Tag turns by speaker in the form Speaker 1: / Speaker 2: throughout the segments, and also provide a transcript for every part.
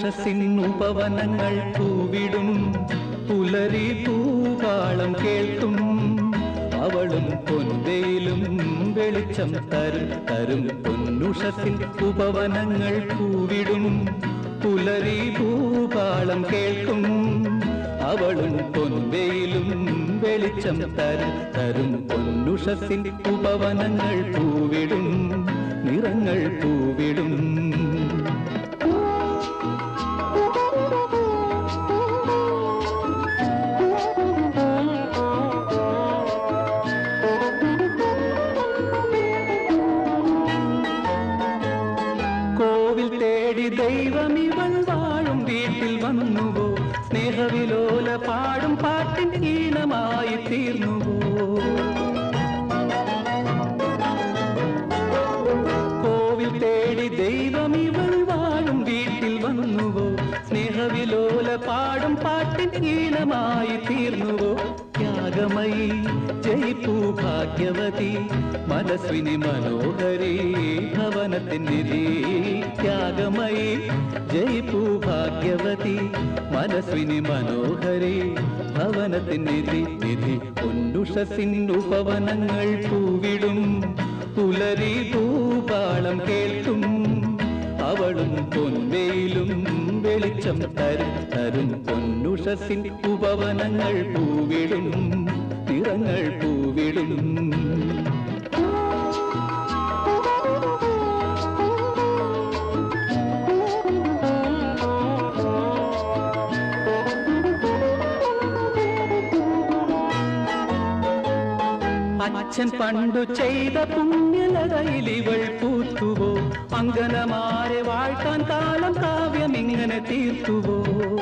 Speaker 1: പൊന്നുഷസിൻ ഉപവനങ്ങൾ പൂവിടും പുലരി പൂകാളം കേൾക്കും അവളും പൊൻവെയിലും വെളിച്ചം തരും തരും പൊന്നുഷസിൻ ഉപവനങ്ങൾ പൂവിടും പുലരി പൂകാളം കേൾക്കും അവളും പൊൻവെയിലും വെളിച്ചം തരും തരും പൊന്നുഷസിൻ ഉപവനങ്ങൾ പൂവിടും നിറങ്ങൾ പൂവിടും കോവിൽ തേടി ദൈവം ഇവൾ വാഴും വീട്ടിൽ വന്നുവോ സ്നേഹവിലോല പാടും പാട്ടിൻ ഈണമായി തീർന്നുവോ കോവിൽ തേടി ദൈവം ഇവൾ വാഴും വീട്ടിൽ വന്നുവോ സ്നേഹവിലോല പാടും പാട്ടിൻ ഈണമായി തീർന്നുവോ ത്യാഗമയി ജയിപ്പൂ ഭാഗ്യവതി മനസ്വിനി മനോഹരി ഭവനത്തിൻ നിധി ത്യാഗമയി ജയിപ്പൂ ഭാഗ്യവതി മനസ്വിനി മനോഹരി ഭവനത്തിൻ നിധി നിധി പൊന്നുഷസിൻ ഉപവനങ്ങൾ പൂവിടും പുലരി പൂപാളം കേൾക്കും അവളും പൊൻവെയിലും വെളിച്ചം തരും തരും പൊന്നുഷസിൻ ഉപവനങ്ങൾ പൂവിടും നിറങ്ങൾ പൂവിടും അച്ഛൻ പണ്ടു ചെയ്ത പുണ്യലതയിൽ ഇവൾ പൂത്തുവോ അങ്കനമാരെ വാഴ്ത്താൻ കാലം കാവ്യം ഇങ്ങനെ തീർത്തുവോ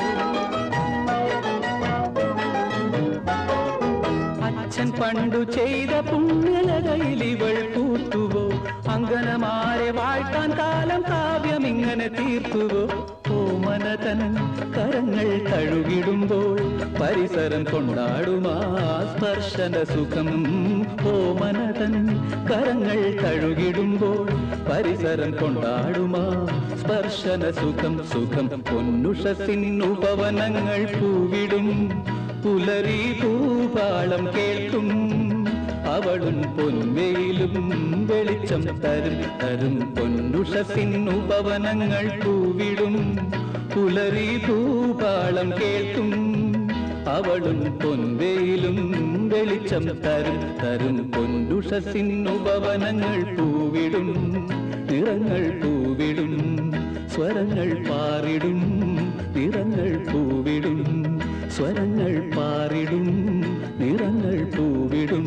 Speaker 1: അച്ഛൻ പണ്ടു ചെയ്ത പുണ്യലതയിൽ ഇവൾ പൂത്തുവോ അങ്കനമാരെ വാഴ്ത്താൻ കാലം കാവ്യം ഇങ്ങനെ തീർത്തുവോ ഓമനതൻ കരങ്ങൾ കഴുകിടുമ്പോൾ പരിസരം കൊണ്ടാടുമാ സ്പർശന സുഖം ഓമനതൻ കരങ്ങൾ കഴുകിടുമ്പോൾ പരിസരം കൊണ്ടാടുമാ സ്പർശന സുഖം സുഖം പൊന്നുഷസിൻ ഉപവനങ്ങൾ പൂവിടും പുലരി പൂപാളം കേൾക്കും അവളും പൊൻവെയിലും വെളിച്ചം തരും തരും പൊന്നുഷസിൻ ഉപവനങ്ങൾ പൂവിടും പുലരി പൂപാളം കേൾക്കും അവളും പൊൻവെയിലും വെളിച്ചം തരും തരും പൊന്നുഷസിൻ ഉപവനങ്ങൾ പൂവിടും നിറങ്ങൾ പൂവിടും സ്വരങ്ങൾ പാറിടും നിറങ്ങൾ പൂവിടും സ്വരങ്ങൾ പാറിടും നിറങ്ങൾ പൂവിടും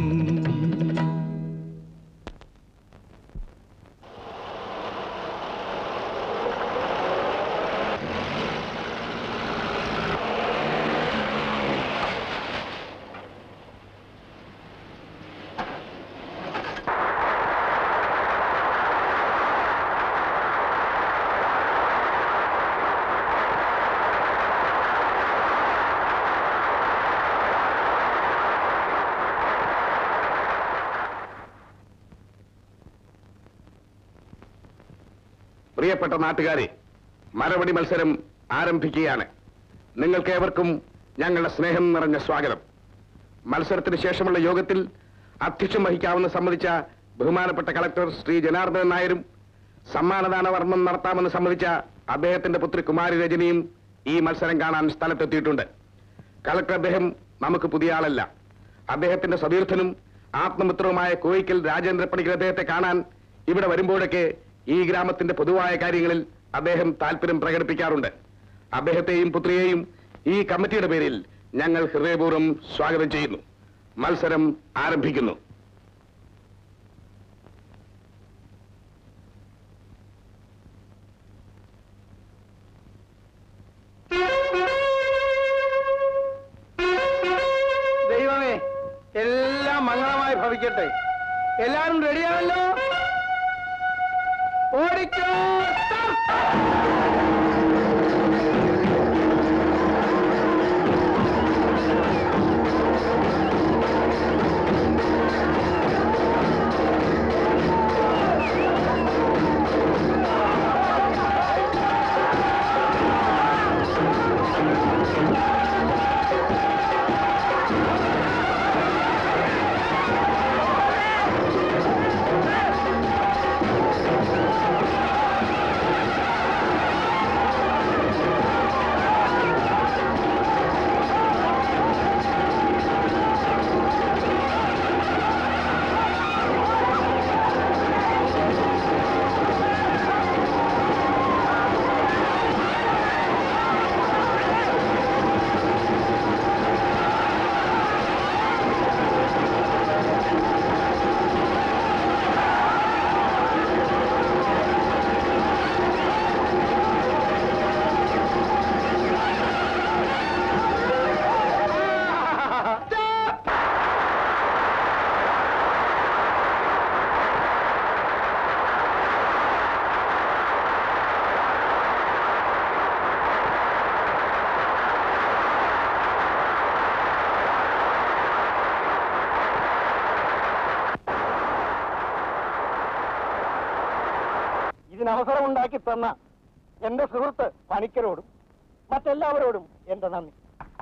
Speaker 2: പ്രിയപ്പെട്ട നാട്ടുകാരെ മരവടി മത്സരം ആരംഭിക്കുകയാണ് നിങ്ങൾക്കേവർക്കും ഞങ്ങളുടെ സ്നേഹം നിറഞ്ഞ സ്വാഗതം മത്സരത്തിന് ശേഷമുള്ള യോഗത്തിൽ അധ്യക്ഷം വഹിക്കാമെന്ന് സമ്മതിച്ച ബഹുമാനപ്പെട്ട കളക്ടർ ശ്രീ ജനാർദ്ദനൻ നായരും സമ്മാനദാന വർമ്മം നടത്താമെന്ന് സമ്മതിച്ച അദ്ദേഹത്തിന്റെ പുത്രി കുമാരി രജനിയും ഈ മത്സരം കാണാൻ സ്ഥലത്തെത്തിയിട്ടുണ്ട് കളക്ടർ അദ്ദേഹം നമുക്ക് പുതിയ ആളല്ല അദ്ദേഹത്തിന്റെ സതീർത്ഥനും ആത്മമിത്രവുമായ കോയിക്കൽ രാജേന്ദ്ര പണിക്കർ അദ്ദേഹത്തെ കാണാൻ ഇവിടെ വരുമ്പോഴൊക്കെ ഈ ഗ്രാമത്തിന്റെ പൊതുവായ കാര്യങ്ങളിൽ അദ്ദേഹം താല്പര്യം പ്രകടിപ്പിക്കാറുണ്ട് അദ്ദേഹത്തെയും പുത്രിയെയും ഈ കമ്മിറ്റിയുടെ പേരിൽ ഞങ്ങൾ ഹൃദയപൂർവ്വം സ്വാഗതം ചെയ്യുന്നു മത്സരം ആരംഭിക്കുന്നു
Speaker 3: ദൈവമേ എല്ലാം മംഗളമായി ഭവിക്കട്ടെ എല്ലാരും റെഡിയാണല്ലോ ഓടിക്കോ
Speaker 2: ¡Vamos!
Speaker 3: ഇതിന് അവസരമുണ്ടാക്കി തന്ന എന്റെ സുഹൃത്ത് പണിക്കരോടും മറ്റെല്ലാവരോടും എന്റെ നന്ദി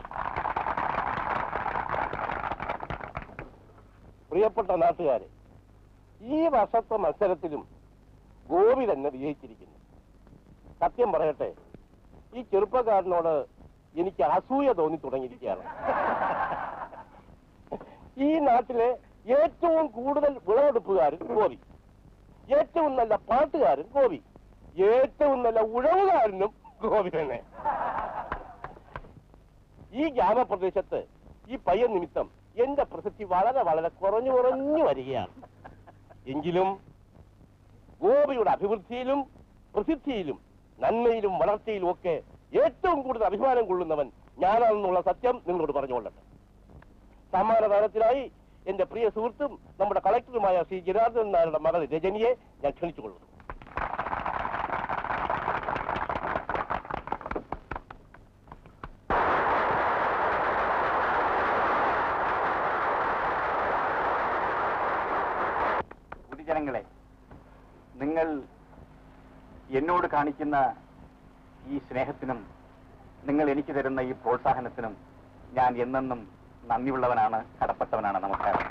Speaker 4: പ്രിയപ്പെട്ട നാട്ടുകാരെ ഈ വർഷത്തെ മത്സരത്തിലും ഗോപി തന്നെ വിജയിച്ചിരിക്കുന്നു സത്യം പറയട്ടെ ഈ ചെറുപ്പക്കാരനോട് എനിക്ക് അസൂയ തോന്നി തുടങ്ങിയിരിക്കുകയാണ് ഈ നാട്ടിലെ ഏറ്റവും കൂടുതൽ വിളവെടുപ്പുകാരൻ ഗോപി ഏറ്റവും നല്ല പാട്ടുകാരൻ ഗോപി ഏറ്റവും നല്ല ഉഴവുകാരനും ഗോപി തന്നെ ഈ ഗ്രാമപ്രദേശത്ത് ഈ പയ്യൻ നിമിത്തം എന്റെ പ്രസക്തി വളരെ വളരെ കുറഞ്ഞു കുറഞ്ഞു വരികയാണ് എങ്കിലും ഗോപിയുടെ അഭിവൃദ്ധിയിലും പ്രസിദ്ധിയിലും നന്മയിലും വളർച്ചയിലും ഒക്കെ ഏറ്റവും കൂടുതൽ അഭിമാനം കൊള്ളുന്നവൻ ഞാനാണെന്നുള്ള സത്യം നിങ്ങളോട് പറഞ്ഞുകൊള്ളട്ടെ സമ്മാനദാനത്തിനായി എന്റെ പ്രിയ സുഹൃത്തും നമ്മുടെ കളക്ടറുമായ ശ്രീ ജനാർദ്ദൻ നായരുടെ മകൾ രജനിയെ ഞാൻ ക്ഷണിച്ചുകൊള്ളുന്നു
Speaker 5: പൊതുജനങ്ങളെ നിങ്ങൾ എന്നോട് കാണിക്കുന്ന ഈ സ്നേഹത്തിനും നിങ്ങൾ എനിക്ക് തരുന്ന ഈ പ്രോത്സാഹനത്തിനും ഞാൻ എന്നെന്നും നന്ദിയുള്ളവനാണ് കടപ്പെട്ടവനാണ് നമസ്കാരം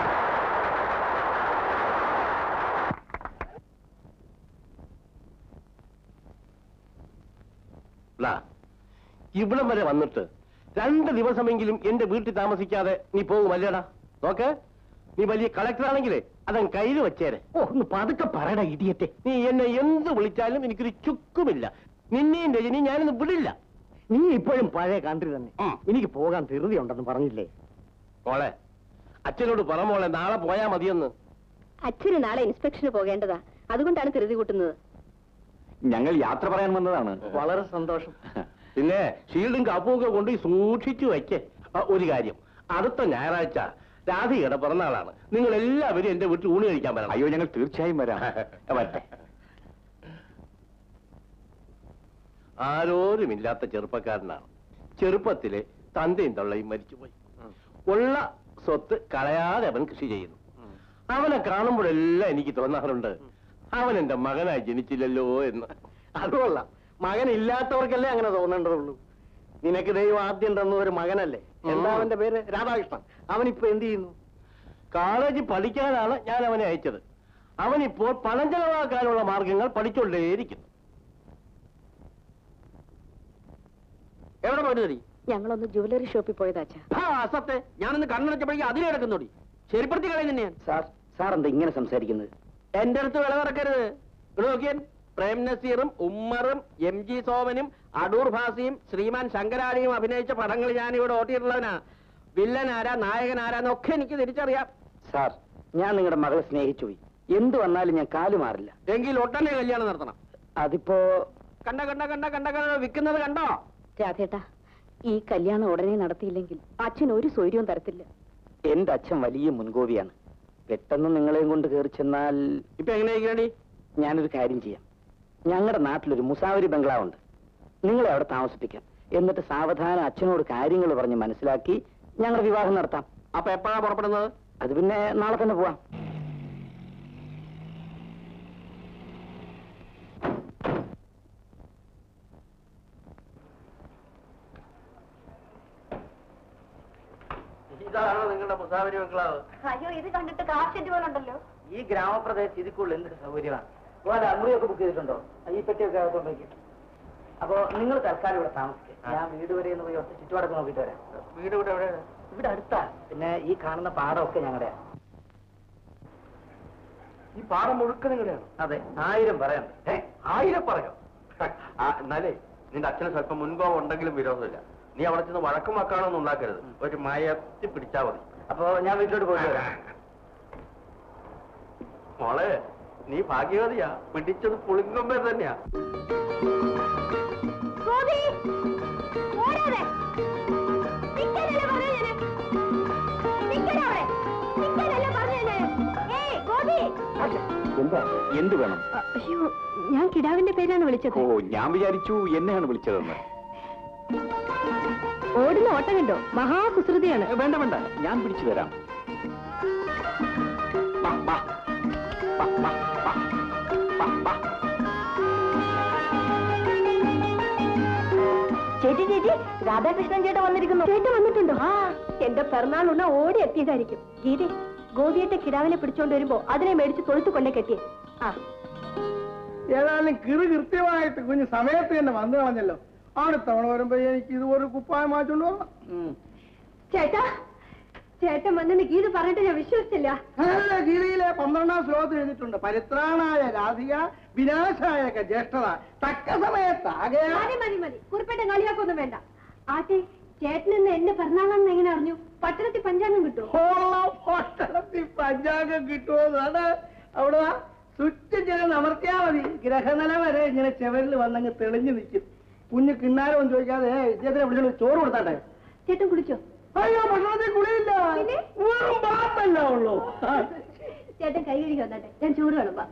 Speaker 4: ഇവിടം വരെ വന്നിട്ട് രണ്ട് ദിവസമെങ്കിലും എന്റെ വീട്ടിൽ താമസിക്കാതെ നീ പോകുമല്ലേടാ നോക്ക് നീ വലിയ കളക്ടറാണെങ്കിലേ അതൻ കയ്യിൽ വെച്ചേരെ
Speaker 3: ഓ ഒന്ന് പതുക്കെ പറയടാ ഇടിയത്തെ
Speaker 4: നീ എന്നെ എന്ത് വിളിച്ചാലും എനിക്കൊരു ചുക്കുമില്ല നിന്നെയും രജനി ഞാനൊന്ന് വിടില്ല
Speaker 3: നീ ഇപ്പോഴും പഴയ കൺട്രി തന്നെ
Speaker 4: ഉം.
Speaker 3: എനിക്ക് പോകാൻ ധൃതി ഉണ്ടെന്ന് പറഞ്ഞില്ലേ
Speaker 4: മോളെ അച്ഛനോട് പറ മോളെ നാളെ പോയാ മതിയെന്ന്
Speaker 6: അച്ഛന് നാളെ ഇൻസ്പെക്ഷന് പോകേണ്ടതാ അതുകൊണ്ടാണ് ധൃതി കൂട്ടുന്നത്
Speaker 5: ഞങ്ങൾ യാത്ര പറയാൻ വന്നതാണ്
Speaker 3: വളരെ സന്തോഷം
Speaker 4: പിന്നെ ഷീൽഡും കപ്പും ഒക്കെ കൊണ്ട് സൂക്ഷിച്ചു വയ്ക്കേ ആ, ഒരു കാര്യം അടുത്ത ഞായറാഴ്ച രാധികയുടെ പിറന്നാളാണ് നിങ്ങൾ എല്ലാവരും എന്റെ വീട്ടിൽ ഊണ് കഴിക്കാൻ വരണം
Speaker 5: അയ്യോ ഞങ്ങൾ തീർച്ചയായും വരാം
Speaker 4: വരട്ടെ ആരോരുമില്ലാത്ത ചെറുപ്പക്കാരനാണ് ചെറുപ്പത്തിലെ തന്തയും തള്ളയും മരിച്ചുപോയി ഉള്ള സ്വത്ത് കളയാതെ അവൻ കൃഷി ചെയ്യുന്നു അവനെ കാണുമ്പോഴെല്ലാം എനിക്ക് തോന്നാറുണ്ട് അവൻ എന്റെ മകനായി ജനിച്ചില്ലല്ലോ എന്ന്
Speaker 3: അതുകൊള്ള മകൻ ഇല്ലാത്തവർക്കല്ലേ അങ്ങനെ തോന്നേണ്ടതുള്ളൂ നിനക്ക് ദൈവം ആദ്യം തന്ന ഒരു മകനല്ലേ എന്താ അവന്റെ പേര് രാധാകൃഷ്ണൻ അവനിപ്പോ എന്ത് ചെയ്യുന്നു
Speaker 4: കോളേജിൽ പഠിക്കാനാണ് ഞാൻ അവനെ അയച്ചത് അവനിപ്പോൾ പണം ചെലവാക്കാനുള്ള മാർഗങ്ങൾ പഠിച്ചുകൊണ്ടേയിരിക്കുന്നു
Speaker 3: എവിടെ പോയിട്ട് തരി
Speaker 6: ഞങ്ങളൊന്ന് ജുവലറി ഷോപ്പിൽ പോയതാ അച്ഛാ
Speaker 3: അസത്തെ ഞാനൊന്ന് കണ്ണടച്ചപ്പോഴേക്കും അതിൽ കിടക്കുന്നോടി ശരിപ്പെടുത്തി കളയുന്ന ഞാൻ
Speaker 7: സാർ സാർ എന്താ ഇങ്ങനെ സംസാരിക്കുന്നത്
Speaker 3: എന്റെ അടുത്ത് വില നടക്കരുത് ഇവിടെ നോക്കിയാൻ പ്രേം നസീറും ഉമ്മറും എം ജി സോമനും അടൂർ ഭാസിയും ശ്രീമാൻ ശങ്കരാടിയും അഭിനയിച്ച പടങ്ങൾ ഞാൻ ഇവിടെ ഓട്ടിയിട്ടുള്ളവനാ വില്ലൻ ആരാ നായകൻ ആരാന്നൊക്കെ എനിക്ക് തിരിച്ചറിയാം
Speaker 7: സാർ ഞാൻ നിങ്ങളുടെ മകളെ സ്നേഹിച്ചു പോയി എന്ത് വന്നാലും ഞാൻ കാലു മാറില്ല
Speaker 3: എങ്കിൽ ഒട്ടനെ കല്യാണം നടത്തണം
Speaker 7: അതിപ്പോ
Speaker 3: കണ്ട കണ്ട കണ്ട കണ്ട കണ്ട വിൽക്കുന്നത് കണ്ടോ
Speaker 6: രാധേട്ടാ ഈ കല്യാണം ഉടനെ നടത്തിയില്ലെങ്കിൽ അച്ഛൻ ഒരു സൗകര്യവും തരത്തില്ല
Speaker 7: എന്റെ അച്ഛൻ വലിയ മുൻകോപിയാണ് പെട്ടെന്ന് നിങ്ങളെയും കൊണ്ട് കയറി ചെന്നാൽ
Speaker 3: ഇപ്പൊ എങ്ങനെയാടി
Speaker 7: ഞാനൊരു കാര്യം ചെയ്യാം ഞങ്ങളുടെ നാട്ടിലൊരു മുസാവരി ബംഗ്ലാവുണ്ട് നിങ്ങളെ അവിടെ താമസിപ്പിക്കാം എന്നിട്ട് സാവധാനം അച്ഛനോട് കാര്യങ്ങൾ പറഞ്ഞ് മനസ്സിലാക്കി ഞങ്ങളുടെ വിവാഹം നടത്താം
Speaker 3: അപ്പൊ എപ്പോഴാ പുറപ്പെടുന്നത്
Speaker 7: അത് പിന്നെ നാളെ തന്നെ പോവാം
Speaker 3: ഇതാണോ നിങ്ങളുടെ മുസാവരി ബംഗ്ലാവ്
Speaker 6: അയ്യോ ഇത് കണ്ടിട്ട് കാർഷെറ്റ് പോലെ ഉണ്ടല്ലോ
Speaker 7: ഈ ഗ്രാമപ്രദേശത്ത് ഇതിക്കുള്ള എന്തൊരു സൗകര്യമാണ് പോലെ മുറിയൊക്കെ ബുക്ക് ചെയ്തിട്ടുണ്ടോ ഈ പെട്ടിയൊക്കെ അകത്തോട്ടേക്ക് അപ്പോ നിങ്ങൾ തൽക്കാലം ഇവിടെ താമസിക്കുക ഞാൻ വീട് വരെ ഒന്ന് പോയി ഒറ്റ ചുറ്റുപാടൊക്കെ നോക്കിയിട്ട് വരാം
Speaker 3: വീട് ഇവിടെ എവിടെ
Speaker 7: ഇവിടെ അടുത്താ പിന്നെ ഈ കാണുന്ന പാടമൊക്കെ ഞങ്ങളുടെയാ
Speaker 3: ഈ പാടം മുഴുക്ക നിങ്ങളുടെയാണ്
Speaker 7: അതെ ആയിരം പറയാം
Speaker 5: ഏ, ആയിരം പറയോ ആ, എന്നാലേ നിന്റെ അച്ഛന് സ്വല്പം മുൻകോപം ഉണ്ടെങ്കിലും വിരോധമില്ല നീ അവിടെ ചെന്ന് വഴക്കും വക്കാണൊന്നും ഉണ്ടാക്കരുത് ഒരു മയത്തി പിടിച്ചാ മതി
Speaker 7: അപ്പോ ഞാൻ വീട്ടിലോട്ട് പോയിട്ട് വരാം
Speaker 5: മോളെ നീ ഭാഗ്യവതിയാ പിടിച്ചത് പുളിങ്കൊമ്പേ തന്നെയാ
Speaker 6: ഗോപി ഓടാതെ നിൽക്കാനല്ലേ പറഞ്ഞേ ഞാന് നിൽക്കണവിടെ നിൽക്കാനല്ലേ പറഞ്ഞേ ഞാന് ഏയ് ഗോപി
Speaker 5: എന്താ എന്ത് വേണം
Speaker 6: അയ്യോ ഞാൻ കിടാവിന്റെ പേരാണ് വിളിച്ചത്
Speaker 5: ഓ ഞാൻ വിചാരിച്ചു എന്നെയാണ് വിളിച്ചതെന്ന്
Speaker 6: ഓടുന്ന ഓട്ടം കണ്ടോ മഹാകുസൃതിയാണ്
Speaker 5: വേണ്ട വേണ്ട ഞാൻ പിടിച്ചു തരാം വാ, വാ. വാ, വാ, വാ. വാ, വാ.
Speaker 6: ചേച്ചി ചേച്ചി രാധാകൃഷ്ണൻ ചേട്ടൻ വന്നിരിക്കുന്നു ചേട്ടൻ വന്നിട്ടുണ്ടോ ആ എന്റെ പിറന്നാളുണ്ണ ഓടി എത്തിയതായിരിക്കും ഗീതി ഗോപിയത്തെ കിടാവിനെ പിടിച്ചോണ്ട് വരുമ്പോ അതിനെ മേടിച്ച് തൊഴുത്തു കൊണ്ടേ കെട്ടിയേ ആ
Speaker 8: ഏതായാലും കിറു കൃത്യമായിട്ട് കുഞ്ഞ് സമയത്ത് തന്നെ വന്നു കളഞ്ഞല്ലോ അടുത്തവണ വരുമ്പോ എനിക്ക് ഇതുപോലെ കുപ്പായം മാറ്റോണ്ട് പോകാം
Speaker 6: ചേട്ടാ ചേട്ടൻ വന്നെന്ന് ഗീത പറഞ്ഞിട്ട് ഞാൻ വിശ്വസിച്ചില്ല
Speaker 8: അല്ല, ഗീതയിലെ പന്ത്രണ്ടാം ശ്ലോകത്തിൽ എഴുതിയിട്ടുണ്ട് പരിത്രാണായ രാധിക വിനാശായ ജ്യേഷ്ഠത തക്ക സമയത്ത് ആകെ
Speaker 6: മതി മതി മതി കുറിപ്പേട്ട കളിയാക്കൊന്നും വേണ്ട ആട്ടെ ചേട്ടനെന്ന് എന്നെ പിറന്നാളാണെന്ന് എങ്ങനെ അറിഞ്ഞു പട്ടണത്തിൽ പഞ്ചാംഗം കിട്ടുമോ
Speaker 8: പട്ടണത്തിൽ പഞ്ചാംഗം കിട്ടുമോന്നാണ് അവിടെ സ്വിച്ച് ചെന്ന് അമർത്തിയാ മതി ഗ്രഹനില വരെ ഇങ്ങനെ ചെവരിൽ വന്നങ്ങ് തെളിഞ്ഞു നിൽക്കും കുഞ്ഞ് കിണ്ണാരം ചോദിക്കാതെ ഇദ്ദേഹത്തിനെ വിളിച്ചോണ്ട് ചോറ് കൊടുത്താട്ടെ
Speaker 6: ചേട്ടൻ കുടിച്ചോ
Speaker 8: അയ്യോ ഭക്ഷണത്തിൽ കുളിയില്ല
Speaker 6: പിന്നെ?
Speaker 8: വെറും പാത്തല്ല ഉള്ളൂ ആ.
Speaker 6: ചേട്ടൻ കൈ കഴുകി വന്നാട്ടെ ഞാൻ ചൂട് വിളമ്പാം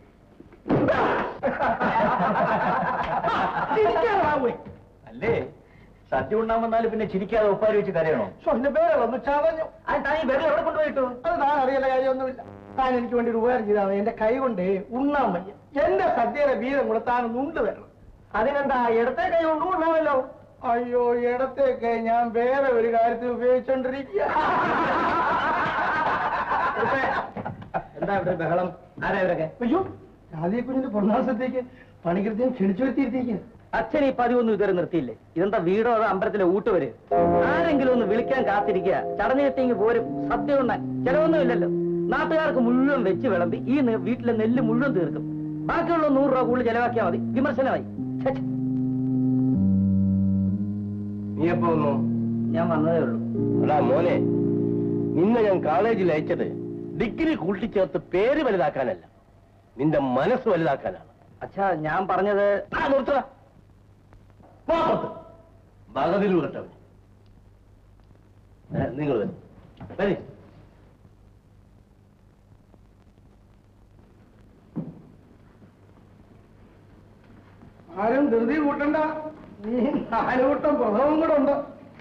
Speaker 8: ചിരിക്കാറാവേ.
Speaker 7: അല്ലേ സദ്യ ഉണ്ണാൻ വന്നാൽ പിന്നെ ചിരിക്കാതെ ഒപ്പാരി വെച്ച് കരയണോ
Speaker 8: ശ്ശോ, എന്റെ പേരൊന്ന് ചതഞ്ഞു
Speaker 7: അത് താൻ ഈ വിരൽ എവിടെ കൊണ്ടുപോയിട്ടു
Speaker 8: അത് താൻ അറിയേണ്ട കാര്യമൊന്നുമില്ല താൻ എനിക്ക് വേണ്ടി ഒരു ഉപകാരം ചെയ്താണ് എന്റെ കൈ കൊണ്ട് ഉണ്ണാൻ വയ്യ എന്റെ സദ്യയുടെ വീതം കൂടെ താൻ ഒന്ന് ഉണ്ട് തരണം
Speaker 7: അതിനെന്താ ഇടത്തെ കൈ കൊണ്ട് ഉണ്ണാമല്ലോ
Speaker 8: അയ്യോ ഇടത്തേക്ക് ഞാൻ വേറെ ഒരു കാര്യത്തിൽ ഉപയോഗിച്ചോണ്ടിരിക്കുക
Speaker 7: എന്താ ഇവിടെ ബഹളം ആരാ ഇവരൊക്കെ
Speaker 8: അയ്യോ രാധയെ കുഞ്ഞിന്റെ പൊന്നാസത്തേക്ക് പണികൃത്യം ക്ഷണിച്ചു വരുത്തിയിരുത്തേക്ക്
Speaker 7: അച്ഛൻ ഈ പതിവൊന്നും ഇതുവരെ നിർത്തിയില്ലേ ഇതെന്താ വീടോ അതോ അമ്പലത്തിലെ ഊട്ടുവര് ആരെങ്കിലും ഒന്ന് വിളിക്കാൻ കാത്തിരിക്കുക ചടഞ്ഞു കിട്ടിയെങ്കിൽ പോരും സദ്യ ഉണ്ണാൻ ചെലവൊന്നുമില്ലല്ലോ നാട്ടുകാർക്ക് മുഴുവൻ വെച്ച് വിളമ്പി ഈ നെ- വീട്ടിലെ നെല്ല് മുഴുവൻ തീർക്കും ബാക്കിയുള്ള നൂറ് രൂപ കൂടുതൽ ചെലവാക്കിയാൽ മതി വിമർശനമായി ഛെ, ഛെ.
Speaker 4: നീ എപ്പോ വന്നു
Speaker 7: ഞാൻ വന്നതേ ഉള്ളൂ
Speaker 4: എടാ മോനെ നിന്നെ ഞാൻ കോളേജിൽ അയച്ചത് ഡിഗ്രി കൂട്ടിച്ചേർത്ത് പേര് വലുതാക്കാനല്ല നിന്റെ മനസ്സ് വലുതാക്കാനാണ്
Speaker 7: അച്ഛാ ഞാൻ പറഞ്ഞത്
Speaker 4: ആ, നിർത്തടാ. പോ പുറത്ത്. ബഹദിൽ കേട്ടവൻ നിങ്ങൾ വരും വരി
Speaker 8: ആരും ധൃതി കൂട്ടണ്ട നീ നാലുകൂട്ടം പ്രസവം കൂടെ ഉണ്ട്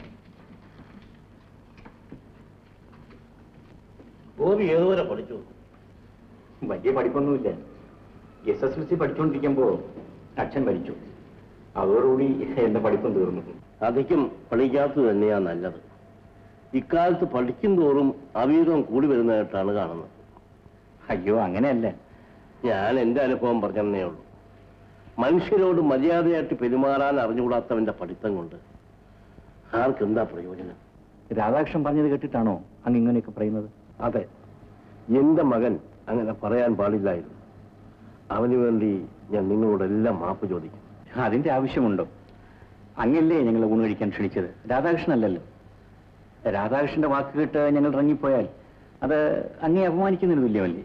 Speaker 4: ഗോപി ഏതുവരെ പഠിച്ചു
Speaker 9: വലിയ പഠിപ്പൊന്നുമില്ല എസ് എസ് എൽ സി പഠിച്ചുകൊണ്ടിരിക്കുമ്പോ അച്ഛൻ മരിച്ചു അതോടുകൂടി എന്റെ പഠിപ്പും തീർന്നു
Speaker 4: അധികം പഠിക്കാത്തത് തന്നെയാ നല്ലത് ഇക്കാലത്ത് പഠിക്കും തോറും അവീതം കൂടി വരുന്നതായിട്ടാണ് കാണുന്നത്
Speaker 9: അയ്യോ അങ്ങനെയല്ല
Speaker 4: ഞാൻ എന്റെ അനുഭവം പറഞ്ഞതേ ഉള്ളൂ മനുഷ്യരോട് മര്യാദയായിട്ട് പെരുമാറാൻ അറിഞ്ഞുകൂടാത്തവന്റെ പഠിത്തം കൊണ്ട് ആർക്കെന്താ പ്രയോജനം
Speaker 9: രാധാകൃഷ്ണൻ പറഞ്ഞത് കേട്ടിട്ടാണോ അങ്ങ് ഇങ്ങനെയൊക്കെ പറയുന്നത്
Speaker 4: അതെ എന്റെ മകൻ അങ്ങനെ പറയാൻ പാടില്ലായിരുന്നു അവന് വേണ്ടി ഞാൻ നിങ്ങളോടെല്ലാം മാപ്പ് ചോദിക്കും
Speaker 9: അതിന്റെ ആവശ്യമുണ്ടോ അങ്ങല്ലേ ഞങ്ങൾ ഊണ് കഴിക്കാൻ ക്ഷണിച്ചത് രാധാകൃഷ്ണൻ അല്ലല്ലോ രാധാകൃഷ്ണന്റെ വാക്ക് കേട്ട് ഞങ്ങൾ ഇറങ്ങിപ്പോയാൽ അത് അങ്ങേ അപമാനിക്കുന്നതിന് തുല്യമല്ലേ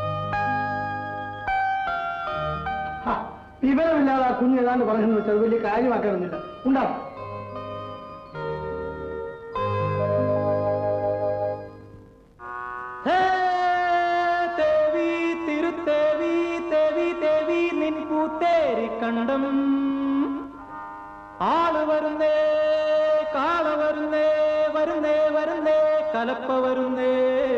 Speaker 8: ഹാ, വിവരമില്ലാതെ ആ കുഞ്ഞ് ഏതാണ്ട് പറഞ്ഞെന്ന് വെച്ചാൽ അത് വലിയ കാര്യമാക്കാനൊന്നുമില്ല ഉണ്ടാവും
Speaker 1: ഹേ, ദേവി തിരുത്തേവി ദേവി ദേവി നിൻ പൂത്തേരി കണ്ടം ആള് വരുന്നേ കാള വരുന്നേ വരുന്നേ വരുന്നേ കലപ്പ വരുന്നേ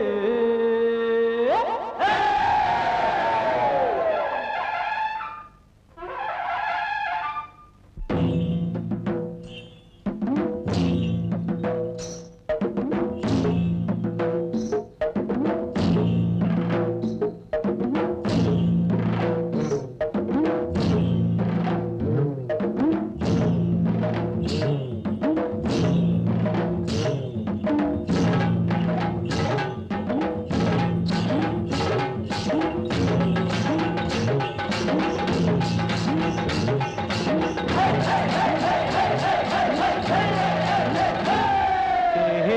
Speaker 1: ഹേ,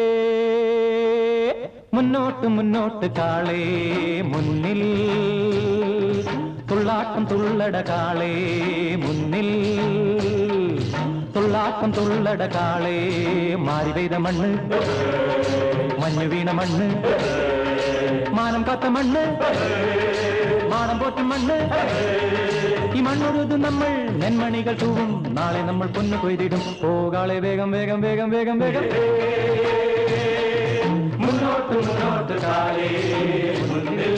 Speaker 1: മുന്നോട്ട് മുന്നോട്ട് കാളേ മുന്നിൽ തുള്ളാട്ടം തുള്ളട കാളേ മുന്നിൽ തുള്ളാട്ടം തുള്ളട കാളേ മാറി പെയ്ത മണ്ണ് മഞ്ഞു വീണ മണ്ണ് മാനം കാത്ത മണ്ണ് മാനം പോറ്റും മണ്ണ് ഈ മണ്ണുരുത് നമ്മൾ നെന്മണികൾ തൂവും നാളെ നമ്മൾ പൊന്നു കൊയ്തിടും പോകാളെ വേഗം വേഗം വേഗം വേഗം വേഗം മുന്നോട്ട് മുന്നോട്ട് കാലേ മുന്നിൽ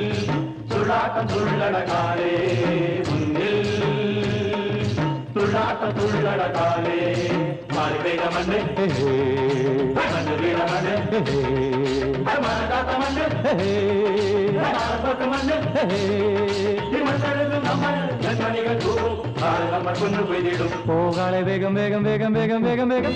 Speaker 1: തുള്ളാട്ടം തുള്ളട കാലേ മുന്നിൽ തുള്ളാട്ടം തുള്ളാട്ടം തുള്ളട കാലേ മാറി പെയ്ത മണ്ണ് മണ്ണ് വീണ മണ്ണ് മണക്കാത്ത മണ്ണ് മാറപ്പെട്ട മണ്ണ് ഈ മണ്ണെടുത്ത് നമ്മൾ ജന്മണികൾ തൂവും നാളെ നമ്മൾ കൊന്നു പെയ്തിടും പോകാളെ വേഗം വേഗം വേഗം വേഗം വേഗം വേഗം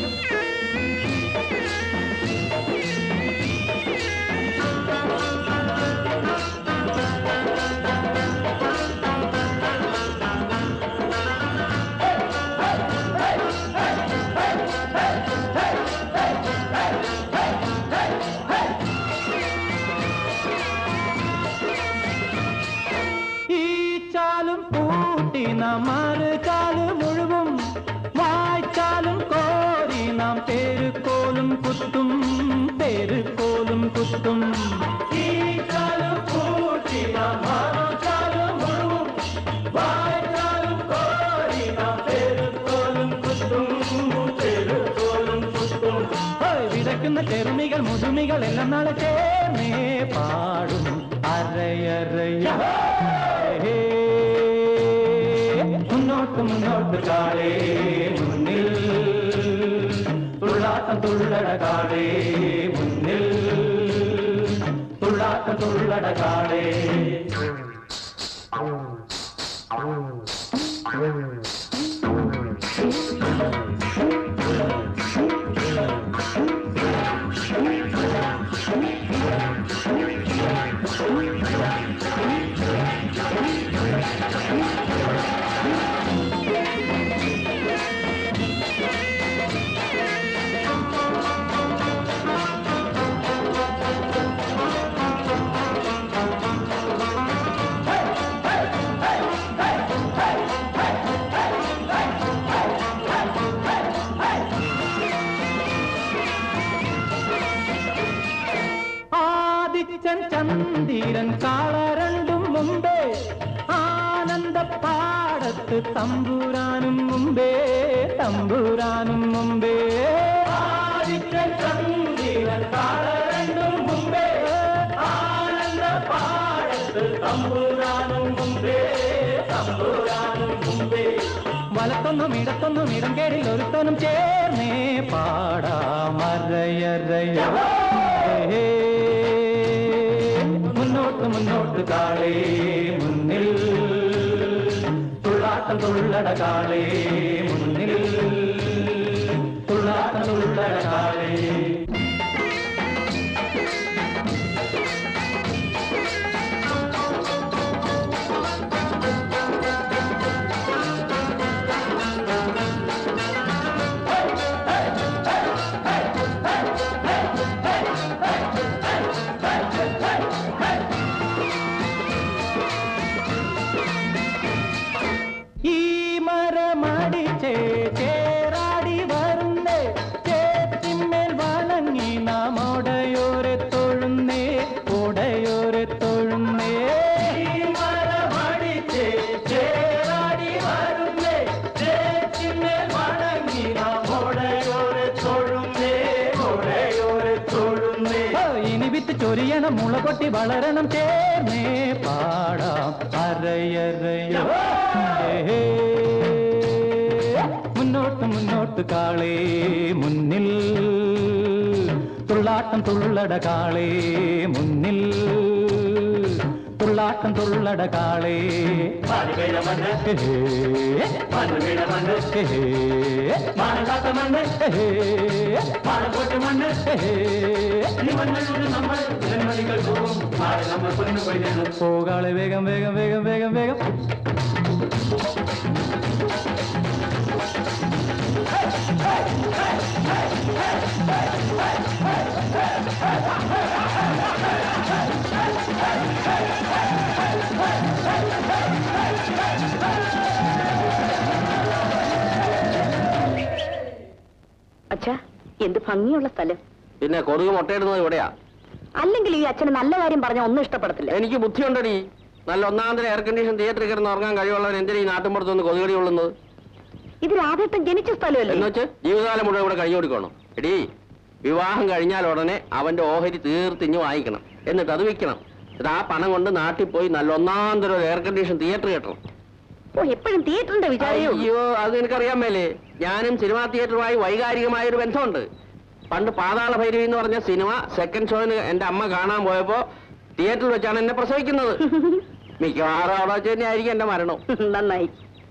Speaker 1: ഈ ചാലും പൂട്ടി നാം മറുചാല് മുഴുവൻ വായ്ച്ചാലും കോരി നാം പേരുകോലും കുത്തും പേരുകോലും കുത്തും ഈ ചാലും പൂട്ടി നാം മറുചാല് മുഴുവൻ വായ്ച്ചാലും കോരി നാം പേരുകോലും കുത്തും പേരുകോലും കുത്തും ഹേയ്, വിതയ്ക്കുന്ന ചെറുമികൾ മുതുമികൾ എല്ലാം നാളെ ചേർന്നേ പാടും അരയറയ ഹേ, മുന്നോട്ട് മുന്നോട്ട് കാളേ മുന്നിൽ തുള്ളാട്ടം തുള്ളട കാളേ മുന്നിൽ തുള്ളാട്ടം തുള്ളട കാളേ ആദിത്യൻ ചന്ദിരൻ കാള രണ്ടും മുമ്പേ ആനന്ദ പാടത്ത് തമ്പുരാനും മുമ്പേ തമ്പുരാനും മുമ്പേ ആദിത്യൻ ചന്ദിരൻ കാള രണ്ടും മുമ്പേ ആനന്ദ പാടത്ത് തമ്പുരാനും മുമ്പേ തമ്പുരാനും മുമ്പേ വലത്തൊന്നും ഇടത്തൊന്നും ഇടം കേടിൽ ഒരുത്തനും ചേർന്നേ പാടാമറയറയ ഹേ, മുന്നോട്ട് മുന്നോട്ട് കാളേ മുന്നിൽ തുള്ളാട്ടം തുള്ളട കാളേ മുന്നിൽ തുള്ളാട്ടം തുള്ളട കാളേ ഈ മരമടിച്ചേ ചേറാടി വരുന്നേ ചേത്തിന്മേൽ വണങ്ങി നാം ഒടയോരെ തൊഴുന്നേ ഒടയോരെ തൊഴുന്നേ ഈ മരമടിച്ചേ ചേറാടി വരുന്നേ ചേത്തിന്മേൽ വണങ്ങി നാം ഒടയോരെ തൊഴുന്നേ ഒടയോരെ തൊഴുന്നേ ഇനി വിത്ത് ചൊരിയണം മുള കൊട്ടി വളരണം ചേർന്നേ പാടാം അരയറയോ ഹേ, മുന്നോട്ട് മുന്നോട്ട് കാളേ മുന്നിൽ തുള്ളാട്ടം തുള്ളട കാളേ മുന്നിൽ തുള്ളാട്ടം തുള്ളട കാളേ പോകാളെ വേഗം വേഗം വേഗം വേഗം വേഗം
Speaker 6: അച്ഛാ എന്ത് ഭംഗിയുള്ള സ്ഥലം
Speaker 3: പിന്നെ കൊതുക് മുട്ടയിടുന്നത് ഇവിടെയാ
Speaker 6: അല്ലെങ്കിൽ ഈ അച്ഛന് നല്ല കാര്യം പറഞ്ഞ ഒന്നും ഇഷ്ടപ്പെടത്തില്ല
Speaker 3: എനിക്ക് ബുദ്ധിയുണ്ടടി നല്ല ഒന്നാന്തര എയർ കണ്ടീഷൻ തിയേറ്ററിൽ കിടന്ന് ഉറങ്ങാൻ കഴിവുള്ളവർ എന്തിനാ ഈ നാട്ടുമ്പുറത്ത് നിന്ന് കൊതുകടി കൊള്ളുന്നത്
Speaker 6: ഇത് രാധേട്ടൻ ജനിച്ച സ്ഥലമല്ലേ
Speaker 3: എന്ന് വെച്ച് ജീവിതകാലം മുഴുവൻ ഇവിടെ കഴിഞ്ഞു കൊടുക്കണം എടീ വിവാഹം കഴിഞ്ഞാൽ ഉടനെ അവന്റെ ഓഹരി തീർത്തിഞ്ഞ് വാങ്ങിക്കണം എന്നിട്ട് അത് വിൽക്കണം എന്നിട്ട് ആ പണം കൊണ്ട് നാട്ടിൽ പോയി നല്ല ഒന്നാന്തരം ഒരു എയർ കണ്ടീഷൻ തിയേറ്റർ കെട്ടണം
Speaker 6: ഓ എപ്പോഴും തിയേറ്ററിന്റെ വിചാരമേ ഉള്ളൂ.
Speaker 3: അയ്യോ അത് നിനക്കറിയാൻ മേലേ ഞാനും സിനിമാ തിയേറ്ററുമായി വൈകാരികമായ ഒരു ബന്ധമുണ്ട് പണ്ട് പാതാള ഭൈരവി എന്ന് പറഞ്ഞ സിനിമ സെക്കൻഡ് ഷോന് എന്റെ അമ്മ കാണാൻ പോയപ്പോ തിയേറ്ററിൽ വെച്ചാണ് എന്നെ പ്രസവിക്കുന്നത് മിക്കവാറും അവിടെ വെച്ച് തന്നെ ആയിരിക്കും എന്റെ മരണം
Speaker 6: നന്നായി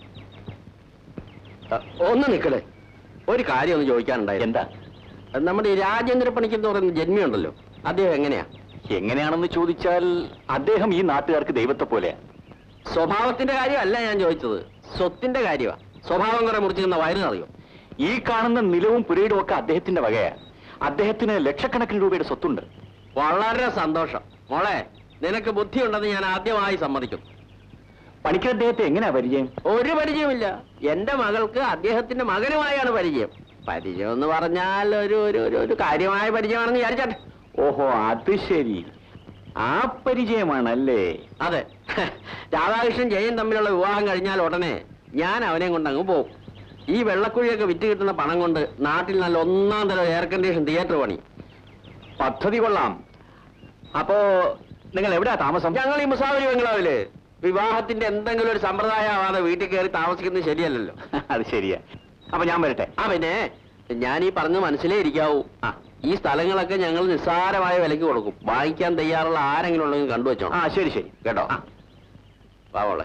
Speaker 3: അ, ഒന്ന് നിക്കടേ ഒരു കാര്യം ഒന്ന് ചോദിക്കാനുണ്ടായി
Speaker 9: എന്താ
Speaker 3: നമ്മുടെ ഈ രാജേന്ദ്ര പണിക്കർ എന്ന് പറയുന്ന ജന്മിയുണ്ടല്ലോ അദ്ദേഹം എങ്ങനെയാ
Speaker 9: എങ്ങനെയാണെന്ന് ചോദിച്ചാൽ അദ്ദേഹം ഈ നാട്ടുകാർക്ക് ദൈവത്തെ പോലെയാ
Speaker 3: സ്വഭാവത്തിന്റെ കാര്യമല്ല ഞാൻ ചോദിച്ചത് സ്വത്തിന്റെ കാര്യമാ സ്വഭാവം കുറെ മുറിച്ചിരുന്ന വയറിനറിയോ
Speaker 9: ഈ കാണുന്ന നിലവും പുരയിടും ഒക്കെ അദ്ദേഹത്തിന്റെ വകയാ അദ്ദേഹത്തിന് ലക്ഷക്കണക്കിന് രൂപയുടെ സ്വത്തുണ്ട്
Speaker 3: വളരെ സന്തോഷം മോളെ നിനക്ക് ബുദ്ധിയുണ്ടെന്ന് ഞാൻ ആദ്യമായി സമ്മതിക്കുന്നു
Speaker 9: പണിക്കർ അദ്ദേഹത്തെ എങ്ങനെയാ പരിചയം
Speaker 3: ഒരു പരിചയമില്ല എന്റെ മകൾക്ക് അദ്ദേഹത്തിന്റെ മകനുമായാണ് പരിചയം പരിചയം എന്ന് പറഞ്ഞാൽ ഒരു ഒരു ഒരു ഒരു കാര്യമായ പരിചയമാണെന്ന് വിചാരിച്ചാട്ടെ
Speaker 9: ഓഹോ അത് ശരി ആ പരിചയമാണല്ലേ
Speaker 3: അതെ രാധാകൃഷ്ണൻ ജയൻ തമ്മിലുള്ള വിവാഹം കഴിഞ്ഞാൽ ഉടനെ ഞാൻ അവനെ കൊണ്ട് അങ്ങ് പോകും ഈ വെള്ളക്കുഴിയൊക്കെ വിറ്റ് കിട്ടുന്ന പണം കൊണ്ട് നാട്ടിൽ നല്ല ഒന്നാം തരം എയർ കണ്ടീഷൻ തിയേറ്റർ പണി
Speaker 9: പദ്ധതി കൊള്ളാം അപ്പോ നിങ്ങൾ എവിടെയാ താമസം
Speaker 3: ഞങ്ങൾ ഈ മുസാഫരി ബംഗ്ലാവില് വിവാഹത്തിന്റെ എന്തെങ്കിലും ഒരു സമ്പ്രദായം ആവാതെ വീട്ടിൽ കയറി താമസിക്കുന്നത് ശരിയല്ലല്ലോ
Speaker 9: അത് ശരിയാ അപ്പൊ ഞാൻ വരട്ടെ
Speaker 3: ആ പിന്നെ ഞാൻ ഈ പറഞ്ഞ് മനസ്സിലേ ഇരിക്കാവൂ ആ ഈ സ്ഥലങ്ങളൊക്കെ ഞങ്ങൾ നിസ്സാരമായ വിലക്ക് കൊടുക്കും വാങ്ങിക്കാൻ തയ്യാറുള്ള ആരെങ്കിലും ഉണ്ടെങ്കിൽ കണ്ടുവച്ചോ
Speaker 9: ആ ശരി ശരി
Speaker 3: കേട്ടോ പാവോളെ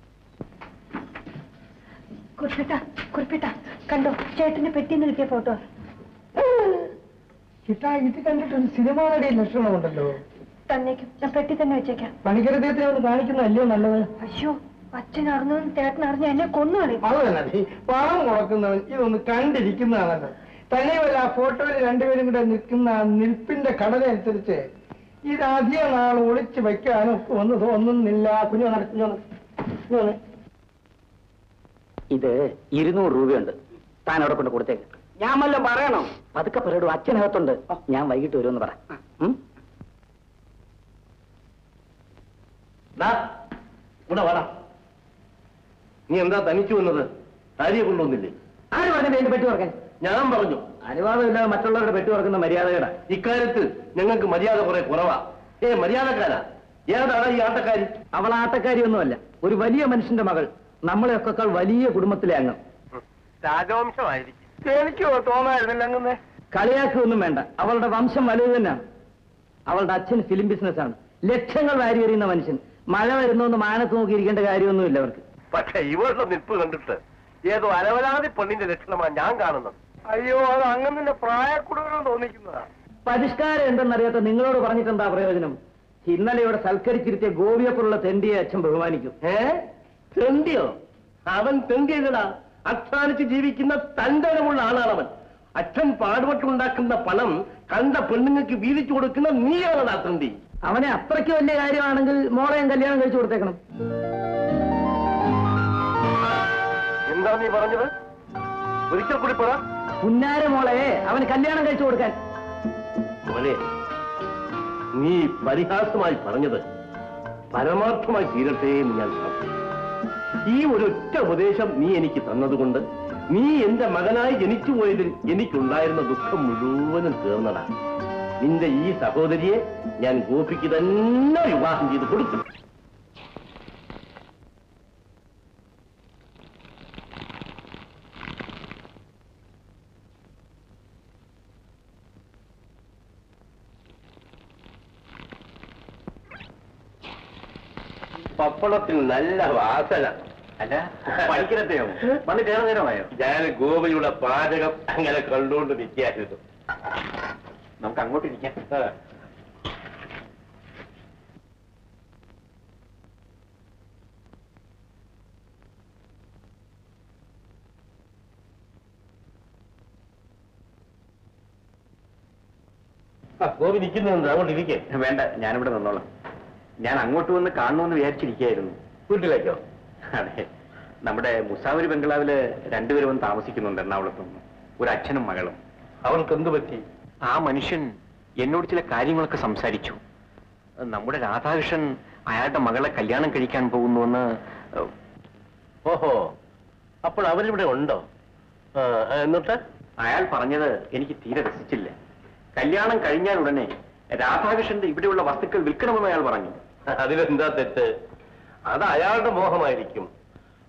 Speaker 6: കുറിപ്പിട്ട കുറിപ്പിട്ട കണ്ടോ ചേട്ടന്റെ പെട്ടിന്ന് കിട്ടിയ ഫോട്ടോ
Speaker 8: ചിട്ടാ ഇത് കണ്ടിട്ട് ഒരു സിനിമ നടിയ ലക്ഷണമുണ്ടല്ലോ
Speaker 6: തന്നേക്കും ഞാൻ പെട്ടി തന്നെ വെച്ചേക്കാം
Speaker 8: പണിക്കരദ്ദേഹത്തെ ഒന്ന് കാണിക്കുന്നതല്ലയോ നല്ലത്
Speaker 6: അയ്യോ അച്ഛൻ അറിഞ്ഞതും ചേട്ടൻ അറിഞ്ഞ എന്നെ കൊന്നു കളയും
Speaker 8: അത് തന്നെ പണം മുടക്കുന്നവൻ ഇതൊന്ന് കണ്ടിരിക്കുന്നതാണല്ലോ തന്നെയുമല്ല ആ ഫോട്ടോയിൽ രണ്ടുപേരും കൂടെ നിൽക്കുന്ന ആ നിൽപ്പിന്റെ ഘടന അനുസരിച്ച് ഇത് അധികം നാൾ ഒളിച്ചു വെക്കാനും ഒന്നും തോന്നുന്നില്ല കുഞ്ഞു വന്നേ, കുഞ്ഞു വന്നേ, കുഞ്ഞു വന്നേ.
Speaker 7: ഇത് ഇരുന്നൂറ് രൂപയുണ്ട് താൻ അവിടെ കൊണ്ട് കൊടുത്തേക്ക്
Speaker 3: ഞാൻ വല്ലതും പറയണോ
Speaker 7: പതുക്കെ പറയടൂ അച്ഛനകത്തുണ്ട് ഞാൻ വൈകിട്ട് വരുമെന്ന് പറ ഉം?
Speaker 4: ഇവിടെ വാടാ നീ എന്താ തനിച്ചു വന്നത് ഭാര്യയെ കൊണ്ടുവന്നില്ലേ
Speaker 7: ആര് പറഞ്ഞിട്ട് എന്റെ പെട്ടി തുറക്കാൻ
Speaker 4: ഞാൻ പറഞ്ഞു
Speaker 7: അനുവാദമില്ലാതെ മറ്റുള്ളവരുടെ പെട്ടി തുറക്കുന്ന മര്യാദകേടാ
Speaker 4: ഇക്കാര്യത്തിൽ ഞങ്ങൾക്ക് മര്യാദ കുറെ കുറവാ ഏ മര്യാദക്കാരാ ഏതാണ് ഈ ആട്ടക്കാരി
Speaker 7: അവൾ ആട്ടക്കാരിയൊന്നുമല്ല ഒരു വലിയ മനുഷ്യന്റെ മകൾ നമ്മളെയൊക്കെ വലിയ കുടുംബത്തിലെ അംഗം
Speaker 4: രാജവംശമായിരിക്കും
Speaker 8: എനിക്കോ തോന്നായിരുന്നില്ല അങ്ങനെ
Speaker 7: കളിയാക്കൊന്നും വേണ്ട അവളുടെ വംശം വലുത് തന്നെയാണ് അവളുടെ അച്ഛൻ ഫിലിം ബിസിനസ്സാണ് ലക്ഷങ്ങൾ വാരി എറിയുന്ന മനുഷ്യൻ മഴ വരുന്നോന്ന് മാനത്ത് നോക്കിയിരിക്കേണ്ട കാര്യമൊന്നുമില്ല അവർക്ക്
Speaker 4: പക്ഷെ ഇവരുടെ നിൽപ്പ് കണ്ടിട്ട് ഏതോ അലവലാതി പെണ്ണിന്റെ ലക്ഷണമാണ് ഞാൻ കാണുന്നത്
Speaker 8: അയ്യോ അത് അങ്ങനെ പ്രായക്കുടലും തോന്നിക്കുന്നതാ
Speaker 7: പരിഷ്കാരം എന്തെന്നറിയാത്ത നിങ്ങളോട് പറഞ്ഞിട്ട് എന്താ പ്രയോജനം ഇന്നലെ ഇവിടെ സൽക്കരിച്ചിരുത്തിയ ഗോപിയപ്പുള്ള തെണ്ടിയെ അച്ഛൻ ബഹുമാനിക്കും
Speaker 4: ഏ തെണ്ടിയോ അവൻ തെണ്ടിയല്ലടാ അധ്വാനിച്ച് ജീവിക്കുന്ന തണ്ടനമുള്ള ആളാണ് അവൻ അച്ഛൻ പാടുപെട്ടുണ്ടാക്കുന്ന പണം കണ്ട പെണ്ണുങ്ങൾക്ക് വീതിച്ചു കൊടുക്കുന്ന നീയാണടാ തെണ്ടി
Speaker 7: അവനെ അത്രയ്ക്ക് വലിയ കാര്യമാണെങ്കിൽ മോളെയും കല്യാണം കഴിച്ചു കൊടുത്തേക്കണം
Speaker 4: എന്താ നീ പറഞ്ഞത് ഒരിക്കൽ കൂടി പറ
Speaker 7: പുന്നാര മോളെ അവന് കല്യാണം കഴിച്ചു കൊടുക്കാൻ
Speaker 4: മോനെ നീ പരിഹാസമായി പറഞ്ഞത് പരമാർത്ഥമായി തീരട്ടെ എന്ന് ഞാൻ പ്രാർത്ഥിക്കുന്നു. ഈ ഒരൊറ്റ ഉപദേശം നീ എനിക്ക് തന്നതുകൊണ്ട് നീ എന്റെ മകനായി ജനിച്ചു പോയതിൽ എനിക്കുണ്ടായിരുന്ന ദുഃഖം മുഴുവനും തീർന്നടാ നിന്റെ ഈ സഹോദരിയെ ഞാൻ ഗോപിക്ക് തന്നെ വിവാഹം ചെയ്ത് കൊടുത്തു പപ്പടത്തിൽ നല്ല വാസന
Speaker 9: അല്ല പഠിക്കലത്തെയോ വന്ന് കയറി നേരമായോ
Speaker 4: ഞാൻ ഗോപയുടെ പാചകം അങ്ങനെ കണ്ടുകൊണ്ട് നിൽക്കായിരുന്നു
Speaker 9: നമുക്ക് അങ്ങോട്ട് ഇരിക്കാം
Speaker 4: ആ, ഗോപി നിൽക്കുന്നുണ്ട് അങ്ങോട്ട് ഇരിക്കേ
Speaker 9: വേണ്ട ഞാനിവിടെ നിന്നോളാം ഞാൻ അങ്ങോട്ട് വന്ന് കാണണമെന്ന് വിചാരിച്ചിരിക്കുകയായിരുന്നു
Speaker 4: വീട്ടിലേക്കോ
Speaker 9: അതെ നമ്മുടെ മുസാവരി ബംഗ്ലാവില് രണ്ടുപേരും വന്ന് താമസിക്കുന്നുണ്ട് എറണാകുളത്ത് നിന്ന് ഒരു അച്ഛനും മകളും
Speaker 4: അവൾക്ക് എന്ത് പറ്റി
Speaker 9: ആ മനുഷ്യൻ എന്നോട് ചില കാര്യങ്ങളൊക്കെ സംസാരിച്ചു നമ്മുടെ രാധാകൃഷ്ണൻ അയാളുടെ മകളെ കല്യാണം കഴിക്കാൻ പോകുന്നുവെന്ന് ഏഹ്,
Speaker 4: ഓഹോ അപ്പോൾ അവരിവിടെ ഉണ്ടോ ആ, എന്നിട്ട്
Speaker 9: അയാൾ പറഞ്ഞത് എനിക്ക് തീരെ രസിച്ചില്ല കല്യാണം കഴിഞ്ഞാൽ ഉടനെ രാധാകൃഷ്ണന്റെ ഇവിടെയുള്ള വസ്തുക്കൾ വിൽക്കണമെന്ന് അയാൾ പറഞ്ഞു
Speaker 4: അതിലെന്താ തെറ്റ് അത് അയാളുടെ മോഹമായിരിക്കും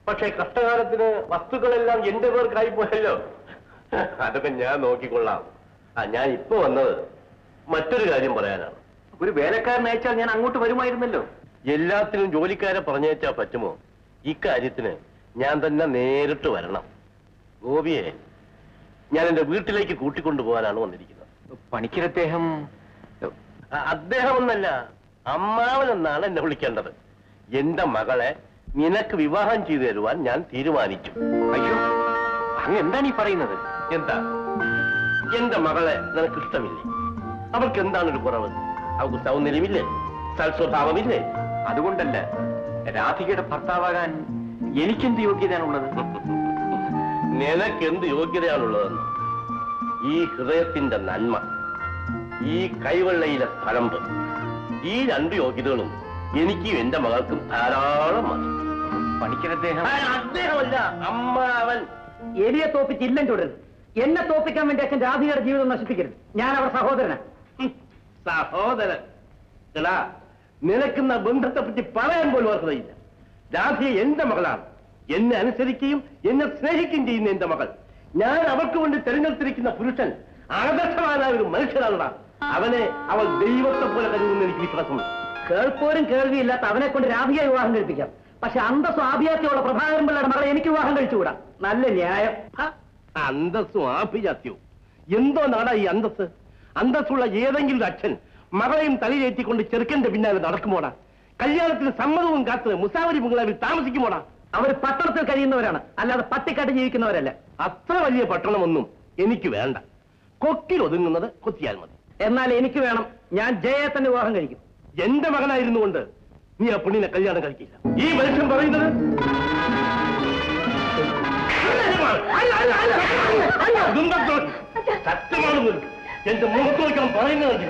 Speaker 4: പക്ഷേ കഷ്ടകാലത്തിന് വസ്തുക്കളെല്ലാം എന്റെ പേർക്കായി പോയല്ലോ അതൊക്കെ ഞാൻ നോക്കിക്കൊള്ളാം ആ ഞാൻ ഇപ്പൊ വന്നത് മറ്റൊരു കാര്യം പറയാനാണ്
Speaker 9: ഒരു വേലക്കാരനെ അയച്ചാൽ ഞാൻ അങ്ങോട്ട് വരുമായിരുന്നല്ലോ
Speaker 4: എല്ലാത്തിനും ജോലിക്കാരെ പറഞ്ഞേച്ചാ പറ്റുമോ ഇക്കാര്യത്തിന് ഞാൻ തന്നെ നേരിട്ട് വരണം ഗോപിയെ ഞാൻ എന്റെ വീട്ടിലേക്ക് കൂട്ടിക്കൊണ്ടുപോകാനാണ് വന്നിരിക്കുന്നത്
Speaker 9: പണിക്കരദ്ദേഹം
Speaker 4: ആ, അദ്ദേഹം എന്നല്ല അമ്മാവൻ എന്നാണ് എന്നെ വിളിക്കേണ്ടത് എന്റെ മകളെ നിനക്ക് വിവാഹം ചെയ്തു തരുവാൻ ഞാൻ തീരുമാനിച്ചു
Speaker 9: അയ്യോ അങ്ങ് എന്താണ് ഈ പറയുന്നത്
Speaker 4: എന്താ എന്റെ മകളെ നിനക്ക് ഇഷ്ടമില്ലേ അവൾക്ക് എന്താണ് ഒരു കുറവ് അവൾക്ക് സൗന്ദര്യമില്ലേ സൽസ്വഭാവമില്ലേ
Speaker 9: അതുകൊണ്ടല്ല രാധികയുടെ ഭർത്താവാകാൻ എനിക്കെന്ത് യോഗ്യതയാണുള്ളത്
Speaker 4: നിനക്ക് എന്ത് യോഗ്യതയാണുള്ളതെന്ന് ഈ ഹൃദയത്തിന്റെ നന്മ ഈ കൈവെള്ളയിലെ തലമ്പ് ഈ രണ്ട് യോഗ്യതകളും എനിക്കും എന്റെ മകൾക്കും ധാരാളം മതി
Speaker 9: പണിക്കരദ്ദേഹം
Speaker 4: ആ, അദ്ദേഹമല്ല അമ്മാവൻ
Speaker 7: എലിയെ തോപ്പിച്ച് ഇല്ലം ചുടരുത് എന്നെ തോപ്പിക്കാൻ വേണ്ടി അച്ഛൻ രാധികയുടെ ജീവിതം നശിപ്പിക്കരുത് ഞാൻ അവർ സഹോദരനാ
Speaker 4: ഹും, സഹോദരൻ എടാ നിനക്കുന്ന ബന്ധത്തെ പറ്റി പറയാൻ പോലും അർഹതയില്ല രാധയെ എന്റെ മകളാണ് എന്നെ അനുസരിക്കുകയും എന്നെ സ്നേഹിക്കുകയും ചെയ്യുന്ന എന്റെ മകൾ ഞാൻ അവൾക്ക് വേണ്ടി തെരഞ്ഞെടുത്തിരിക്കുന്ന പുരുഷൻ ആദർശവാനായ ഒരു മനുഷ്യനാണടാ അവനെ അവൾ ദൈവത്തെ പോലെ കരുതുന്ന എനിക്ക് വിശ്വാസമുണ്ട്
Speaker 7: കേൾപ്പോരും കേൾവിയില്ലാത്ത അവനെ കൊണ്ട് രാധിക വിവാഹം കഴിപ്പിക്കാം പക്ഷെ അന്തസ്സും ആഭിയാത്യമുള്ള പ്രഭാകരൻ പിള്ളയുടെ മകളെ എനിക്ക് വിവാഹം കഴിച്ചുകൂടാ നല്ല ന്യായം
Speaker 4: ഹ, അന്തസ്സും ആഭിജാത്യവും എന്തോ നാടാ ഈ അന്തസ് അന്തസ്സുള്ള ഏതെങ്കിലും ഒരു അച്ഛൻ മകളെയും തലയിലേറ്റിക്കൊണ്ട് ചെറുക്കന്റെ പിന്നാലെ നടക്കുമോടാ കല്യാണത്തിന് സമ്മതവും കാത്ത് മുസാവരി ബംഗ്ലാവിൽ താമസിക്കുമോടാ
Speaker 7: അവർ പട്ടണത്തിൽ കഴിയുന്നവരാണ് അല്ലാതെ പട്ടിക്കാട്ട് ജീവിക്കുന്നവരല്ല
Speaker 4: അത്ര വലിയ പട്ടണമൊന്നും എനിക്ക് വേണ്ട കൊക്കിൽ ഒതുങ്ങുന്നത് കൊത്തിയാൽ മതി
Speaker 7: എന്നാൽ എനിക്ക് വേണം ഞാൻ ജയയെ തന്നെ വിവാഹം കഴിക്കും
Speaker 4: എന്റെ മകനായിരുന്നു കൊണ്ട് നീ ആ പെണ്ണിനെ കല്യാണം കഴിക്കില്ല ഈ മനുഷ്യൻ പറയുന്നത് അല്ല, അല്ല, അല്ല, അല്ല, ഇതെന്താ ഇത്? സത്യമാണ് പോലും. എന്റെ മുഖത്ത് നോക്കാൻ പറയുന്നത് കണ്ടില്ലേ?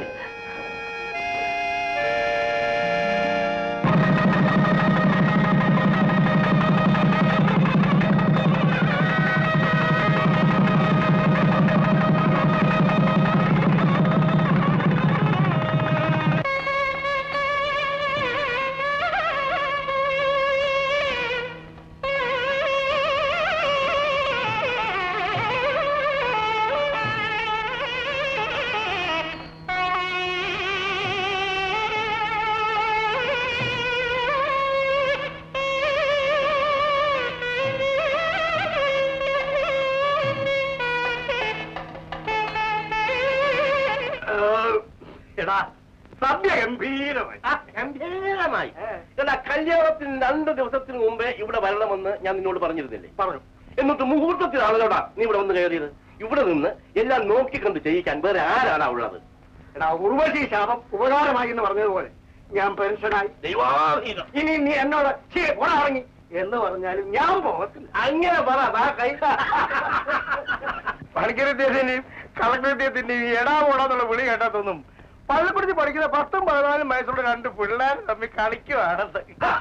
Speaker 4: എടാ സദ്യ ഗംഭീരമായി ആ, ഗംഭീരമായി എടാ കല്യാണത്തിന് രണ്ട് ദിവസത്തിന് മുമ്പേ ഇവിടെ വരണമെന്ന് ഞാൻ നിന്നോട് പറഞ്ഞിരുന്നില്ലേ പറഞ്ഞു എന്നിട്ട് മുഹൂർത്തത്തിലാണല്ലോടാ നീ ഇവിടെ വന്ന് കയറിയത് ഇവിടെ നിന്ന് എല്ലാം നോക്കിക്കണ്ട് ചെയ്യിക്കാൻ വേറെ ആരാടാ ഉള്ളത്
Speaker 8: എടാ ഉർവശി ശാപം ഉപകാരമായി എന്ന് പറഞ്ഞതുപോലെ ഞാൻ പെൻഷനായി
Speaker 4: ദൈവാധീനം
Speaker 8: ഇനി നീ എന്നോട് "ഛീ, പോടാ ഇറങ്ങി എന്ന് പറഞ്ഞാലും ഞാൻ പോകത്തില്ല
Speaker 4: അങ്ങനെ പറ ദാ കൈ
Speaker 2: പണിക്കരത്തിന്റെയും കളക്ടറേറ്റിന്റെയും എടാ പോടാന്നുള്ള വിളി കേട്ടാത്തൊന്നും പള്ളിക്കുടിച്ച് പഠിക്കുന്ന പത്തും പതിനാലും വയസ്സുള്ള രണ്ട് പിള്ളേർ തമ്മിൽ കളിക്കുവാണെന്ന്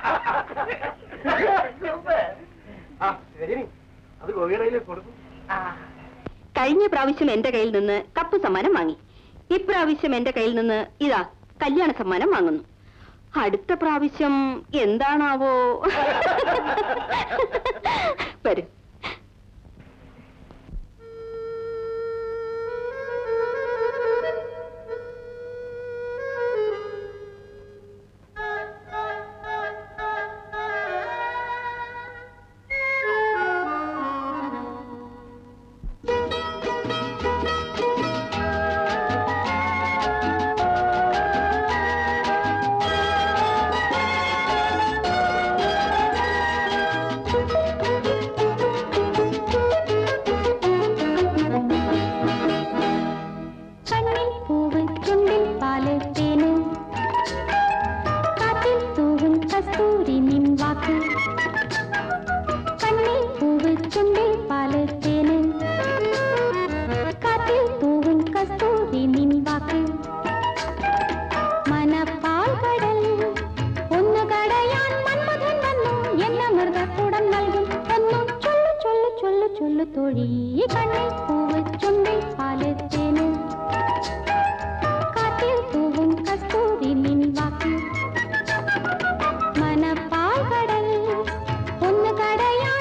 Speaker 8: ആ ശരി അത് ഗോപിയുടെ കൊടുക്കും
Speaker 6: കഴിഞ്ഞ പ്രാവശ്യം എന്റെ കയ്യിൽ നിന്ന് കപ്പ് സമ്മാനം വാങ്ങി ഇപ്രാവശ്യം എന്റെ കയ്യിൽ നിന്ന് ഇതാ കല്യാണ സമ്മാനം വാങ്ങുന്നു അടുത്ത പ്രാവശ്യം എന്താണാവോ വരും
Speaker 10: കണ്ണിൽ പൂവ് ചുണ്ടിൽ പാല് തേന് കാറ്റിൽ തൂവും കസ്തൂരി നിൻ വാക്ക് കണ്ണിൽ പൂവ് ചുണ്ടിൽ പാല് തേന് കാറ്റിൽ തൂവും കസ്തൂരി നിൻ വാക്ക് മനപ്പാൽ കടൽ ഒന്ന് കടയാൻ മന്മഥൻ വന്നു എന്ന മൃഗക്കൂടം നൽകും ഒന്നും ചൊല്ലു ചൊല്ലു ചൊല്ലു ചൊല്ലു തൊഴി കണ്ണിൽ പൂവ് ചുണ്ടിൽ പാല് തേന് കാറ്റിൽ തൂവും കസ്തൂരി നിൻ വാക്ക് മനപ്പാൽ കടൽ ഒന്ന് കടയാൻ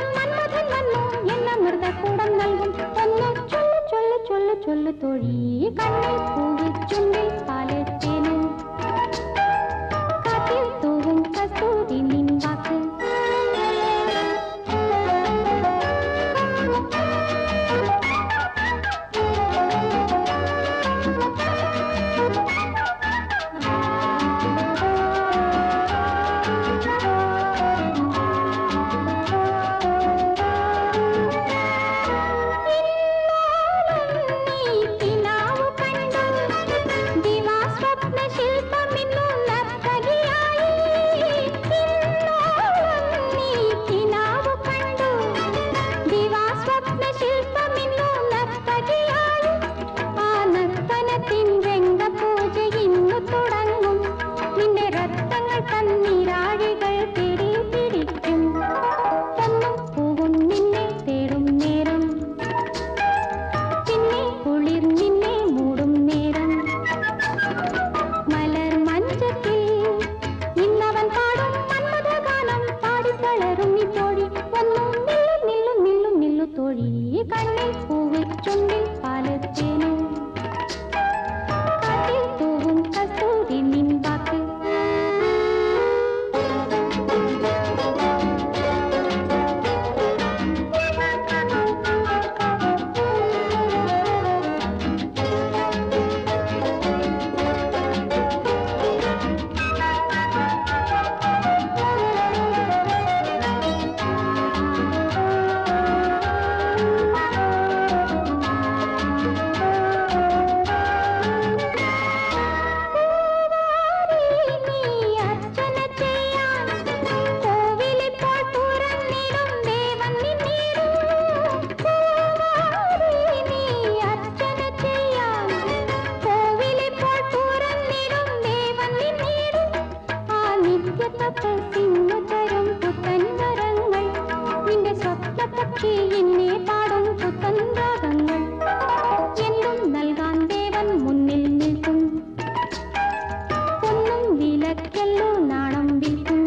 Speaker 10: നിന്റെ സ്വപ്നപക്ഷി എന്നെ പാടും പുത്തൻ രാഗങ്ങൾ എന്തും നൽകാൻ ദേവൻ മുന്നിൽ നിൽക്കും ഒന്നും വിലക്കല്ലോ നാണം വിൽക്കും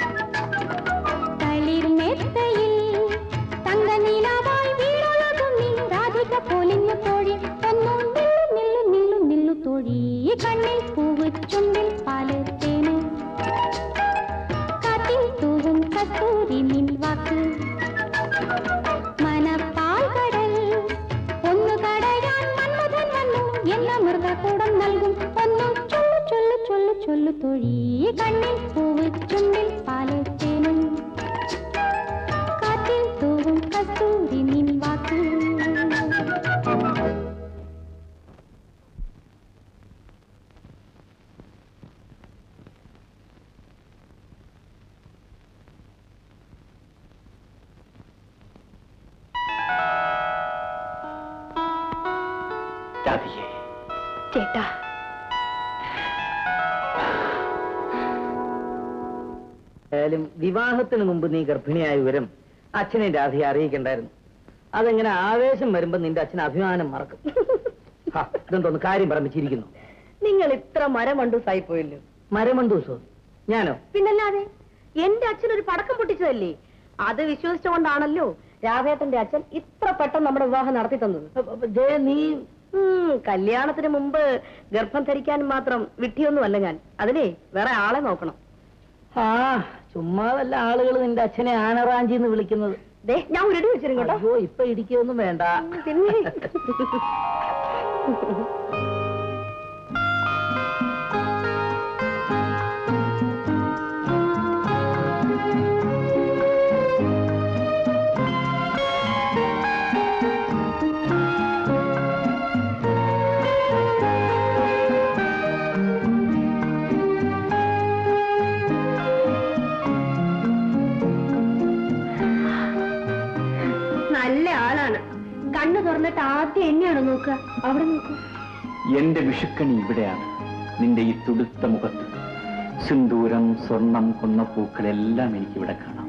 Speaker 10: തളിർമെത്തയിൽ തങ്കനിലാവായി വീണൊഴുകും നീ രാധിക പൊലിഞ്ഞു തോഴി ഒന്നും നില്ലു നില്ലു നില്ലു നില്ലു തോഴി കണ്ണിൽ പൂവ് ചുണ്ടിൽ പാല് തേന് കാറ്റിൽ തൂവും കസ്തൂരി നിൻ വാക്ക് മനപ്പാൽ കടൽ ഒന്നു കടയാൻ മന്മഥൻ വന്നു എന്ന മൃതകൂടം നൽകും ഒന്നു ചൊല്ലു ചൊല്ലു ചൊല്ലു ചൊല്ലു തൊഴി കണ്ണിൽ പൂവ് ചുണ്ടിൽ പാല് തേനും കാറ്റിൽ തൂവും കസ്തൂരി നിൻ വാക്ക്
Speaker 9: രാധികേ
Speaker 6: ചേട്ടാ
Speaker 7: ഏതായാലും വിവാഹത്തിന് മുമ്പ് നീ ഗർഭിണിയായ വിവരം അച്ഛനെ രാധയെ അറിയിക്കണ്ടായിരുന്നു അതെങ്ങനെ ആവേശം വരുമ്പോ നിന്റെ അച്ഛൻ അഭിമാനം മറക്കും ഹാ, ഇതെന്തോന്ന് കാര്യം പറമ്പിച്ചിരിക്കുന്നു
Speaker 6: നിങ്ങൾ ഇത്ര മരമണ്ടൂസായി പോയല്ലോ
Speaker 7: മരമണ്ടൂസോ ഞാനോ
Speaker 6: പിന്നല്ലാതെ എന്റെ അച്ഛൻ ഒരു പടക്കം പൊട്ടിച്ചതല്ലേ അത് വിശ്വസിച്ചുകൊണ്ടാണല്ലോ രാധേട്ടന്റെ അച്ഛൻ ഇത്ര പെട്ടെന്ന് നമ്മുടെ വിവാഹം നടത്തി തന്നത്
Speaker 7: അപ്പൊ ജയ നീ
Speaker 6: ഉം, കല്യാണത്തിന് മുമ്പ് ഗർഭം ധരിക്കാൻ മാത്രം വിട്ടിയൊന്നുമല്ല ഞാൻ അതിനെ വേറെ ആളെ നോക്കണം
Speaker 7: ആ ചുമ്മാതല്ല ആളുകൾ നിന്റെ അച്ഛനെ ആനറാഞ്ചി എന്ന് വിളിക്കുന്നത്
Speaker 6: ദേ ഞാൻ ഉരുടി വെച്ചിരും കേട്ടോ
Speaker 7: അയ്യോ ഇപ്പൊ ഇടിക്കൊന്നും വേണ്ട
Speaker 6: പിന്നെ നല്ല ആളാണ് കണ്ണു തുറന്നിട്ട് ആദ്യം എന്നെയാണ് നോക്കുക അവിടെ നോക്കൂ
Speaker 9: എന്റെ വിഷുക്കണി ഇവിടെയാണ് നിന്റെ ഈ തുടുത്ത മുഖത്ത് സിന്ദൂരം സ്വർണം കൊന്നപ്പൂക്കളെല്ലാം എനിക്കിവിടെ കാണാം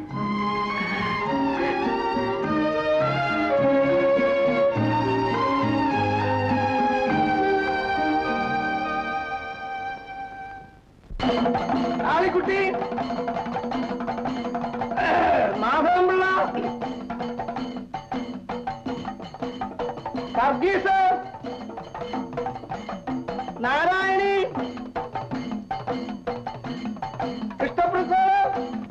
Speaker 8: ആളിക്കുട്ടി മാധവൻപിള്ള വർഗീസ് നാരായണി കൃഷ്ണപ്രസാദ്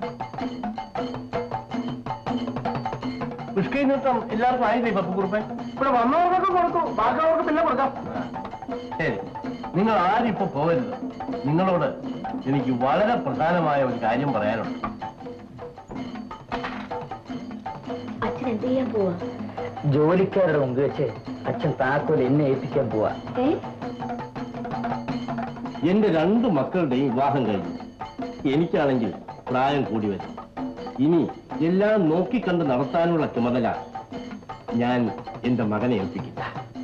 Speaker 4: പുഷ്കൈ നൃത്തം എല്ലാവർക്കും ആയില്ലേ പപ്പുക്കുറുപ്പൻ
Speaker 8: ഇവിടെ വന്നവർക്കൊക്കെ കൊടുത്തു ബാക്കിയുള്ളവർക്ക് പിന്നെ കൊടുക്കാം
Speaker 4: ശരി നിങ്ങൾ ആരും ഇപ്പൊ പോകരുത് നിങ്ങളോട് എനിക്ക് വളരെ പ്രധാനമായ ഒരു കാര്യം പറയാനുണ്ട്
Speaker 6: അച്ഛൻ എന്ത് ചെയ്യാൻ പോവാ
Speaker 7: ജോലിക്കാരുടെ മുമ്പ് വെച്ച് അച്ഛൻ താക്കോൽ എന്നെ ഏൽപ്പിക്കാൻ പോവാ
Speaker 6: ഏ
Speaker 4: എന്റെ രണ്ട് മക്കളുടെയും വിവാഹം കഴിഞ്ഞു എനിക്കാണെങ്കിൽ പ്രായം കൂടി വരും ഇനി എല്ലാം നോക്കിക്കണ്ട് നടത്താനുള്ള ചുമതല ഞാൻ എന്റെ മകനെ ഏൽപ്പിക്കില്ല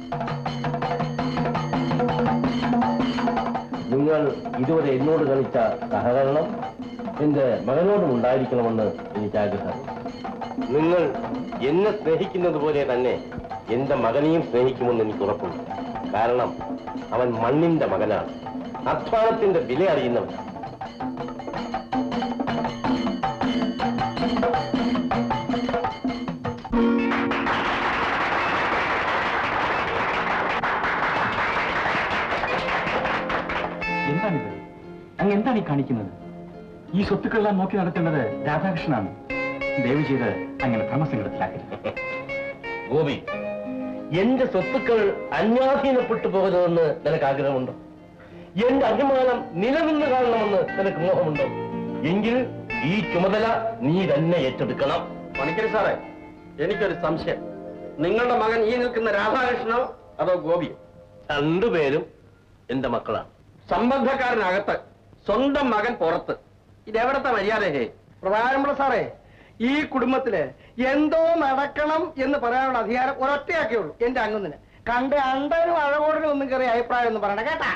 Speaker 4: നിങ്ങൾ ഇതുവരെ എന്നോട് കളിച്ച സഹകരണം എന്റെ മകനോടും ഉണ്ടായിരിക്കണമെന്ന് എനിക്ക് ആഗ്രഹം നിങ്ങൾ എന്നെ സ്നേഹിക്കുന്നത് പോലെ തന്നെ എന്റെ മകനെയും സ്നേഹിക്കുമെന്ന് എനിക്ക് ഉറപ്പുണ്ട് കാരണം അവൻ മണ്ണിന്റെ മകനാണ് അധ്വാനത്തിന്റെ വില അറിയുന്നവൻ
Speaker 9: എന്താണിത് അങ്ങ് എന്താണ് ഈ കാണിക്കുന്നത് ഈ സ്വത്തുക്കളെല്ലാം നോക്കി നടത്തേണ്ടത് രാധാകൃഷ്ണനാണ് ദയവ് ചെയ്ത് അങ്ങനെ ധർമ്മസങ്കടത്തിലാക്കരുത്
Speaker 4: ഗോപി എന്റെ സ്വത്തുക്കൾ അന്യാധീനപ്പെട്ടു പോകരുതെന്ന് നിനക്ക് ആഗ്രഹമുണ്ടോ എന്റെ അഭിമാനം നിലനിന്ന് കാണണമെന്ന് നിനക്ക് മോഹമുണ്ടോ എങ്കിൽ ഈ ചുമതല നീ തന്നെ ഏറ്റെടുക്കണം
Speaker 3: പണിക്കരി സാറേ എനിക്കൊരു സംശയം നിങ്ങളുടെ മകൻ ഈ നിൽക്കുന്ന രാധാകൃഷ്ണനോ അതോ ഗോപിയോ
Speaker 4: രണ്ടുപേരും എന്റെ മക്കളാണ്
Speaker 3: സംബന്ധക്കാരനകത്ത് സ്വന്തം മകൻ പുറത്ത് ഇതെവിടത്തെ മര്യാദ ഹേ
Speaker 8: പ്രധാനമുള്ള സാറേ ഈ കുടുംബത്തില് എന്തോ നടക്കണം എന്ന് പറയാനുള്ള അധികാരം ഒരൊറ്റയാക്കേ ഉള്ളൂ എന്റെ അംഗത്തിന് കണ്ട് അണ്ടനും അഴകോടനും ഒന്നും കയറി അഭിപ്രായം ഒന്നും പറയണ്ട കേട്ടാ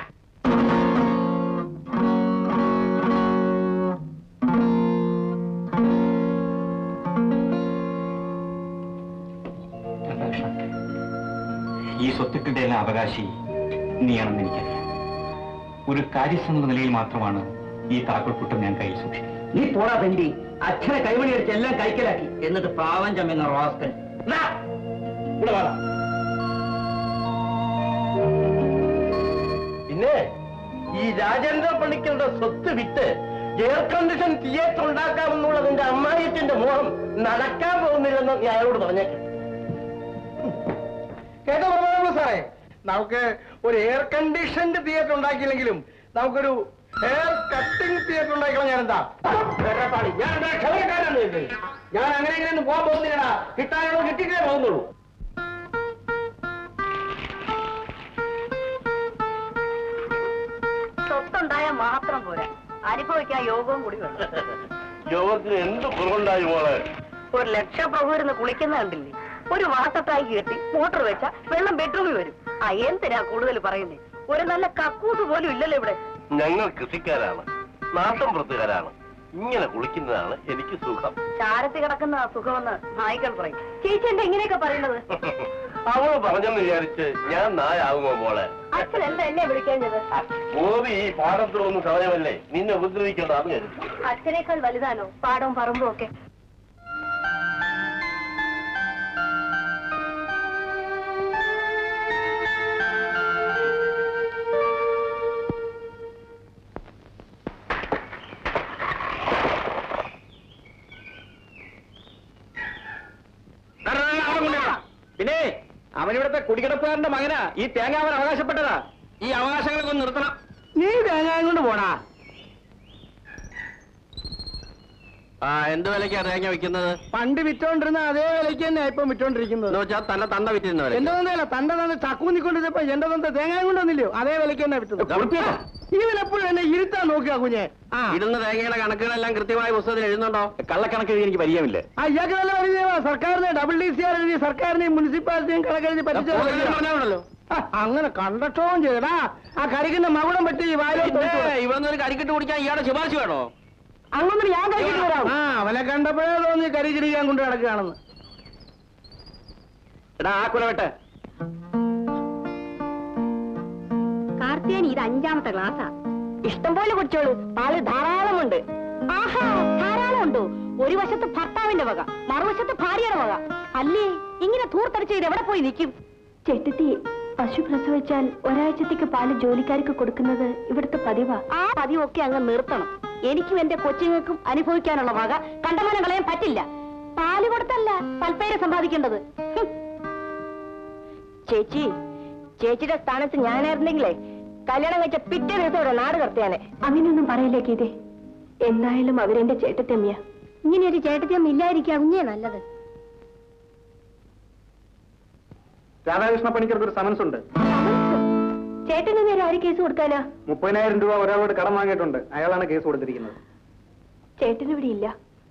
Speaker 9: ഈ സ്വത്തുക്കളുടെ എല്ലാം അവകാശി നീയാണെന്ന് എനിക്കറിയാം ഒരു കാര്യസ്ഥ നിലയിൽ മാത്രമാണ് ഈ താക്കോൽക്കുട്ടം ഞാൻ കയ്യിൽ സൂക്ഷിക്കുന്നത്
Speaker 7: നീ പോടാ പെണ്ടി അച്ഛനെ കൈമണി അടിച്ച് എല്ലാം കൈക്കലാക്കി എന്നിട്ട് പാവം ചമ്മെന്ന റോസ്കൻ ദാ, ഇവിടെ വാടാ.
Speaker 4: പിന്നെ ഈ രാജേന്ദ്ര പണിക്കരുടെ സ്വത്ത് വിറ്റ് എയർ കണ്ടീഷൻ തിയേറ്റർ ഉണ്ടാക്കാമെന്നുള്ളത് എന്റെ അമ്മായിയത്തിന്റെ മോഹം നടക്കാൻ പോകുന്നില്ലെന്ന് ഞാൻ അയാളോട് പറഞ്ഞേക്കാം
Speaker 8: കേട്ടോ പ്രഭാകരൻ സാറേ നമുക്ക് ഒരു എയർ കണ്ടീഷൻഡ് തിയേറ്റർ ഉണ്ടാക്കിയില്ലെങ്കിലും നമുക്കൊരു ഹെയർ കട്ടിംഗ് തിയേറ്റർ ഉണ്ടാക്കിയാൽ ഞാൻ എന്താ
Speaker 4: ഞാൻ എന്താ ക്ഷമക്കാരാണ് ഇത്?
Speaker 8: ഞാൻ അങ്ങനെ ഇങ്ങനെ ഒന്നും പോകാൻ പോകുന്നില്ലടാ
Speaker 4: കിട്ടാനോ കിട്ടിയിട്ടേ പോകുന്നുള്ളൂ
Speaker 6: സ്വത്തുണ്ടായാൽ മാത്രം പോരാ അനുഭവിക്കാൻ യോഗവും കൂടി വേണം
Speaker 4: യോഗത്തിന് എന്ത് കുറവുണ്ടായി മോളെ
Speaker 6: ഒരു ലക്ഷപ്രഭു ഇരുന്ന് കുളിക്കുന്ന കണ്ടില്ലേ ഒരു വാട്ടത്തായി കെട്ടി മോട്ടോർ വെച്ച വെള്ളം ബെഡ്റൂമിൽ വരും ആ എന്തിനാ കൂടുതൽ പറയുന്നേ ഒരു നല്ല കക്കൂസ് പോലും ഇല്ലല്ലോ ഇവിടെ
Speaker 4: ഞങ്ങൾ കൃഷിക്കാരാണ് നാട്ടും പുറത്തുകാരാണ് ഇങ്ങനെ കുളിക്കുന്നതാണ് എനിക്ക് സുഖം
Speaker 6: ചാരത്തി കിടക്കുന്ന സുഖമെന്ന് നായ്ക്കൾ പറയും ചേച്ചി എന്താ ഇങ്ങനെയൊക്കെ പറയുന്നത്
Speaker 4: അവള് പറഞ്ഞെന്ന് വിചാരിച്ച് ഞാൻ നായാകുമോ മോളെ
Speaker 6: അച്ഛൻ എന്താ എന്നെ വിളിക്കേണ്ടത്
Speaker 4: ഗോപി ഈ പാടത്തിലൊന്നും സമയമല്ലേ നിന്നെ ഉപദ്രവിക്കേണ്ടതാണ് കരുതി
Speaker 6: അച്ഛനേക്കാൾ വലുതാണോ പാടവും പറമ്പും ഒക്കെ
Speaker 3: പിന്നെ അവനിവിടുത്തെ കുടികിടപ്പുകാരന്റെ മകനാ ഈ തേങ്ങ അവൻ അവകാശപ്പെട്ടതാ ഈ അവകാശങ്ങളൊക്കെ ഒന്ന് നിർത്തണം
Speaker 8: നീ തേങ്ങായും കൊണ്ട് പോടാ
Speaker 3: ആ എന്ത് വിലക്കാ തേങ്ങ വിൽക്കുന്നത്
Speaker 8: പണ്ട് വിറ്റോണ്ടിരുന്ന അതേ വിലയ്ക്ക് തന്നെ ഇപ്പം വിറ്റോണ്ടിരിക്കുന്നത്
Speaker 3: എന്ന് വെച്ചാൽ തന്നെ തണ്ട വിറ്റിരുന്ന വില
Speaker 8: എന്റെ തന്തയല്ല തന്റെ തന്റെ ചക്കൂന്നിക്കൊണ്ടിരുന്നപ്പോ എന്റെ തந்த തേങ്ങായും കൊണ്ടൊന്നില്ലയോ അതേ വിലയ്ക്ക് തന്നെ വിറ്റത് ഇവൻ എപ്പോഴും എന്നെ ഇരുത്താൻ നോക്കുക കുഞ്ഞെ ആ
Speaker 3: ഇടുന്ന തേങ്ങയുടെ കണക്കുകളെല്ലാം കൃത്യമായ പുസ്തകത്തിൽ എഴുതുന്നുണ്ടോ
Speaker 9: കള്ളക്കണക്ക് എഴുതി എനിക്ക് പരിചയമില്ല
Speaker 8: ആ ഇയാൾക്ക് നല്ല പരിചയമാ സർക്കാരിനെ ഡബിൾ ഡി സി ആർ എഴുതി സർക്കാരിനെയും മുനിസിപ്പാലിറ്റിയും കണക്കെഴുതി പറ്റിച്ച
Speaker 3: പറഞ്ഞാണല്ലോ
Speaker 8: ആ, അങ്ങനെ കണ്ടക്ഷോം ചെയ്യടാ ആ കരിക്കിന്റെ മകുടം പറ്റി ഈ വായിലോട്ട്
Speaker 3: ഇവിടുന്ന് ഒരു കരിക്കിട്ട് കുടിക്കാൻ ഇയാളുടെ ശുപാർശ വേണോ
Speaker 8: അങ്ങനെ ഞാൻ കരിക്കിട്ട് വരാം ആ അവനെ കണ്ടപ്പോഴേ തോന്നി കരിക്കിരിക്കാൻ കൊണ്ട് കിടക്കുകയാണെന്ന്
Speaker 3: എടാ ആ കുലവട്ടെ
Speaker 6: കാർത്തിയാനി ഇത് അഞ്ചാമത്തെ ക്ലാസ്സാ ഇഷ്ടം പോലെ കുടിച്ചോളൂ പാല് ധാരാളമുണ്ട് ആഹാ ധാരാളം ഉണ്ടോ ഒരു വശത്ത് ഭർത്താവിന്റെ വക മറുവശത്ത് ഭാര്യയുടെ വക അല്ലേ ഇങ്ങനെ ധൂർത്തടിച്ച് ഇത് എവിടെ പോയി നിൽക്കും
Speaker 10: ചേട്ടത്തി പശു പ്രസവിച്ചാൽ ഒരാഴ്ചത്തേക്ക് പാല് ജോലിക്കാർക്ക് കൊടുക്കുന്നത് ഇവിടുത്തെ പതിവാ
Speaker 6: ആ പതിവൊക്കെ അങ്ങ് നിർത്തണം എനിക്കും എന്റെ കൊച്ചുങ്ങൾക്കും അനുഭവിക്കാനുള്ള വക കണ്ടമാനം കളയാൻ പറ്റില്ല പാല് കൊടുത്തല്ല പൽപ്പേരെ സമ്പാദിക്കേണ്ടത് ഹും. ചേച്ചി ചേച്ചിയുടെ സ്ഥാനത്ത് ഞാനായിരുന്നെങ്കിലേ കല്യാണം കഴിച്ച പിറ്റേ ദിവസം ഇവിടെ നാട് കടത്തിയാനെ
Speaker 10: അങ്ങനെയൊന്നും പറയില്ലേ ഗീതേ എന്തായാലും അവരെന്റെ ചേട്ടത്തമ്മിയ
Speaker 6: ഇങ്ങനെ ഒരു ചേട്ടത്തിയമ്മ ഇല്ലായിരിക്കും കുഞ്ഞേ നല്ലത്
Speaker 9: രാധാകൃഷ്ണ പണിക്കർക്ക് ഒരു സമൻസ് ഉണ്ട്
Speaker 10: ചേട്ടന് നേരെ ആര് കേസ് കൊടുക്കാനാ
Speaker 9: മുപ്പതിനായിരം രൂപ ഒരാളോട് കടം വാങ്ങിയിട്ടുണ്ട് അയാളാണ് കേസ് കൊടുത്തിരിക്കുന്നത്
Speaker 10: ചേട്ടൻ ഇവിടെ ഇല്ല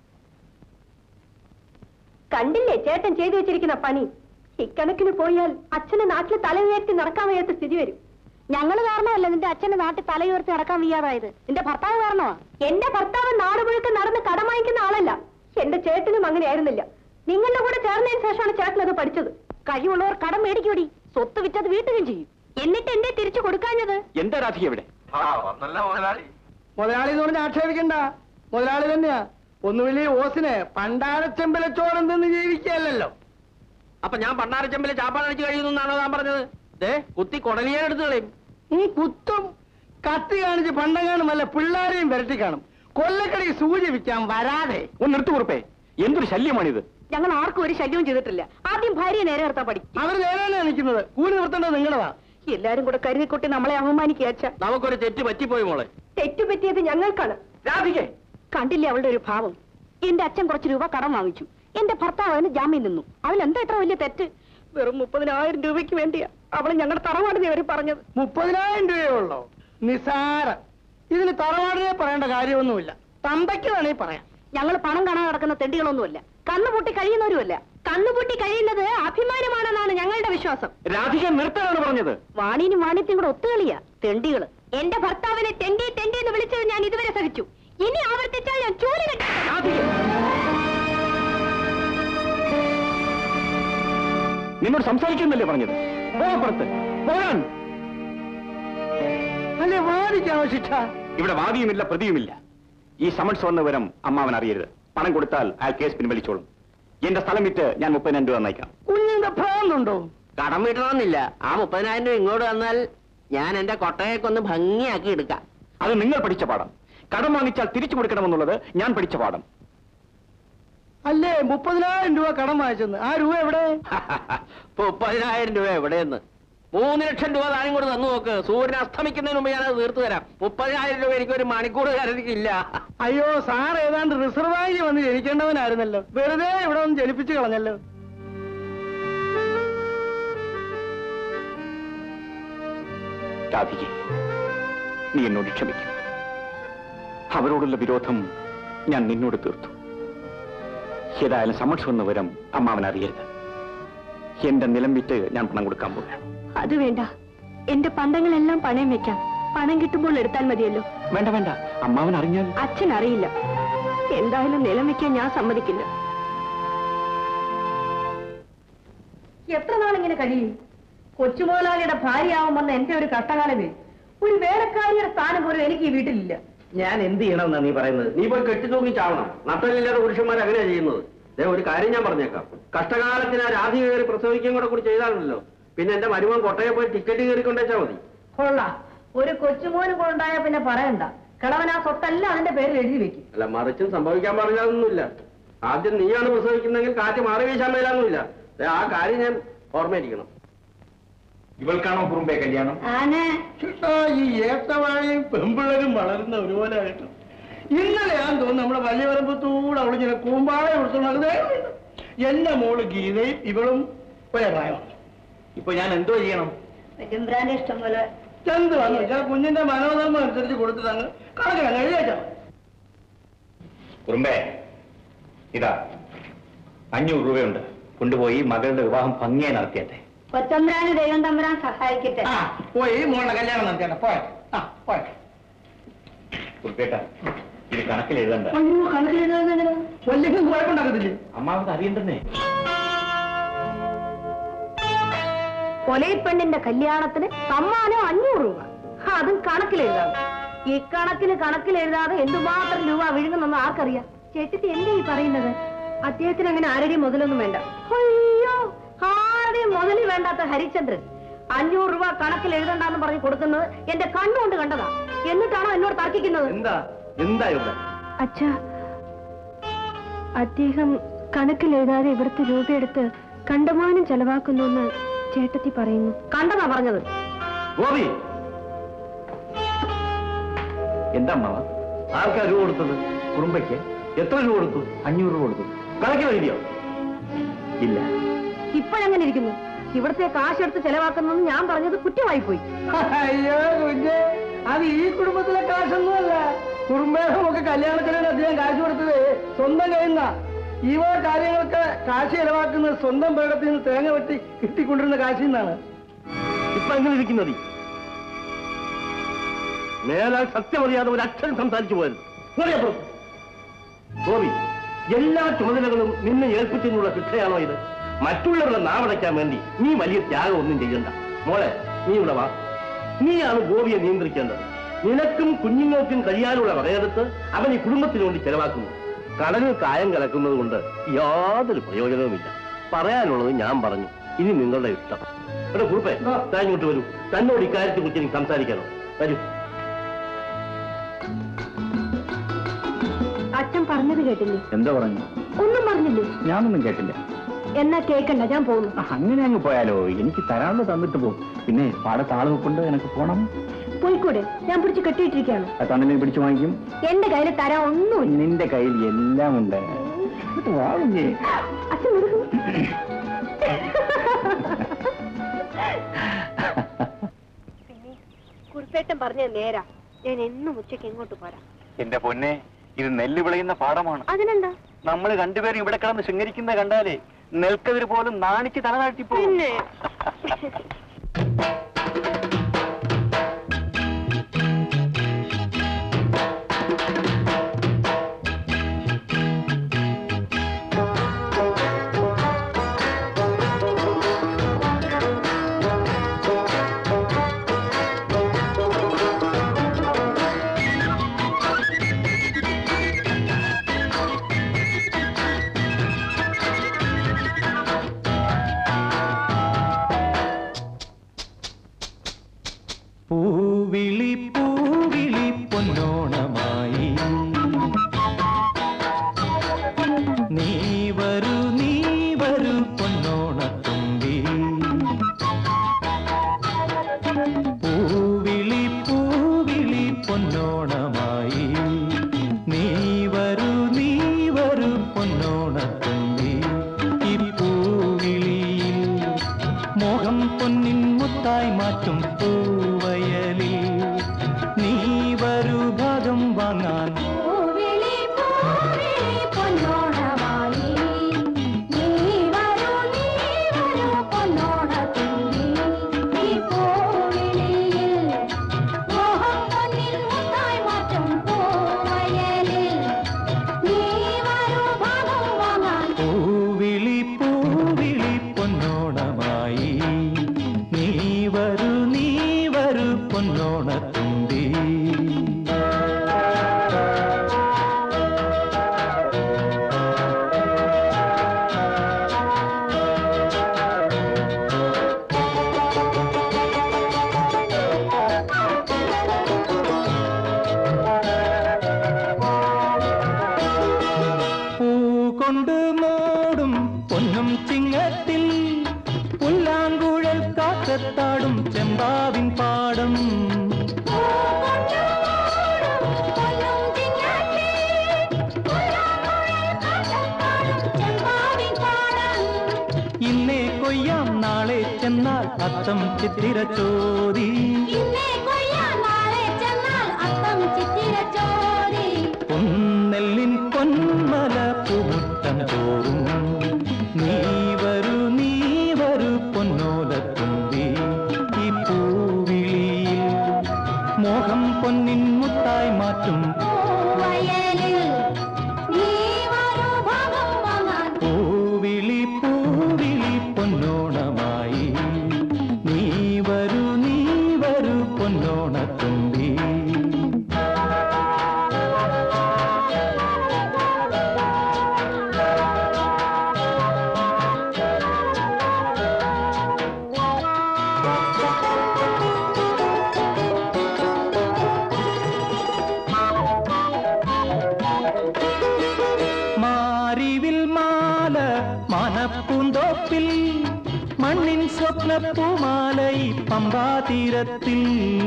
Speaker 6: കണ്ടില്ലേ ചേട്ടൻ ചെയ്തു വെച്ചിരിക്കുന്ന പണി ഇക്കണക്കിന് പോയാൽ അച്ഛന്റെ നാട്ടിൽ തല ഉയർത്തി നടക്കാൻ വയ്യാത്ത സ്ഥിതി വരും ഞങ്ങൾ കാരണമല്ല നിന്റെ അച്ഛന്റെ നാട്ടിൽ തല ഉയർത്തി നടക്കാൻ വയ്യാതായത് നിന്റെ ഭർത്താവ് കാരണമാ എന്റെ ഭർത്താവ് നാട് മുഴുക്കെ നടന്ന് കടം വാങ്ങിക്കുന്ന ആളല്ല എന്റെ ചേട്ടനും അങ്ങനെ ആയിരുന്നില്ല നിങ്ങളുടെ കൂടെ ചേർന്നതിന് ശേഷമാണ് ചേട്ടൻ അത് പഠിച്ചത് കഴിവുള്ളവർ കടം മേടിക്കൂടി സ്വത്ത് വിറ്റത് വീട്ടുകയും ചെയ്യും എന്നിട്ട് എന്റെ തിരിച്ചു കൊടുക്കാഞ്ഞത്
Speaker 9: എന്താ രാധിക ഇവിടെ
Speaker 5: നല്ല മുതലാളി
Speaker 8: മുതലാളി എന്ന് പറഞ്ഞാൽ ആക്ഷേപിക്കണ്ട മുതലാളി തന്നെയാ ഒന്നുമില്ല ഈ ഓസിന് പണ്ടാരച്ചെമ്പലച്ചോളം തിന്ന് ജീവിക്കുകയല്ലോ
Speaker 3: അപ്പൊ ഞാൻ പണ്ടാരച്ചമ്പില് ചാപ്പാടടിച്ച് കഴിയുന്നാണോ താൻ പറഞ്ഞത് ദേ കുത്തി കൊടലിയാൻ എടുത്ത് കളയും
Speaker 8: ഈ കുത്തും കത്തി കാണിച്ച് പണ്ടങ്ങാനും വല്ല പിള്ളാരെയും വിരട്ടി കാണും കൊല്ലക്കടി സൂചി വിൽക്കാൻ വരാതെ
Speaker 9: ഒന്ന് നിർത്തു കുറിപ്പേ എന്തൊരു ശല്യമാണിത്
Speaker 6: ഞങ്ങൾ ആർക്കും ഒരു ശല്യവും ചെയ്തിട്ടില്ല ആദ്യം ഭാര്യയെ നേരെ നിർത്താൻ പഠിക്കും
Speaker 8: അവർ നേരെ നിൽക്കുന്നത് കൂലി നിർത്തേണ്ടത് നിങ്ങളതാ
Speaker 6: എല്ലാരും കൂടെ കരുതിക്കുട്ടി നമ്മളെ അവമാനിക്കുക അച്ഛ
Speaker 3: നമുക്കൊരു തെറ്റ് പറ്റിപ്പോയി മോളെ
Speaker 6: തെറ്റുപറ്റിയത് ഞങ്ങൾക്കാണ്
Speaker 3: രാധികേ
Speaker 6: കണ്ടില്ലേ അവളുടെ ഒരു ഭാവം എന്റെ അച്ഛൻ കുറച്ച് രൂപ കടം വാങ്ങിച്ചു എന്റെ ഭർത്താവ് അവന് ജാമ്യം നിന്നു അതിലെന്താ ഇത്ര വലിയ തെറ്റ് വെറും മുപ്പതിനായിരം രൂപയ്ക്ക് വേണ്ടിയാ അവൾ ഞങ്ങളുടെ തറവാടിനെ അവർ പറഞ്ഞത്
Speaker 8: മുപ്പതിനായിരം രൂപയേ ഉള്ളൂ നിസാരം ഇതിന് തറവാടിനെ പറയേണ്ട കാര്യമൊന്നുമില്ല തന്തയ്ക്ക് വേണമെങ്കിൽ പറയാം
Speaker 6: ഞങ്ങൾ പണം കാണാൻ കിടക്കുന്ന തെണ്ടികളൊന്നുമല്ല കണ്ണുപൂട്ടി കഴിയുന്നവരുമല്ല കണ്ണുപൂട്ടി കഴിയുന്നത് അഭിമാനമാണെന്നാണ് ഞങ്ങളുടെ വിശ്വാസം
Speaker 9: രാധിക നിർത്താനാണ് പറഞ്ഞത്
Speaker 6: വാണിനും വാണിത്യം കൂടെ ഒത്തുകളിയാ തെണ്ടികള് എന്റെ ഭർത്താവിനെ തെണ്ടി തെണ്ടി എന്ന് വിളിച്ചത് ഞാൻ ഇതുവരെ സഹിച്ചു ഇനി ആവർത്തിച്ചാൽ ഞാൻ ചൂല് കെട്ടി
Speaker 9: നിന്നോട് സംസാരിക്കുന്നല്ലേ പറഞ്ഞത് പോകപ്പുറത്ത് പോകാൻ
Speaker 8: അല്ലേ വാദിക്കാമോ ശിക്ഷ
Speaker 9: ഇവിടെ വാദിയുമില്ല പ്രതിയുമില്ല ഈ സമൻസ് വന്ന വിവരം അമ്മാവൻ അറിയരുത് പണം കൊടുത്താൽ അയാൾ കേസ് പിൻവലിച്ചോളും എന്റെ സ്ഥലം വിറ്റ് ഞാൻ മുപ്പതിനായിരം രൂപ നയിക്കാം
Speaker 8: കുഞ്ഞിന്റെ ഭ്രാന്തുണ്ടോ
Speaker 3: കടം വീട്ടണമെന്നില്ല ആ മുപ്പതിനായിരം രൂപ ഇങ്ങോട്ട് വന്നാൽ ഞാൻ എന്റെ കൊട്ടയൊക്കെ ഒന്ന് ഭംഗിയാക്കി എടുക്കാം
Speaker 9: അത് നിങ്ങൾ പഠിച്ച പാഠം കടം വാങ്ങിച്ചാൽ തിരിച്ചു കൊടുക്കണമെന്നുള്ളത് ഞാൻ പഠിച്ച പാഠം
Speaker 8: അല്ലേ മുപ്പതിനായിരം രൂപ കടം വാങ്ങിച്ചെന്ന് ആ രൂപ എവിടെ
Speaker 3: മുപ്പതിനായിരം രൂപ എവിടെയെന്ന് മൂന്ന് ലക്ഷം രൂപ താനും കൂടെ തന്നു നോക്ക് സൂര്യൻ അസ്തമിക്കുന്നതിന് മുമ്പ് ഞാനത് തീർത്തു തരാം മുപ്പതിനായിരം രൂപ എനിക്ക് ഒരു മണിക്കൂർ കരുതിക്കില്ല
Speaker 8: അയ്യോ സാർ ഏതാണ്ട് റിസർവ് ബാങ്കിൽ വന്ന് ജനിക്കേണ്ടവനായിരുന്നല്ലോ വെറുതെ ഇവിടെ ഒന്ന് ജനിപ്പിച്ചു കളഞ്ഞല്ലോ
Speaker 9: രാധികെ നീ എന്നോട് ക്ഷമിക്കും അവരോടുള്ള വിരോധം ഞാൻ നിന്നോട് തീർത്തു ഏതായാലും സമക്ഷം വന്ന വിവരം അമ്മാവൻ അറിയരുത് എന്റെ നിലം വിറ്റ് ഞാൻ പണം കൊടുക്കാൻ പോവുകയാണ്
Speaker 6: അത് വേണ്ട എന്റെ പണ്ടങ്ങളെല്ലാം പണയം വെക്കാം പണം കിട്ടുമ്പോൾ എടുത്താൽ മതിയല്ലോ
Speaker 9: വേണ്ട വേണ്ട അമ്മാവൻ അറിഞ്ഞാൽ
Speaker 6: അച്ഛൻ അറിയില്ല എന്തായാലും നിലം വെക്കാൻ ഞാൻ സമ്മതിക്കില്ല എത്ര നാളിങ്ങനെ കഴിയും കൊച്ചുമോലാളിയുടെ ഭാര്യയാവുമെന്ന് എന്റെ ഒരു കഷ്ടകാലമേ ഒരു വേലക്കാരിയുടെ സ്ഥാനം പോലും എനിക്ക് ഈ വീട്ടിലില്ല
Speaker 3: ഞാൻ എന്ത് ചെയ്യണമെന്നാ നീ പറയുന്നത് നീ പോയി കെട്ടി തൂങ്ങി ചാവണം നട്ടലില്ലാത്ത പുരുഷന്മാർ അങ്ങനെയാ ചെയ്യുന്നത് ദേ ഒരു കാര്യം ഞാൻ പറഞ്ഞേക്കാം കഷ്ടകാലത്തിന് ആ രാധി കയറി പ്രസവിക്കുകയും കൂടെ കൂടി ചെയ്താണല്ലോ പിന്നെ എന്റെ മരുമോൻ കൊട്ടയെ പോയി ടിക്കറ്റ് കയറിക്കൊണ്ടേച്ചാ മതി
Speaker 6: കൊള്ളാം ഒരു കൊച്ചുമോനും കൊണ്ടായ പിന്നെ പറയണ്ട കിളവൻ ആ സ്വത്തെല്ലാം അതിന്റെ പേരിൽ എഴുതി വെക്കും
Speaker 3: അല്ല മറിച്ചും സംഭവിക്കാൻ പറഞ്ഞതൊന്നുമില്ല ആദ്യം നീയാണ് പ്രസവിക്കുന്നെങ്കിൽ കാറ്റ് മാറി വീശാൻ മേലാന്നുമില്ല ദേ ആ കാര്യം ഞാൻ ഓർമ്മയിരിക്കണം
Speaker 9: ഇവൾക്കാണോ കുറുമ്പേ കല്യാണം
Speaker 6: ആനെ
Speaker 8: ചേട്ടാ, ഈ ഏത്തവാഴയും പെമ്പിള്ളരും വളരുന്ന ഒരുപോലെ ആയിട്ട് ഇന്നലെയാന്ന് തോന്നുന്നു നമ്മുടെ വലിയ വരമ്പത്തൂടെ അവള് ഇങ്ങനെ കൂമ്പാളെ കൊടുത്തുള്ളത് എന്റെ മോള് ഗീതയും ഇവളും ഒരേ പ്രായമാണ്
Speaker 9: ഇപ്പൊ ഞാൻ എന്തോ ചെയ്യണം
Speaker 6: വെജുംബ്രാന്റെ ഇഷ്ടം പോലെ
Speaker 8: എന്ത് വന്നു വെച്ചാൽ കുഞ്ഞിന്റെ മനോധർമ്മം അനുസരിച്ച് കൊടുത്തിട്ടങ്ങ് കണക്കിലങ്ങ് എഴുതിയേച്ചാ മതി.
Speaker 9: കുറുമ്പേ ഇതാ അഞ്ഞൂറ് രൂപയുണ്ട് കൊണ്ടുപോയി മകളുടെ വിവാഹം ഭംഗിയായി നടത്തിയട്ടെ
Speaker 6: കൊച്ചമ്പ്രാന് ദൈവം തമ്പുരാൻ സഹായിക്കട്ടെ
Speaker 8: ആ പോയി മോളുടെ കല്യാണം നടത്തിയാട്ടെ പോയട്ടെ ആ പോയട്ടെ
Speaker 9: കുറുപ്പേട്ട ഇത് കണക്കിൽ എഴുതണ്ട
Speaker 8: അയ്യോ കണക്കിലെഴുതാൻ വല്ലെങ്കിൽ കുഴപ്പമുണ്ടാക്കത്തില്ലേ
Speaker 9: അമ്മാവത് അറിയണ്ടെന്നേ
Speaker 6: കൊലയിപ്പെണ്ണിന്റെ കല്യാണത്തിന് സമ്മാനം അഞ്ഞൂറ് രൂപ ആ, അതും കണക്കിലെഴുതാം ഈ കണക്കിന് കണക്കിലെഴുതാതെ എന്തുമാത്രം രൂപ വിഴുങ്ങുന്നെന്ന് ആർക്കറിയാം ചേട്ടത്തി എന്തേ ഈ പറയുന്നത് അദ്ദേഹത്തിന് അങ്ങനെ ആരുടെയും മുതലൊന്നും വേണ്ട അയ്യോ ആരുടെയും മുതല് വേണ്ടാത്ത ഹരിചന്ദ്രൻ അഞ്ഞൂറ് രൂപ കണക്കിൽ എഴുതണ്ടെന്ന് പറഞ്ഞ് കൊടുക്കുന്നത് എന്റെ കണ്ണുകൊണ്ട് കണ്ടതാ എന്നിട്ടാണോ എന്നോട് തർക്കിക്കുന്നത്
Speaker 3: എന്താ എന്താ ഇവിടെ
Speaker 6: അച്ഛാ അദ്ദേഹം കണക്കിൽ എഴുതാതെ ഇവിടുത്തെ രൂപയെടുത്ത് കണ്ടമാനം ചെലവാക്കുന്നു എന്ന് ചേട്ടത്തി പറയുന്നു കണ്ടതാ പറഞ്ഞത്
Speaker 3: ഗോപി
Speaker 9: എന്താ അമ്മാവ
Speaker 3: ആർക്കാ രൂപ കൊടുത്തത്
Speaker 9: കുറുമ്പയ്ക്ക്
Speaker 3: എത്ര രൂപ കൊടുത്തു
Speaker 9: അഞ്ഞൂറ് രൂപ കൊടുത്തു
Speaker 3: കണക്കിൽ എഴുതിയോ
Speaker 9: ഇല്ല
Speaker 6: ഇപ്പോഴെങ്ങനെ ഇരിക്കുന്നു ഇവിടുത്തെ കാശെടുത്ത് ചെലവാക്കുന്നത് ഞാൻ പറഞ്ഞത് കുറ്റമായി പോയി
Speaker 8: അയ്യോ കുഞ്ഞ് അത് ഈ കുടുംബത്തിലെ കാശൊന്നുമല്ല കുടുംബമൊക്കെ കല്യാണത്തിന് അദ്ദേഹം കാശ് കൊടുത്തത് സ്വന്തം കഴിയുന്ന ഇവ കാര്യങ്ങൾക്ക് കാശ് ചെലവാക്കുന്നത് സ്വന്തം പേടത്തിൽ നിന്ന് തേങ്ങ വെട്ടി കിട്ടിക്കൊണ്ടിരുന്ന കാശിൽ നിന്നാണ്
Speaker 3: ഇപ്പൊ എങ്ങനെ ഇരിക്കുന്നത് മേലാൽ സത്യമറിയാതെ ഒരു അക്ഷരം സംസാരിച്ചു പോയത് ഇങ്ങോട്ടേപ്പുറം. ഗോപി എല്ലാ ചുമതലകളും നിന്നെ ഏൽപ്പിച്ചെന്നുള്ള ശിക്ഷയാണോ ഇത് മറ്റുള്ളവരുടെ നാവടയ്ക്കാൻ വേണ്ടി നീ വലിയ ത്യാഗം ഒന്നും ചെയ്യണ്ട മോളെ നീ ഇവിടെ വാ നീയാണ് ഗോപിയെ നിയന്ത്രിക്കേണ്ടത് നിനക്കും കുഞ്ഞുങ്ങൾക്കും കഴിയാനുള്ള വകയെടുത്ത് അവൻ ഈ കുടുംബത്തിന് വേണ്ടി ചെലവാക്കുന്നു കടലിൽ കായം കലക്കുന്നത് കൊണ്ട് യാതൊരു പ്രയോജനവുമില്ല പറയാനുള്ളത് ഞാൻ പറഞ്ഞു ഇനി നിങ്ങളുടെ ഇഷ്ടം എടാ കുറുപ്പേ താൻ ഇങ്ങോട്ട് വരൂ തന്നോട് ഇക്കാര്യത്തെ കുറിച്ച് എനിക്ക് സംസാരിക്കണം വരൂ
Speaker 6: അച്ഛൻ പറഞ്ഞത് കേട്ടില്ലേ
Speaker 9: എന്താ പറഞ്ഞു
Speaker 6: ഒന്നും പറഞ്ഞില്ലേ
Speaker 9: ഞാനൊന്നും കേട്ടില്ല
Speaker 6: എന്നാ കേക്കണ്ട ഞാൻ പോകുന്നു
Speaker 9: ആ, അങ്ങനെ അങ്ങ് പോയാലോ എനിക്ക് തരാനുള്ളത് തന്നിട്ട് പോകും പിന്നെ പാടത്ത് ആള് വെക്കൊണ്ട് എനിക്ക് പോണം
Speaker 6: പോയിക്കൂടെ ഞാൻ പിടിച്ച് കെട്ടിയിട്ടിരിക്കുകയാണ്
Speaker 9: ആ തന്നെ പിടിച്ചു വാങ്ങിക്കും
Speaker 6: എന്റെ കയ്യിൽ തരാൻ ഒന്നുമില്ല
Speaker 9: നിന്റെ കയ്യിൽ എല്ലാം ഉണ്ട് എന്നിട്ട് വാ കുഞ്ഞേ.
Speaker 6: അച്ഛൻ കൊടുക്കും കുറുപ്പേട്ടൻ പറഞ്ഞത് നേരാ ഞാൻ എന്നും ഉച്ചയ്ക്ക് ഇങ്ങോട്ട് പോരാ
Speaker 9: എന്റെ പൊന്നെ ഇത് നെല്ല് വിളയുന്ന പാടമാണ്
Speaker 6: അതിനെന്താ
Speaker 9: നമ്മൾ രണ്ടുപേരും ഇവിടെ കിടന്ന് ശൃംഗരിക്കുന്ന കണ്ടാലേ നെൽക്കതിർ പോലും നാണിച്ച് തല താഴ്ത്തിപ്പോ
Speaker 6: പിന്നെ
Speaker 1: പൊന്നും ചിങ്ങത്തിൽ പുല്ലാങ്കുഴൽ കാറ്റത്താടും ചെമ്പാവിൻ പാടം ഇന്നേ കൊയ്യാം നാളെ ചെന്നാൽ അത്തം ചിത്തിര ചോദി പൊന്നെല്ലിൻ പൊന്മല പൂമുറ്റം തോറും നീ വരൂ നീ വരൂ പൊന്നോലത്തുമ്പി ഈ പൂവിളിയിൽ മോഹം പൊന്നിൻ മുത്തായി മാറ്റും പൂവിളി പൂവിളി പൊന്നോണമായി നീ വരൂ നീ വരൂ പൊന്നോണത്തുമ്പി മാറിവിൽ മാല മനപ്പൂന്തോപ്പിൽ മണ്ണിൻ സ്വപ്നപ്പൂമാല ഈ പമ്പാതീരത്തിൽ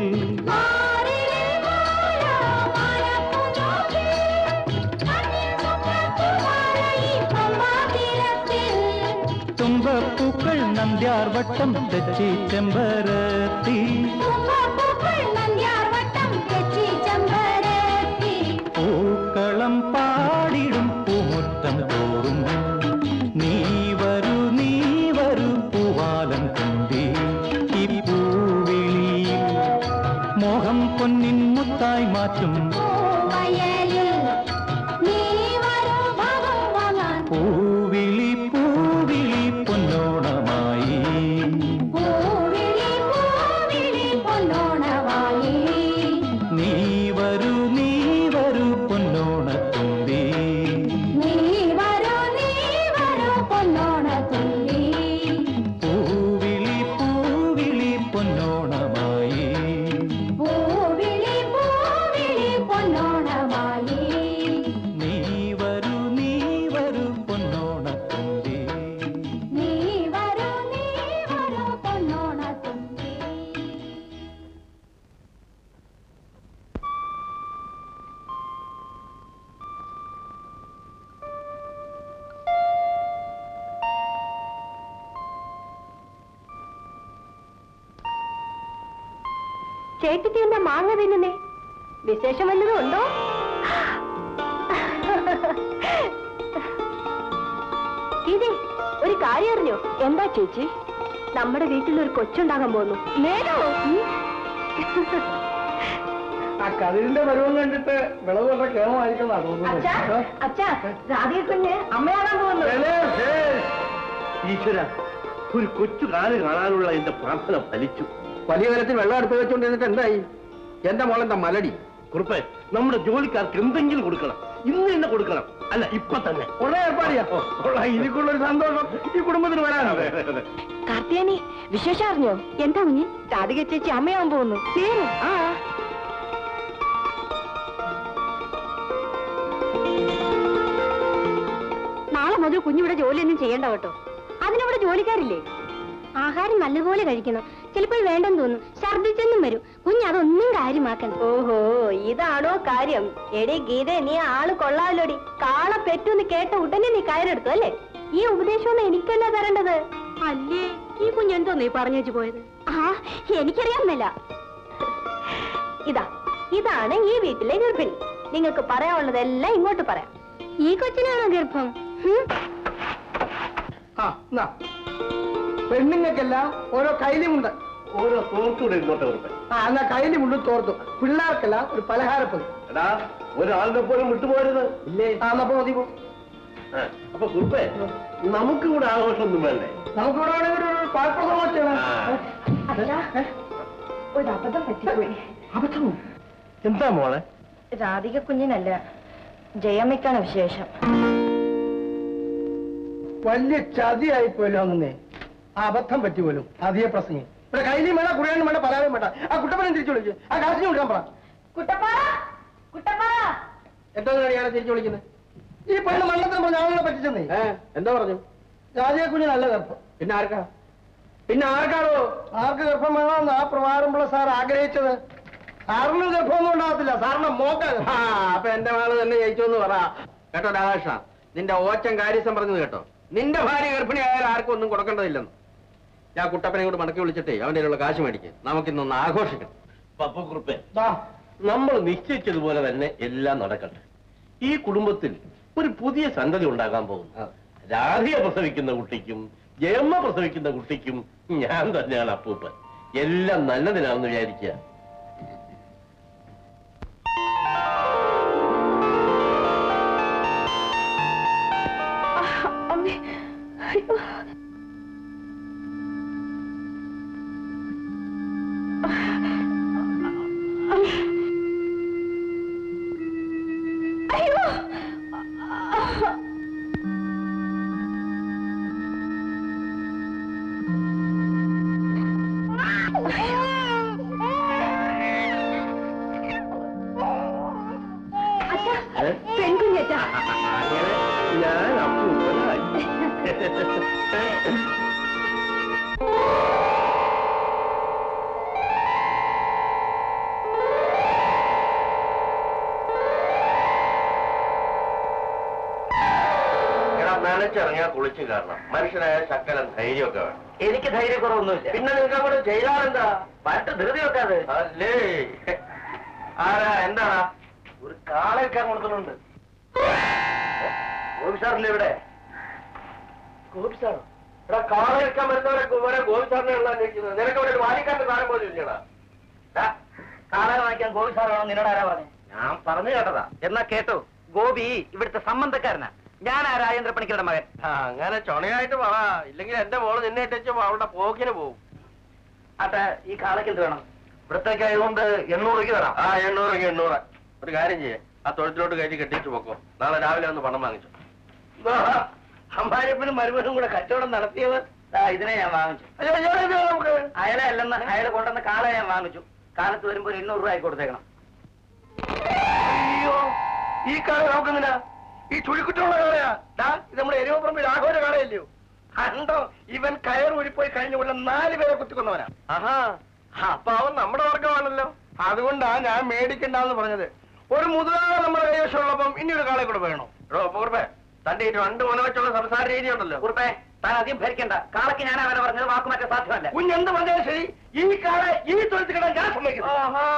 Speaker 1: തുമ്പപ്പൂക്കൾ നന്ദ്യാർ വട്ടം തെച്ചി ചെമ്പരത്തി പൂക്കളം പാടിടും പൂമുറ്റം തോറും നീ വരൂ നീ വരൂ പൂവാലം തുമ്പി ഈ പൂവിളിയിൽ മോഹം പൊന്നിൻ മുത്തായി മാറ്റും പൂവിളി പൂവിളി പൊന്നോണമായി നീ വരൂ നീ വരൂ പൊന്നോണത്തുമ്പി പൂവിളി പൂവിളി പൊന്നോണമായി നീ വരൂ നീ വരൂ പൊന്നോണത്തുമ്പി
Speaker 6: ചേട്ടിക്ക് എന്താ മാങ്ങ തിന്നുന്നേ വിശേഷം വല്ലതും ഉണ്ടോ ഇതേ ഒരു കാര്യം അറിഞ്ഞോ എന്താ ചേച്ചി നമ്മുടെ വീട്ടിൽ ഒരു കൊച്ചുണ്ടാകാൻ പോകുന്നു നേരോ
Speaker 8: ആ കതിരിന്റെ പരുവം കണ്ടിട്ട് വിളവ് വളരെ കേമമായിരിക്കുന്നതാ തോന്നുന്നത്
Speaker 6: അച്ഛാ രാധിക കുഞ്ഞ് അമ്മയാകാൻ പോകുന്നു
Speaker 4: ഈശ്വര ഒരു കൊച്ചു കാല് കാണാനുള്ള എന്റെ പ്രാർത്ഥന ഫലിച്ചു
Speaker 3: വലിയ കലത്തിൽ വെള്ളം അടുപ്പ് വെച്ചുകൊണ്ടിരുന്നിട്ട് എന്തായി എന്റെ മോളെന്താ മലടി
Speaker 4: കുറുപ്പേ നമ്മുടെ ജോലിക്കാർക്ക് എന്തെങ്കിലും കൊടുക്കണം ഇന്ന് തന്നെ കൊടുക്കണം അല്ല ഇപ്പൊ തന്നെ
Speaker 8: ഉള്ള ഏർപ്പാടിയാ കൊള്ളാം ഇതിക്കുള്ളൊരു സന്തോഷം ഈ കുടുംബത്തിന് വരാനോ
Speaker 6: കാർത്തിയാനി വിശേഷം അറിഞ്ഞോ എന്താ കുഞ്ഞ് രാധിക ചേച്ചി അമ്മയാവാൻ പോകുന്നു ആ നാളെ മുതൽ കുഞ്ഞിവിടെ ജോലിയൊന്നും ചെയ്യണ്ട കേട്ടോ അതിനിവിടെ ജോലിക്കാരില്ലേ ആഹാരം നല്ലപോലെ കഴിക്കണം ചിലപ്പോൾ വേണ്ടെന്ന് തോന്നും ഛർദിച്ചെന്നും വരും കുഞ്ഞ് അതൊന്നും കാര്യമാക്കണം ഓഹോ ഇതാണോ കാര്യം എടി ഗീത നീ ആള് കൊള്ളാലോടി കാള പെറ്റൂന്ന് കേട്ട ഉടനെ നീ കയറെടുത്തു അല്ലേ ഈ ഉപദേശമൊന്നും എനിക്കല്ല തരേണ്ടത് അല്ലേ ഈ കുഞ്ഞെന്തോ നീ പറഞ്ഞു വെച്ച് പോയത് ആ എനിക്കറിയാമെന്നല്ല ഇതാ ഇതാണ് ഈ വീട്ടിലെ ഗർഭിണി നിങ്ങൾക്ക് പറയാനുള്ളതെല്ലാം ഇങ്ങോട്ട് പറയാം ഈ കൊച്ചിനാണോ ഗർഭം
Speaker 8: ആ എന്നാ പെണ്ണുങ്ങൾക്കെല്ലാം ഓരോ കൈലിമുണ്ട്
Speaker 4: ഓരോ തോർത്തൂടെ ഇരുന്നോട്ടെ കുറുപ്പേ
Speaker 8: ആ എന്നാ കൈലിമുണ്ട് തോർത്തു പിള്ളേർക്കെല്ലാം ഒരു പലഹാരപ്പൊതി
Speaker 4: എടാ ഒരാളുടെ പോലും വിട്ടുപോരുത്
Speaker 8: ഇല്ലേ ആ എന്നപ്പോ മതി പോ.
Speaker 4: ആ, അപ്പൊ കുറുപ്പേ നമുക്ക് കൂടെ ആഘോഷമൊന്നും വേണ്ടേ
Speaker 8: നമുക്കിവിടെ വേണമെങ്കിൽ ഒരു പാൽപ്രസവം ചെയ്യണം
Speaker 4: ആ.
Speaker 6: ഒരു അബദ്ധം പറ്റിപ്പോയി
Speaker 8: അബദ്ധമോ
Speaker 4: എന്താ മോളെ
Speaker 6: രാധിക കുഞ്ഞിനല്ല ജയമ്മയ്ക്കാണ് വിശേഷം
Speaker 8: വലിയ ചതിയായി പോയല്ലോ അങ്ങനെ ആ അബദ്ധം പറ്റി പോലും അധിക പ്രസംഗം ഇവിടെ കൈലിയും വേണ്ട കുറിയാനും വേണ്ട പലാനും വേണ്ട ആ കുട്ടപ്പനെ തിരിച്ചു വിളിക്കുക ആ കാശിനെ വിളിക്കാൻ പറ
Speaker 6: കുട്ടപ്പാ കുട്ടപ്പാ
Speaker 8: എന്തോ ഇയാളെ തിരിച്ചു വിളിക്കുന്നത് ഈ പെണ്ണ് മണ്ണത്തിന് പറഞ്ഞ ആളുകളെ പറ്റിച്ചെന്നേ
Speaker 3: എന്താ പറഞ്ഞു
Speaker 8: രാജയെ കുഞ്ഞ് നല്ല ഗർഭം
Speaker 3: പിന്നെ ആർക്കാ പിന്നെ ആർക്കാണോ
Speaker 8: ആർക്ക് ഗർഭം വേണമെന്ന് ആ പ്രഭാരമുള്ള സാർ ആഗ്രഹിച്ചത് സാറിനും ഗർഭമൊന്നും ഉണ്ടാകത്തില്ല സാറിന്റെ മോക്ക
Speaker 3: ആ അപ്പൊ എന്റെ മകള് തന്നെ ജയിച്ചു എന്ന് പറ കേട്ടോ രാധാകൃഷ്ണ നിന്റെ ഓച്ചൻ കാര്യസം പറഞ്ഞത് കേട്ടോ നിന്റെ ഭാര്യ ഗർഭിണി ആയാലും ആർക്കും ഒന്നും കൊടുക്കേണ്ടതില്ലെന്ന് ഞാൻ കുട്ടപ്പനെ കൂടെ മടക്കി വിളിച്ചിട്ടേ അവന്റെ കയ്യിലുള്ള കാശ് മേടിക്കും നമുക്കിന്നൊന്ന് ആഘോഷിക്കണം
Speaker 4: പപ്പക്കുറുപ്പെ നമ്മൾ നിശ്ചയിച്ചതുപോലെ തന്നെ എല്ലാം നടക്കട്ടെ ഈ കുടുംബത്തിൽ ഒരു പുതിയ സന്തതി ഉണ്ടാകാൻ പോകുന്നു രാധിക പ്രസവിക്കുന്ന കുട്ടിക്കും ജയമ്മ പ്രസവിക്കുന്ന കുട്ടിക്കും ഞാൻ തന്നെയാണ് അപ്പൂപ്പൻ എല്ലാം നല്ലതിനാണെന്ന് വിചാരിക്കുക
Speaker 6: പെൺകുഞ്ഞറ്റാ
Speaker 4: അങ്ങനെ ഞാൻ അപ്പൂപ്പനായി
Speaker 5: എടാ നനച്ചിറങ്ങിയാ കുളിച്ചു കാരണം മനുഷ്യനായ ശക്കലം ധൈര്യമൊക്കെ വേണം
Speaker 7: എനിക്ക് ധൈര്യക്കുറവൊന്നുമില്ല
Speaker 5: പിന്നെ നിങ്ങൾക്ക് അങ്ങോട്ട് ചെയ്താലെന്താ പട്ട് ധൃതി വെക്കാതെ അല്ലേ ആരാ എന്താടാ ഒരു കാളയൊക്കെ കൊടുക്കുന്നുണ്ട് ഗോപി സാറില്ലേ ഇവിടെ ഗോപി സാറോ എടാ കാള വെക്കാൻ വരുന്നവരെ വരെ ഗോപി സാറിനെ ഉള്ള അന്വേഷിക്കുന്നത് നിനക്ക് ഇവിടെ ഒരു വാലിക്കാരന്റെ സാധനം പോലും ഇല്ലടാ
Speaker 7: കാളെ വാങ്ങിക്കാൻ ഗോപി സാറാണോ നിന്നോട് ആരാ പറഞ്ഞു
Speaker 5: ഞാൻ പറഞ്ഞു കേട്ടതാ
Speaker 7: എന്നാ കേട്ടോ ഗോപി ഇവിടുത്തെ സംബന്ധക്കാരനാ ഞാൻ ആ രാജേന്ദ്ര പണിക്കരുടെ മകൻ
Speaker 5: ആ, അങ്ങനെ ചുണയായിട്ട് പറ ഇല്ലെങ്കിൽ എന്റെ മോള് നിന്നെ ഇട്ടിച്ച് അവളുടെ പോക്കിന് പോകും
Speaker 7: ആട്ടെ ഈ കാളയ്ക്ക് എന്ത് വേണം
Speaker 5: ഇവിടത്തേക്ക് ആയതുകൊണ്ട് എണ്ണൂറ് രൂപ തരാം ആ എണ്ണൂറ് എണ്ണൂറ് ഒരു കാര്യം ചെയ്യേ ആ തൊഴുത്തിലോട്ട് കയറ്റി കെട്ടിച്ചു പോക്കോ നാളെ രാവിലെ ഒന്ന് പണം വാങ്ങിച്ചു
Speaker 7: അമ്മാരിപ്പനും മരുമനും കൂടെ കച്ചവടം നടത്തിയവർ ദാ ഇതിനെ ഞാൻ വാങ്ങിച്ചു
Speaker 5: അയ്യോ, അയ്യോ, അയ്യോ, നമുക്ക്
Speaker 7: അയാളെ അല്ലെന്ന് അയാൾ കൊണ്ടുവന്ന കാളെ ഞാൻ വാങ്ങിച്ചു കാലത്ത് വരുമ്പോ ഒരു എണ്ണൂറ് രൂപ ആയി കൊടുത്തേക്കണം
Speaker 5: അയ്യോ ഈ കാള നോക്കുന്നില്ല ഈ ചുഴിക്കുറ്റുള്ള കാളയാ ദാ, ഇത് നമ്മുടെ എരുവപ്പറമ്പിൽ ആഘോര കാളയല്ലയോ കണ്ടോ ഇവൻ കയർ ഊരിപ്പോയി കഴിഞ്ഞ കൊല്ലം നാല് പേരെ കുത്തിക്കൊന്നവനാ ആഹാ അപ്പൊ അവൻ നമ്മുടെ വർഗമാണല്ലോ അതുകൊണ്ടാ ഞാൻ മേടിക്കണ്ടെന്ന് പറഞ്ഞത് ഒരു മുതലാള നമ്മുടെ കൈവശമുള്ളപ്പം ഇനി ഒരു കാളെ കൂടെ വേണോ എടോ പൂർപ്പേ തന്റെ ഈ രണ്ട് മുന വെച്ചുള്ള സംസാര രീതി ഉണ്ടല്ലോ
Speaker 7: കുറുപ്പേ താൻ അധികം ഭരിക്കണ്ട കാളയ്ക്ക് ഞാൻ അവരെ പറഞ്ഞത് വാക്കുമാറ്റം സാധ്യമല്ല
Speaker 5: കുഞ്ഞെന്ത് പറഞ്ഞാലും ശരി ഈ കാള ഈ തൊഴുത്ത് കിടാൻ ഞാൻ സമ്മതിക്കുന്നു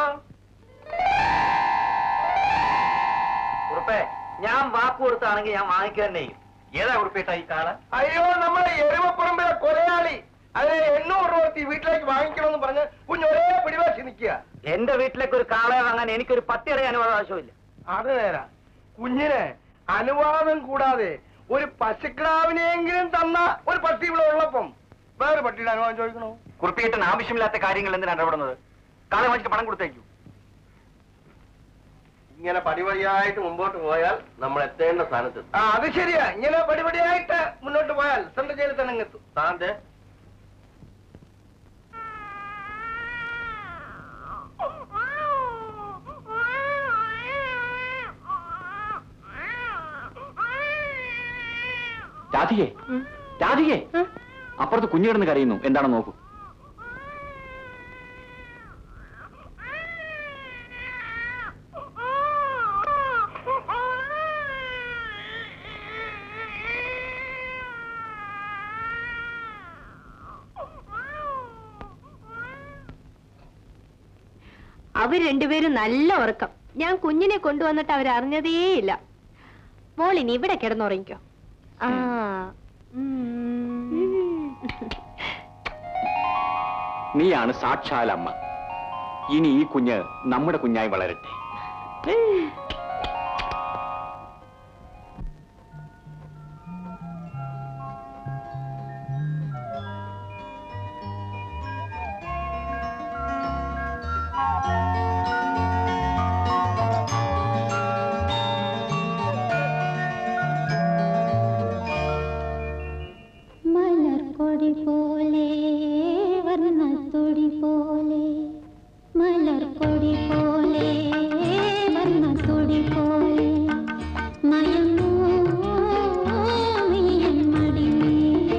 Speaker 7: കുറുപ്പേ ഞാൻ വാക്ക് കൊടുത്താണെങ്കിൽ ഞാൻ വാങ്ങിക്കുക തന്നെ ചെയ്യും ഏതാ കുറുപ്പേട്ട ഈ കാള
Speaker 5: അയ്യോ നമ്മുടെ എരുവപ്പറമ്പിലെ കൊലയാളി അതിനെ എണ്ണൂറ് രൂപ കൊടുത്ത് ഈ വീട്ടിലേക്ക് വാങ്ങിക്കണമെന്ന് പറഞ്ഞ് കുഞ്ഞ് ഒരേ പിടിവാശി നിൽക്കുക
Speaker 7: എന്റെ വീട്ടിലേക്ക് ഒരു കാളയെ വാങ്ങാൻ എനിക്കൊരു പത്തിയുടെ അനുവാദം ആവശ്യമില്ല
Speaker 5: അത് നേരാ കുഞ്ഞിന് അനുവാദം കൂടാതെ ഒരു പശുക്കിടാവിനെയെങ്കിലും തന്ന ഒരു പട്ടി ഇവിടെ ഉള്ളപ്പം വേറെ പട്ടിയുടെ അനുവാദം ചോദിക്കണോ
Speaker 7: കുറുപ്പിയേട്ടൻ ആവശ്യമില്ലാത്ത കാര്യങ്ങൾ എന്തിനാണ് ഇടപെടുന്നത് കാളെ വാങ്ങിച്ചിട്ട് പണം കൊടുത്തേക്കൂ
Speaker 5: ഇങ്ങനെ പടിപടിയായിട്ട് മുമ്പോട്ട് പോയാൽ നമ്മൾ എത്തേണ്ട സ്ഥാനത്ത് ആ അത് ശരിയാ ഇങ്ങനെ പടിപടിയായിട്ട് മുന്നോട്ട് പോയാൽ സെൻട്രൽ ജയിലിൽ തന്നെ അങ്ങ് എത്തും താന്റെ
Speaker 9: രാധികെ രാധികെ അപ്പുറത്ത് കുഞ്ഞു കിടന്ന് കരയുന്നു എന്താണെന്ന് നോക്കൂ
Speaker 6: അവർ രണ്ടുപേരും നല്ല ഉറക്കം ഞാൻ കുഞ്ഞിനെ കൊണ്ടുവന്നിട്ട് അവർ അറിഞ്ഞതേയില്ല മോളിനി ഇവിടെ കിടന്നുറങ്ങിക്കോ ആ ഉം.
Speaker 9: നീയാണ് സാക്ഷാൽ അമ്മ ഇനി ഈ കുഞ്ഞ് നമ്മുടെ കുഞ്ഞായി വളരട്ടെ
Speaker 10: മലർക്കൊടി പോലെ വർണ്ണത്തൊടി പോലെ മലർക്കൊടി പോലെ വർണ്ണത്തൊടി പോലെ മയങ്ങൂ നീയൻ മടിമേൽ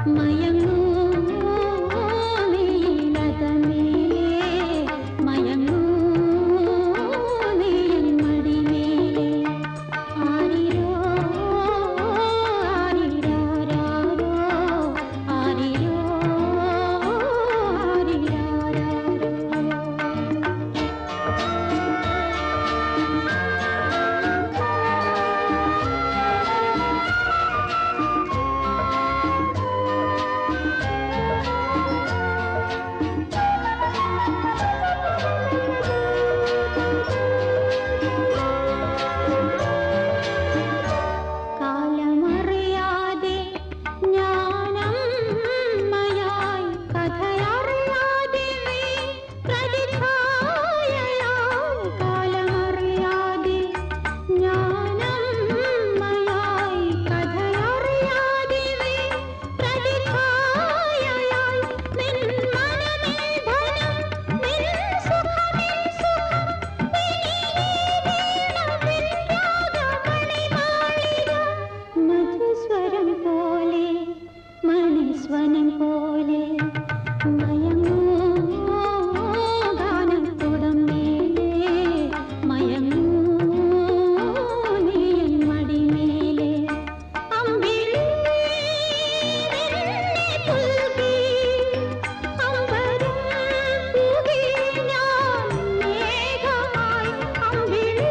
Speaker 10: മയങ്ങൂ നീലതമേലേ മയങ്ങൂ നീയൻ മടിമേലേ ആരിരോ ആരിരാരാരോ ആരിരോ ആരിരാരാരോ കാലമറിയാതെ ഞാനമ്മയായി കഥയറിയാതെ നീ പ്രതിച്ഛായയായി കാലമറിയാതെ ഞാനമ്മയായി കഥയറിയാതെ നീ പ്രതിച്ഛായയായി നിൻ മനമേ ധനം നിൻ സുഖമേ സുഖം മധുസ്വരം പോലെ മണിസ്വനം പോലെ മയങ്ങൂ ഗാനക്കുടം മേലേ മയങ്ങൂ നീയൻ മടിമേലേ അമ്പിളി നിന്നെ പുൽകി അമ്പരം പൂകി ഞാൻ മേഘമായി അമ്പിളി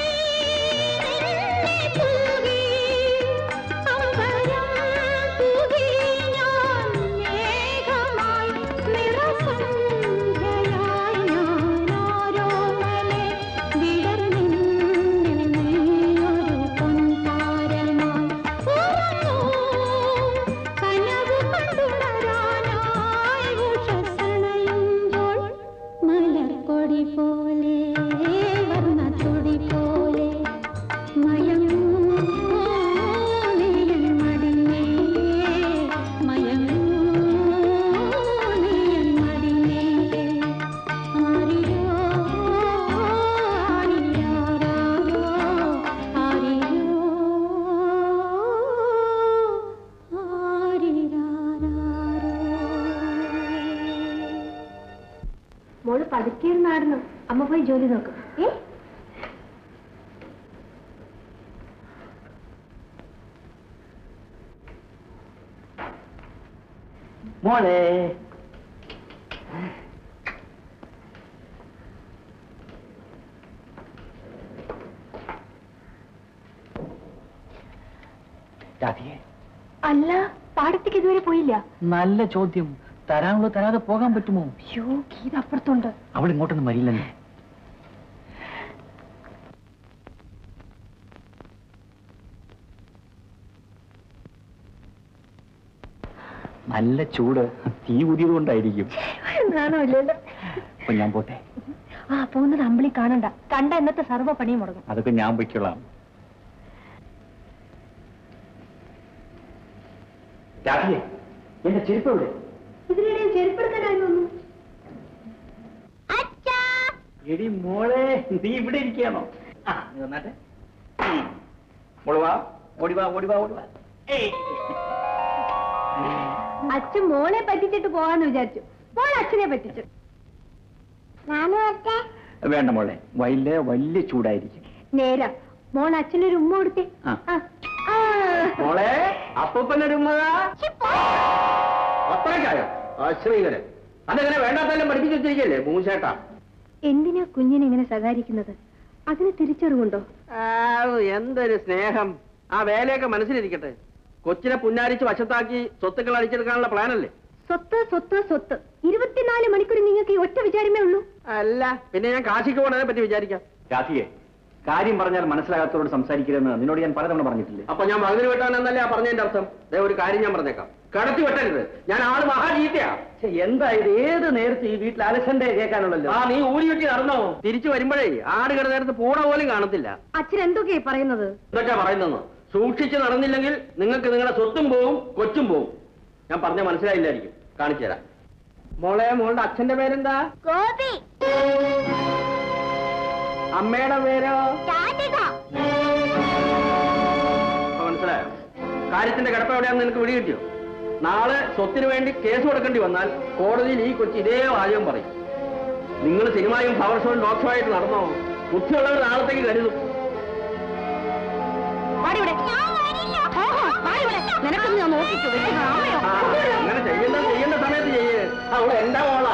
Speaker 10: നിന്നെ പുൽകി അമ്പരം പൂകി ഞാൻ മേഘമായി നിറസന്ധ്യയായി ഞാനാരോമലെ വിടർന്നിന്നിൽ നീയൊരു പൊൻതാരമായി ഉറങ്ങൂ കനവ് കണ്ടുണരാനായി ഉഷസണയുമ്പോൾ മലർക്കൊടി പോലെ വർണ്ണത്തൊടി പോലെ മയങ്ങൂ നീയൻ മടിമേലേ മയങ്ങൂ നീയൻ മടിമേലേ ആരിരോ ആരിരാരാരോ ആരിരോ ആരിരാരാരോ
Speaker 6: മോള് പതുക്കിയിരുന്നാടുന്നു അമ്മ പോയി ജോലി നോക്കും ഏ
Speaker 7: മോളെ
Speaker 9: രാധികെ
Speaker 6: അല്ല പാടത്തേക്ക് ഇതുവരെ പോയില്ല
Speaker 9: നല്ല ചോദ്യം തരാനുള്ളത് തരാതെ പോകാൻ പറ്റുമോ
Speaker 6: അയ്യോ ഗീത അപ്പുറത്തുണ്ട്
Speaker 9: അവൾ ഇങ്ങോട്ടൊന്നും വരില്ലെന്നേ നല്ല ചൂട് തീ ഊതിയത് കൊണ്ടായിരിക്കും
Speaker 6: നാണോ ഇല്ലല്ലോ
Speaker 9: അപ്പൊ ഞാൻ പോട്ടെ
Speaker 6: ആ പോകുന്നത് അമ്പിളി കാണണ്ട കണ്ട ഇന്നത്തെ സർവ്വ പണിയും മുടങ്ങും
Speaker 9: അതൊക്കെ ഞാൻ പൊയ്ക്കൊള്ളാം രാധികെ എന്റെ ചെരുപ്പ് എവിടെ
Speaker 6: ഇതിനിടയിൽ ചെരുപ്പെടുക്കാനായി വന്നു
Speaker 9: എടി മോളെ നീ ഇവിടെ ഇരിക്കുകയാണോ ആ നീ വന്നാട്ടെ ഉം. മോള് വാ ഓടി വാ ഓടി വാ ഓടി വാ ഏയ്.
Speaker 6: അച്ഛൻ മോളെ പറ്റിച്ചിട്ട് പോവാന്ന് വിചാരിച്ചു മോൾ അച്ഛനെ പറ്റിച്ചു
Speaker 9: വേണ്ട മോളെ വലിയ വലിയ ചൂടായിരിക്കും
Speaker 6: നേരാ മോൾ അച്ഛനൊരു ഉമ്മ കൊടുത്തേ
Speaker 9: ആ.
Speaker 6: ആ. ആ.
Speaker 3: മോളെ അപ്പൂപ്പനൊരുമ്മതാ അത്രയ്ക്കായോ അശ്രീകരൻ അതെങ്ങനെ വേണ്ടാത്തെല്ലാം പഠിപ്പിച്ചു വെച്ചിരിക്കല്ലേ മൂശേട്ടാ
Speaker 6: എന്തിനാ കുഞ്ഞിനെ ഇങ്ങനെ സഹായിക്കുന്നത് അതിന് തിരിച്ചറിവുണ്ടോ
Speaker 3: എന്തൊരു സ്നേഹം ആ വേലയൊക്കെ മനസ്സിലിരിക്കട്ടെ കൊച്ചിനെ പുന്നാരിച്ച് വശത്താക്കി സ്വത്തുക്കൾ അടിച്ചെടുക്കാനുള്ള പ്ലാനല്ലേ
Speaker 6: സ്വത്ത് സ്വത്ത് സ്വത്ത് ഇരുപത്തിനാല് മണിക്കൂർ നിങ്ങൾക്ക് ഈ ഒറ്റ വിചാരമേ ഉള്ളൂ
Speaker 3: അല്ല പിന്നെ ഞാൻ കാശിക്ക് പോണതിനെ പറ്റി വിചാരിക്കാം
Speaker 9: രാധികെ കാര്യം പറഞ്ഞാൽ മനസ്സിലാകാത്തവരോട് സംസാരിക്കരുതെന്ന് നിന്നോട് ഞാൻ പലതവണ പറഞ്ഞിട്ടില്ലേ
Speaker 3: അപ്പൊ ഞാൻ മകന് വെട്ടാനെന്നല്ലേ ആ പറഞ്ഞതിന്റെ അർത്ഥം ദേ ഒരു കാര്യം ഞാൻ പറഞ്ഞേക്കാം കടത്തി വെട്ടരുത് ഞാൻ ആള് മഹാജീത്തയാ
Speaker 7: എന്താ ഇത് ഏത് നേരത്ത് ഈ വീട്ടിൽ അലസന്റെ കേൾക്കാനുള്ളല്ലോ
Speaker 3: ആ നീ ഊരി വെട്ടി നടന്നോ തിരിച്ചു വരുമ്പോഴേ ആട് കിട നേരത്ത് പൂട പോലും കാണത്തില്ല
Speaker 6: അച്ഛൻ എന്തൊക്കെയാ പറയുന്നത്
Speaker 3: ഇതൊക്കെ പറയുന്നെന്ന് സൂക്ഷിച്ച് നടന്നില്ലെങ്കിൽ നിങ്ങൾക്ക് നിങ്ങളുടെ സ്വത്തും പോവും കൊച്ചും പോവും ഞാൻ പറഞ്ഞ മനസ്സിലായില്ലായിരിക്കും കാണിച്ചു തരാം മോളെ മോളുടെ അച്ഛന്റെ പേരെന്താ
Speaker 10: ഗോപി
Speaker 3: അമ്മയുടെ പേരോ
Speaker 10: രാധിക
Speaker 3: ഇപ്പൊ മനസ്സിലായോ കാര്യത്തിന്റെ കിടപ്പ് എവിടെയാണെന്ന് നിനക്ക് വിടി കിട്ടിയോ നാളെ സ്വത്തിന് വേണ്ടി കേസ് കൊടുക്കേണ്ടി വന്നാൽ കോടതിയിൽ ഈ കൊച്ചി ഇതേ വാചകം പറയും നിങ്ങൾ സിനിമയും പവർ ഷോയും ഡോക് ഷോ ആയിട്ട് നടന്നോ ബുദ്ധിയുള്ളവർ നാളത്തേക്ക് കരുതും
Speaker 6: വാടിവിടെ വാടിവിടെ നിനക്കൊന്ന് ഞാൻ നോക്കിക്കോ വലിയ ഡ്രാമയോ?
Speaker 3: ആ, അങ്ങനെ ചെയ്യേണ്ട ചെയ്യേണ്ട സമയത്ത് ചെയ്യേ അവളെ എന്റെ മോളാ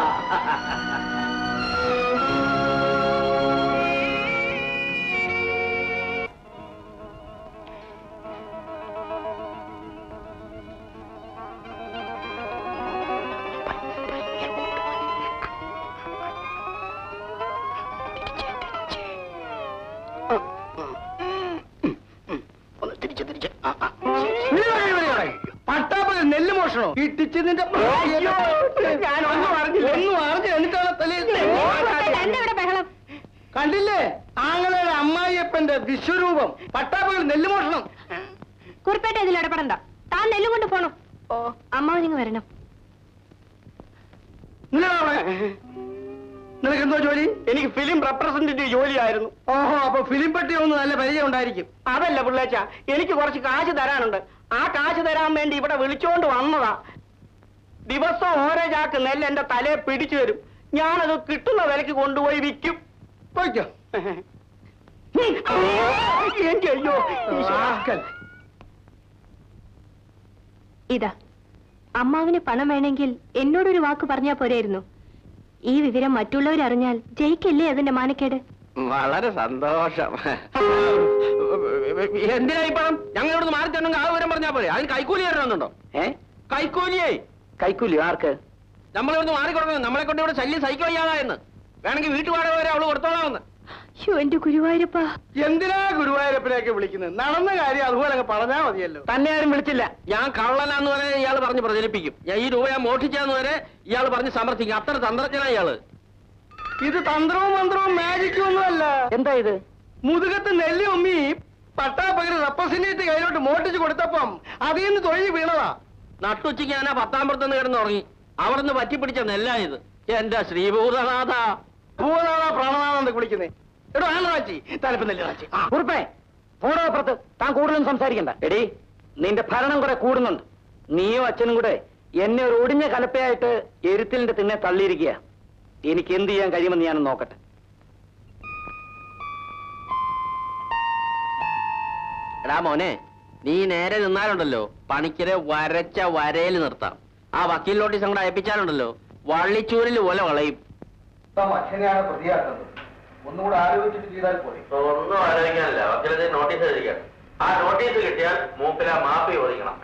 Speaker 8: പട്ടാപ്പ നെല്ല് മോഷണോ ഇട്ടിച്ച് നിന്റെ
Speaker 3: ഞാൻ ഒന്നും അറിഞ്ഞില്ല.
Speaker 8: ഒന്നും അറിഞ്ഞില്ല എന്നിട്ടാണ് തലയിൽ
Speaker 6: എന്താ ഇവിടെ ബഹളം
Speaker 8: കണ്ടില്ലേ ആങ്ങളുടെ അമ്മായിയപ്പന്റെ വിശ്വരൂപം പട്ടാപ്പകൾ നെല്ല് മോഷണം
Speaker 6: കുറിപ്പേട്ട ഇതിൽ ഇടപെടണ്ട താൻ നെല്ലും കൊണ്ട് പോണം ഓ അമ്മാവനിങ് വരണം
Speaker 8: നിങ്ങളവിടെ നിനക്ക് എന്തോ ജോലി
Speaker 3: എനിക്ക് ഫിലിം റെപ്രസെന്റേറ്റീവ് ജോലിയായിരുന്നു
Speaker 8: ഓഹോ അപ്പൊ ഫിലിം പട്ടി ഒന്ന് നല്ല പരിചയം ഉണ്ടായിരിക്കും
Speaker 3: അതല്ല പിള്ളേച്ച എനിക്ക് കുറച്ച് കാശ് തരാനുണ്ട് ആ കാശ് തരാൻ വേണ്ടി ഇവിടെ വിളിച്ചോണ്ട് വന്നതാ ദിവസം ഓരോ ചാക്ക് നെല്ല് എന്റെ തലയെ പിടിച്ചു തരും ഞാനത് കിട്ടുന്ന വിലക്ക് കൊണ്ടുപോയി വിൽക്കും
Speaker 8: പോയിക്കോ
Speaker 3: എനിക്ക് അയ്യോ ഈശ്വരാ.
Speaker 8: റാസ്കൽ.
Speaker 6: ഇതാ അമ്മാവിന് പണം വേണമെങ്കിൽ എന്നോടൊരു വാക്ക് പറഞ്ഞാ പോരായിരുന്നു ഈ വിവരം മറ്റുള്ളവരറിഞ്ഞാൽ ജയിക്കല്ലേ അതിന്റെ മാനക്കേട്
Speaker 3: വളരെ സന്തോഷം എന്തിനാ ഈ പണം ഞങ്ങൾ ഇവിടുന്ന് മാറി തന്നെങ്കിൽ ആ വിവരം പറഞ്ഞാ പോരെ അതിന് കൈക്കൂലി തരണമെന്നുണ്ടോ ഏ കൈക്കൂലിയേ
Speaker 7: കൈക്കൂലി ആർക്ക്
Speaker 3: നമ്മളിവിടുന്ന് മാറിക്കൊടുക്കണം നമ്മളെ കൊണ്ട് ഇവിടെ ശല്യം സഹിക്കാൻ വയ്യാതായെന്ന് വേണമെങ്കിൽ വീട്ടുപാട വരെ അവള് കൊടുത്തോളാമെന്ന്
Speaker 6: ഷോ എന്റെ ഗുരുവായൂരപ്പാ
Speaker 8: എന്തിനാ ഗുരുവായൂരപ്പനെയൊക്കെ വിളിക്കുന്നത് നടന്ന കാര്യം അതുപോലെ അങ്ങ് പറഞ്ഞാ മതിയല്ലോ
Speaker 3: തന്നെ ആരും വിളിച്ചില്ല ഞാൻ കള്ളനാന്ന് വരെ ഇയാൾ പറഞ്ഞ് പ്രചരിപ്പിക്കും ഞാൻ ഈ രൂപ ഞാൻ മോഷ്ടിച്ചാന്ന് വരെ ഇയാൾ പറഞ്ഞ് സമർത്ഥിക്കും അത്ര തന്ത്രജ്ഞനാ ഇയാള്
Speaker 8: ഇത് തന്ത്രവും മന്ത്രവും മാജിക്കും ഒന്നുമല്ല
Speaker 7: എന്താ ഇത്
Speaker 8: മുതുകത്ത് നെല്ലി ഉമ്മി പട്ടാപ്പകര് റെപ്രസെന്റേറ്റീവ് കയ്യിലോട്ട് മോട്ടിച്ച് കൊടുത്തപ്പം അതിൽ നിന്ന് തൊഴിൽ വീണതാ
Speaker 3: നട്ടുച്ചയ്ക്ക് ഞാൻ ആ പത്താമ്പുറത്തുനിന്ന് കിടന്ന് ഉറങ്ങി അവിടുന്ന് പറ്റിപ്പിടിച്ച നെല്ലായത് എന്റെ ശ്രീഭൂതനാഥ
Speaker 8: ഭൂതനാഥ പ്രാണനാഥ വിളിക്കുന്നേ എടോ ആണ് നാച്ചി തലപ്പ് നെല്ല് നാച്ചി ആ
Speaker 7: കുറുപ്പേ പോടോ അപ്പുറത്ത് താൻ കൂടുതലൊന്നും സംസാരിക്കണ്ട എടി നിന്റെ ഭരണം കുറെ കൂടുന്നുണ്ട് നീയും അച്ഛനും കൂടെ എന്നെ ഒരു ഒടിഞ്ഞ കലപ്പയായിട്ട് എരുത്തിലിന്റെ തിന്നെ തള്ളിയിരിക്കുക എനിക്ക് എന്ത് ചെയ്യാൻ കഴിയുമെന്ന് ഞാൻ നോക്കട്ടെ
Speaker 3: എടാ മോനെ നീ നേരെ നിന്നാലുണ്ടല്ലോ പണിക്കരെ വരച്ച വരയിൽ നിർത്താം ആ വക്കീൽ നോട്ടീസ് അങ്ങോട്ട് അയപ്പിച്ചാലുണ്ടല്ലോ വള്ളിച്ചൂരിൽ പോലെ വളയും
Speaker 5: അച്ഛനെയാണ് പ്രതിയാക്കുന്നത് ഒന്നുകൂടെ ആലോചിച്ചിട്ട് ചെയ്താൽ പോരെ
Speaker 4: ഒന്നും ആലോചിക്കാനില്ല വക്കീലത്തെ നോട്ടീസ് എഴുതിക്കാം ആ നോട്ടീസ് കിട്ടിയാൽ മൂപ്പില മാപ്പി ചോദിക്കണം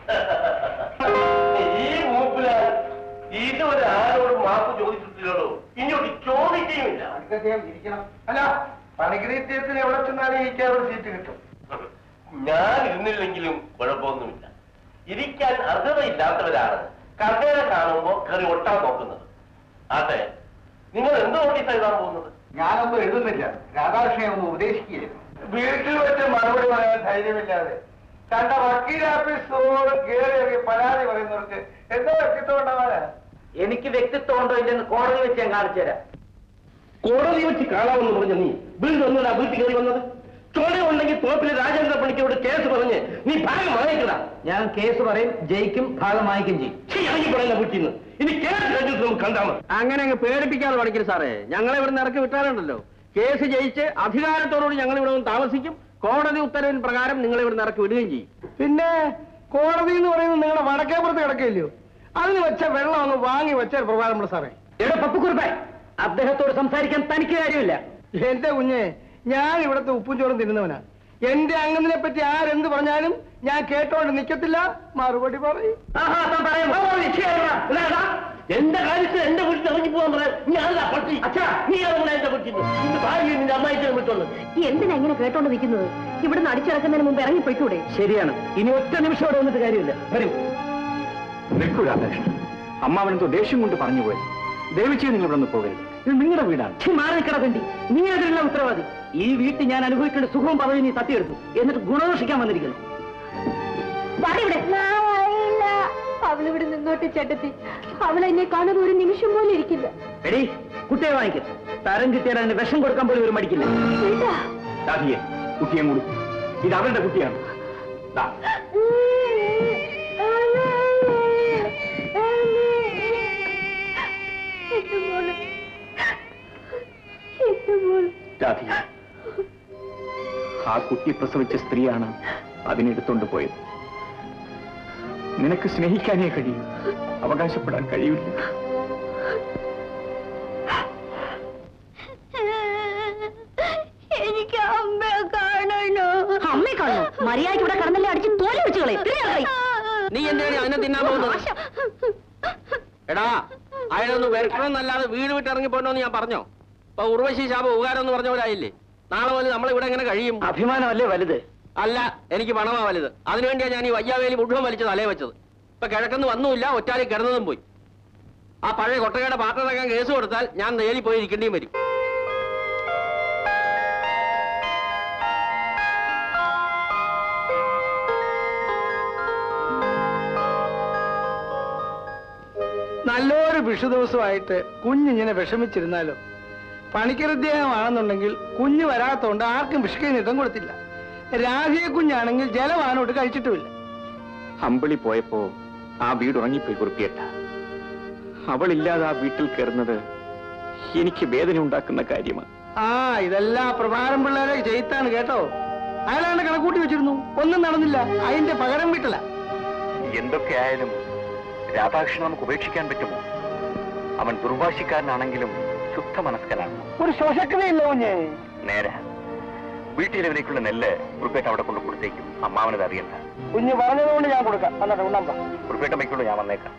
Speaker 4: ഈ മൂപ്പില ഇതുവരെ ആരോടും മാപ്പ് ചോദിച്ചിട്ടില്ലല്ലോ ഇങ്ങോട്ട് ചോദിക്കുകയുമില്ല
Speaker 5: പണിക്കദ്ദേഹം ഇരിക്കണം അല്ല പണിഗ്രഹത്തിന് എവിടെ ചെന്നാലും ഇരിക്കാൻ ഒരു സീറ്റ് കിട്ടും
Speaker 4: ഞാൻ ഇരുന്നില്ലെങ്കിലും കുഴപ്പമൊന്നുമില്ല ഇരിക്കാൻ അർഹതയില്ലാത്തവരാണ് കർണേന കാണുമ്പോ കയറി ഒട്ടാൻ നോക്കുന്നത് അതെ നിങ്ങൾ എന്ത് നോട്ടീസ് എഴുതാൻ പോകുന്നത്
Speaker 5: ഞാനൊന്നും എഴുതുന്നില്ല രാധാകൃഷ്ണനെ ഒന്ന് ഉപദേശിക്കുകയായിരുന്നു വീട്ടിൽ വെച്ച് മറുപടി പറയാൻ ധൈര്യമില്ലാതെ കണ്ട വക്കീൽ ഓഫീസോട് കയറി ഇറങ്ങി പരാതി പറയുന്നവർക്ക് എന്താ വ്യക്തിത്വം ഉണ്ടാവാനാ
Speaker 7: എനിക്ക് വ്യക്തിത്വം ഉണ്ടോ ഇല്ലെന്ന് കോടതി വെച്ച് ഞാൻ കാണിച്ചു തരാം
Speaker 4: കോടതി വെച്ച് കാണാമെന്ന് പറഞ്ഞ നീ വീണ്ടും ഒന്നുകൂടെ വീട്ടിൽ കയറി വന്നത് ചോദ്യമുണ്ടെങ്കിൽ തോപ്പിലെ രാജേന്ദ്ര പണിക്കോട് കേസ് പറഞ്ഞ് നീ ഭാഗം വാങ്ങിക്കടാ
Speaker 7: ഞാൻ കേസ് പറയും ജയിക്കും ഭാഗം വാങ്ങിക്കും ചെയ്യും
Speaker 4: ഇറങ്ങി പറയുന്ന വീട്ടിൽ നിന്ന് ഇനി കേസ് കഴിഞ്ഞിട്ട് നമുക്ക് കണ്ടാൽ മതി
Speaker 3: അങ്ങനെ അങ്ങ് പേടിപ്പിക്കാതെ പഠിക്കരുത് സാറേ ഞങ്ങളെ ഇവിടെ ഇറക്കി വിട്ടാലുണ്ടല്ലോ കേസ് ജയിച്ച് അധികാരത്തോടുകൂടി ഞങ്ങൾ ഇവിടെ വന്ന് താമസിക്കും കോടതി ഉത്തരവിൻ പ്രകാരം നിങ്ങൾ ഇവിടെ ഇറക്കി വിടുകയും ചെയ്യും
Speaker 8: പിന്നെ കോടതി എന്ന് പറയുന്നത് നിങ്ങളുടെ വടക്കേപ്പുറത്ത് കിടക്കില്ലയോ അതിന് വെച്ച വെള്ളം ഒന്ന് വാങ്ങി വെച്ച പ്രധാനപ്പെട്ട സാറേ
Speaker 7: എടോ പപ്പുക്കുറുപ്പേ അദ്ദേഹത്തോട് സംസാരിക്കാൻ തനിക്ക് കാര്യമില്ല
Speaker 8: എന്റെ കുഞ്ഞെ ഞാൻ ഇവിടുത്തെ ഉപ്പും ചോറും തിരുന്നവനാ എന്റെ അംഗത്തിനെ പറ്റി ആരെന്ത് പറഞ്ഞാലും ഞാൻ കേട്ടോണ്ട് നിക്കത്തില്ല മറുപടി പറയും
Speaker 7: ആഹാ, താൻ പറയാം. ഓ, നിശ്ചയമാ. ഇതാ,
Speaker 4: എന്റെ കാര്യത്തിൽ എന്റെ വീട്ടിൽ ഇറങ്ങി പോകാൻ പറയാൻ ഞാനല്ല പട്ടി അച്ഛാ നീ ഇറങ്ങണ എന്റെ വീട്ടിൽ നിന്ന് നിന്റെ ഭാര്യ നിന്റെ അമ്മായിച്ചിനെ വിട്ടോണ്ട്
Speaker 6: എന്തിനാ ഇങ്ങനെ കേട്ടോണ്ട് നിൽക്കുന്നത് ഇവിടുന്ന് അടിച്ചിറക്കുന്നതിന് മുമ്പ് ഇറങ്ങി പോയിക്കൂടെ
Speaker 7: ശരിയാണ് ഇനി ഒറ്റ നിമിഷം അവിടെ വന്നിട്ട് കാര്യമില്ല വരൂ
Speaker 9: നിൽക്കൂ രാധാകൃഷ്ണൻ അമ്മാവനെന്തോ ദേഷ്യം കൊണ്ട് പറഞ്ഞു പോയത് ദയവചെയ്ത് നിങ്ങൾ ഇവിടെ നിന്ന് പോകരുത് ഇത് നിങ്ങളുടെ വീടാണ്
Speaker 7: ഛി, മാറി നിൽക്കണതണ്ടി നീ അതിനുള്ള ഉത്തരവാദി ഈ വീട്ടിൽ ഞാൻ അനുഭവിക്കേണ്ട സുഖവും പദവി നീ തട്ടിയെടുത്തു എന്നിട്ട് ഗുണദോഷിക്കാൻ വന്നിരിക്കുന്നു
Speaker 6: ഇവിടെ അവളിവിടെ നിന്നോട്ട് ചേട്ടത്തി അവൾ എന്നെ കാണാൻ ഒരു നിമിഷം പോലും ഇരിക്കില്ല
Speaker 7: എടി കുട്ടിയെ വാങ്ങിക്കും തരം കിട്ടിയാൽ അതിന് വിഷം കൊടുക്കാൻ പോലും ഒരു മടിക്കില്ല
Speaker 6: ചേട്ടാ
Speaker 9: രാധിയെ കുട്ടിയെ കൂടി ഇത് അവരുടെ കുട്ടിയാണ് ദാ, ആ കുട്ടി പ്രസവിച്ച സ്ത്രീയാണ് അതിനെടുത്തോണ്ട് പോയത് നിനക്ക് സ്നേഹിക്കാനേ കഴിയൂ അവകാശപ്പെടാൻ കഴിയില്ല
Speaker 10: എനിക്ക് അമ്മയെ കാണണോ
Speaker 6: അമ്മയെ കാണോ മര്യാദയ്ക്ക് ഇവിടെ കടന്നല്ലേ അടിച്ച് തോലി പിടിച്ചു കളയും
Speaker 3: നീ എന്തിനാണ് അതിനെ തിന്നാൻ പോകുന്നത് എടാ അയാളൊന്ന് വരക്കണമെന്നല്ലാതെ വീട് വിട്ട് ഇറങ്ങി പോകണമെന്ന് ഞാൻ പറഞ്ഞോ ഇപ്പൊ ഉർവശി ശാപം ഉപകാരം എന്ന് പറഞ്ഞവരായില്ലേ നാളെ മുതൽ നമ്മൾ ഇവിടെ എങ്ങനെ കഴിയും
Speaker 7: അഭിമാനമല്ലേ വലുത്
Speaker 3: അല്ല എനിക്ക് പണമാ വലുത് അതിനുവേണ്ടിയാ ഞാൻ ഈ വയ്യാവേലി മുഴുവൻ വലിച്ച് തലേ വെച്ചത് ഇപ്പൊ കിഴക്കെന്ന് വന്നുമില്ല ഒറ്റാലി കിടന്നതും പോയി ആ പഴയ കൊട്ടകയുടെ പാട്ടടക്കാൻ കേസ് കൊടുത്താൽ ഞാൻ നേരിൽ പോയി ഇരിക്കേണ്ടിയും വരും
Speaker 8: നല്ലൊരു വിഷു ദിവസമായിട്ട് കുഞ്ഞിങ്ങനെ വിഷമിച്ചിരുന്നാലോ പണിക്കരദ്ദേഹമാണെന്നുണ്ടെങ്കിൽ കുഞ്ഞ് വരാത്തോണ്ട് ആർക്കും വിഷുക്കൈ നീട്ടം കൊടുത്തില്ല രാധയെ കുഞ്ഞാണെങ്കിൽ ജലവാനോട്ട് കഴിച്ചിട്ടുമില്ല
Speaker 9: അമ്പിളി പോയപ്പോ ആ വീട് ഉറങ്ങിപ്പോയി കുറിപ്പിയട്ട അവളില്ലാതെ ആ വീട്ടിൽ കയറുന്നത് എനിക്ക് വേദന ഉണ്ടാക്കുന്ന കാര്യമാണ്
Speaker 8: ആ ഇതെല്ലാം പ്രഭാരം പിള്ളേരെ ചെയ്ത്താണ് കേട്ടോ അയാളാണ്ട് കണക്കൂട്ടി വെച്ചിരുന്നു ഒന്നും നടന്നില്ല അതിന്റെ പകരം വീട്ടില
Speaker 9: എന്തൊക്കെ ആയാലും രാധാകൃഷ്ണൻ നമുക്ക് ഉപേക്ഷിക്കാൻ പറ്റുമോ അവൻ ദുർവാശിക്കാരനാണെങ്കിലും ശുദ്ധ മനസ്കനാണ്
Speaker 8: ഒരു ശോഷക്കതയില്ല കുഞ്ഞേ
Speaker 9: നേരെ വീട്ടിലവരേക്കുള്ള നെല്ല് കുറുപ്പേട്ട അവിടെ കൊണ്ട് കൊടുത്തേക്കും അമ്മാവനത് അറിയണ്ട
Speaker 8: കുഞ്ഞ് പറഞ്ഞതുകൊണ്ട് ഞാൻ കൊടുക്കാം എന്നിട്ട് ഉണ്ണാമ്പ
Speaker 9: കുറുപ്പേട്ടമ്മയ്ക്കുള്ളൂ ഞാൻ വന്നേക്കാം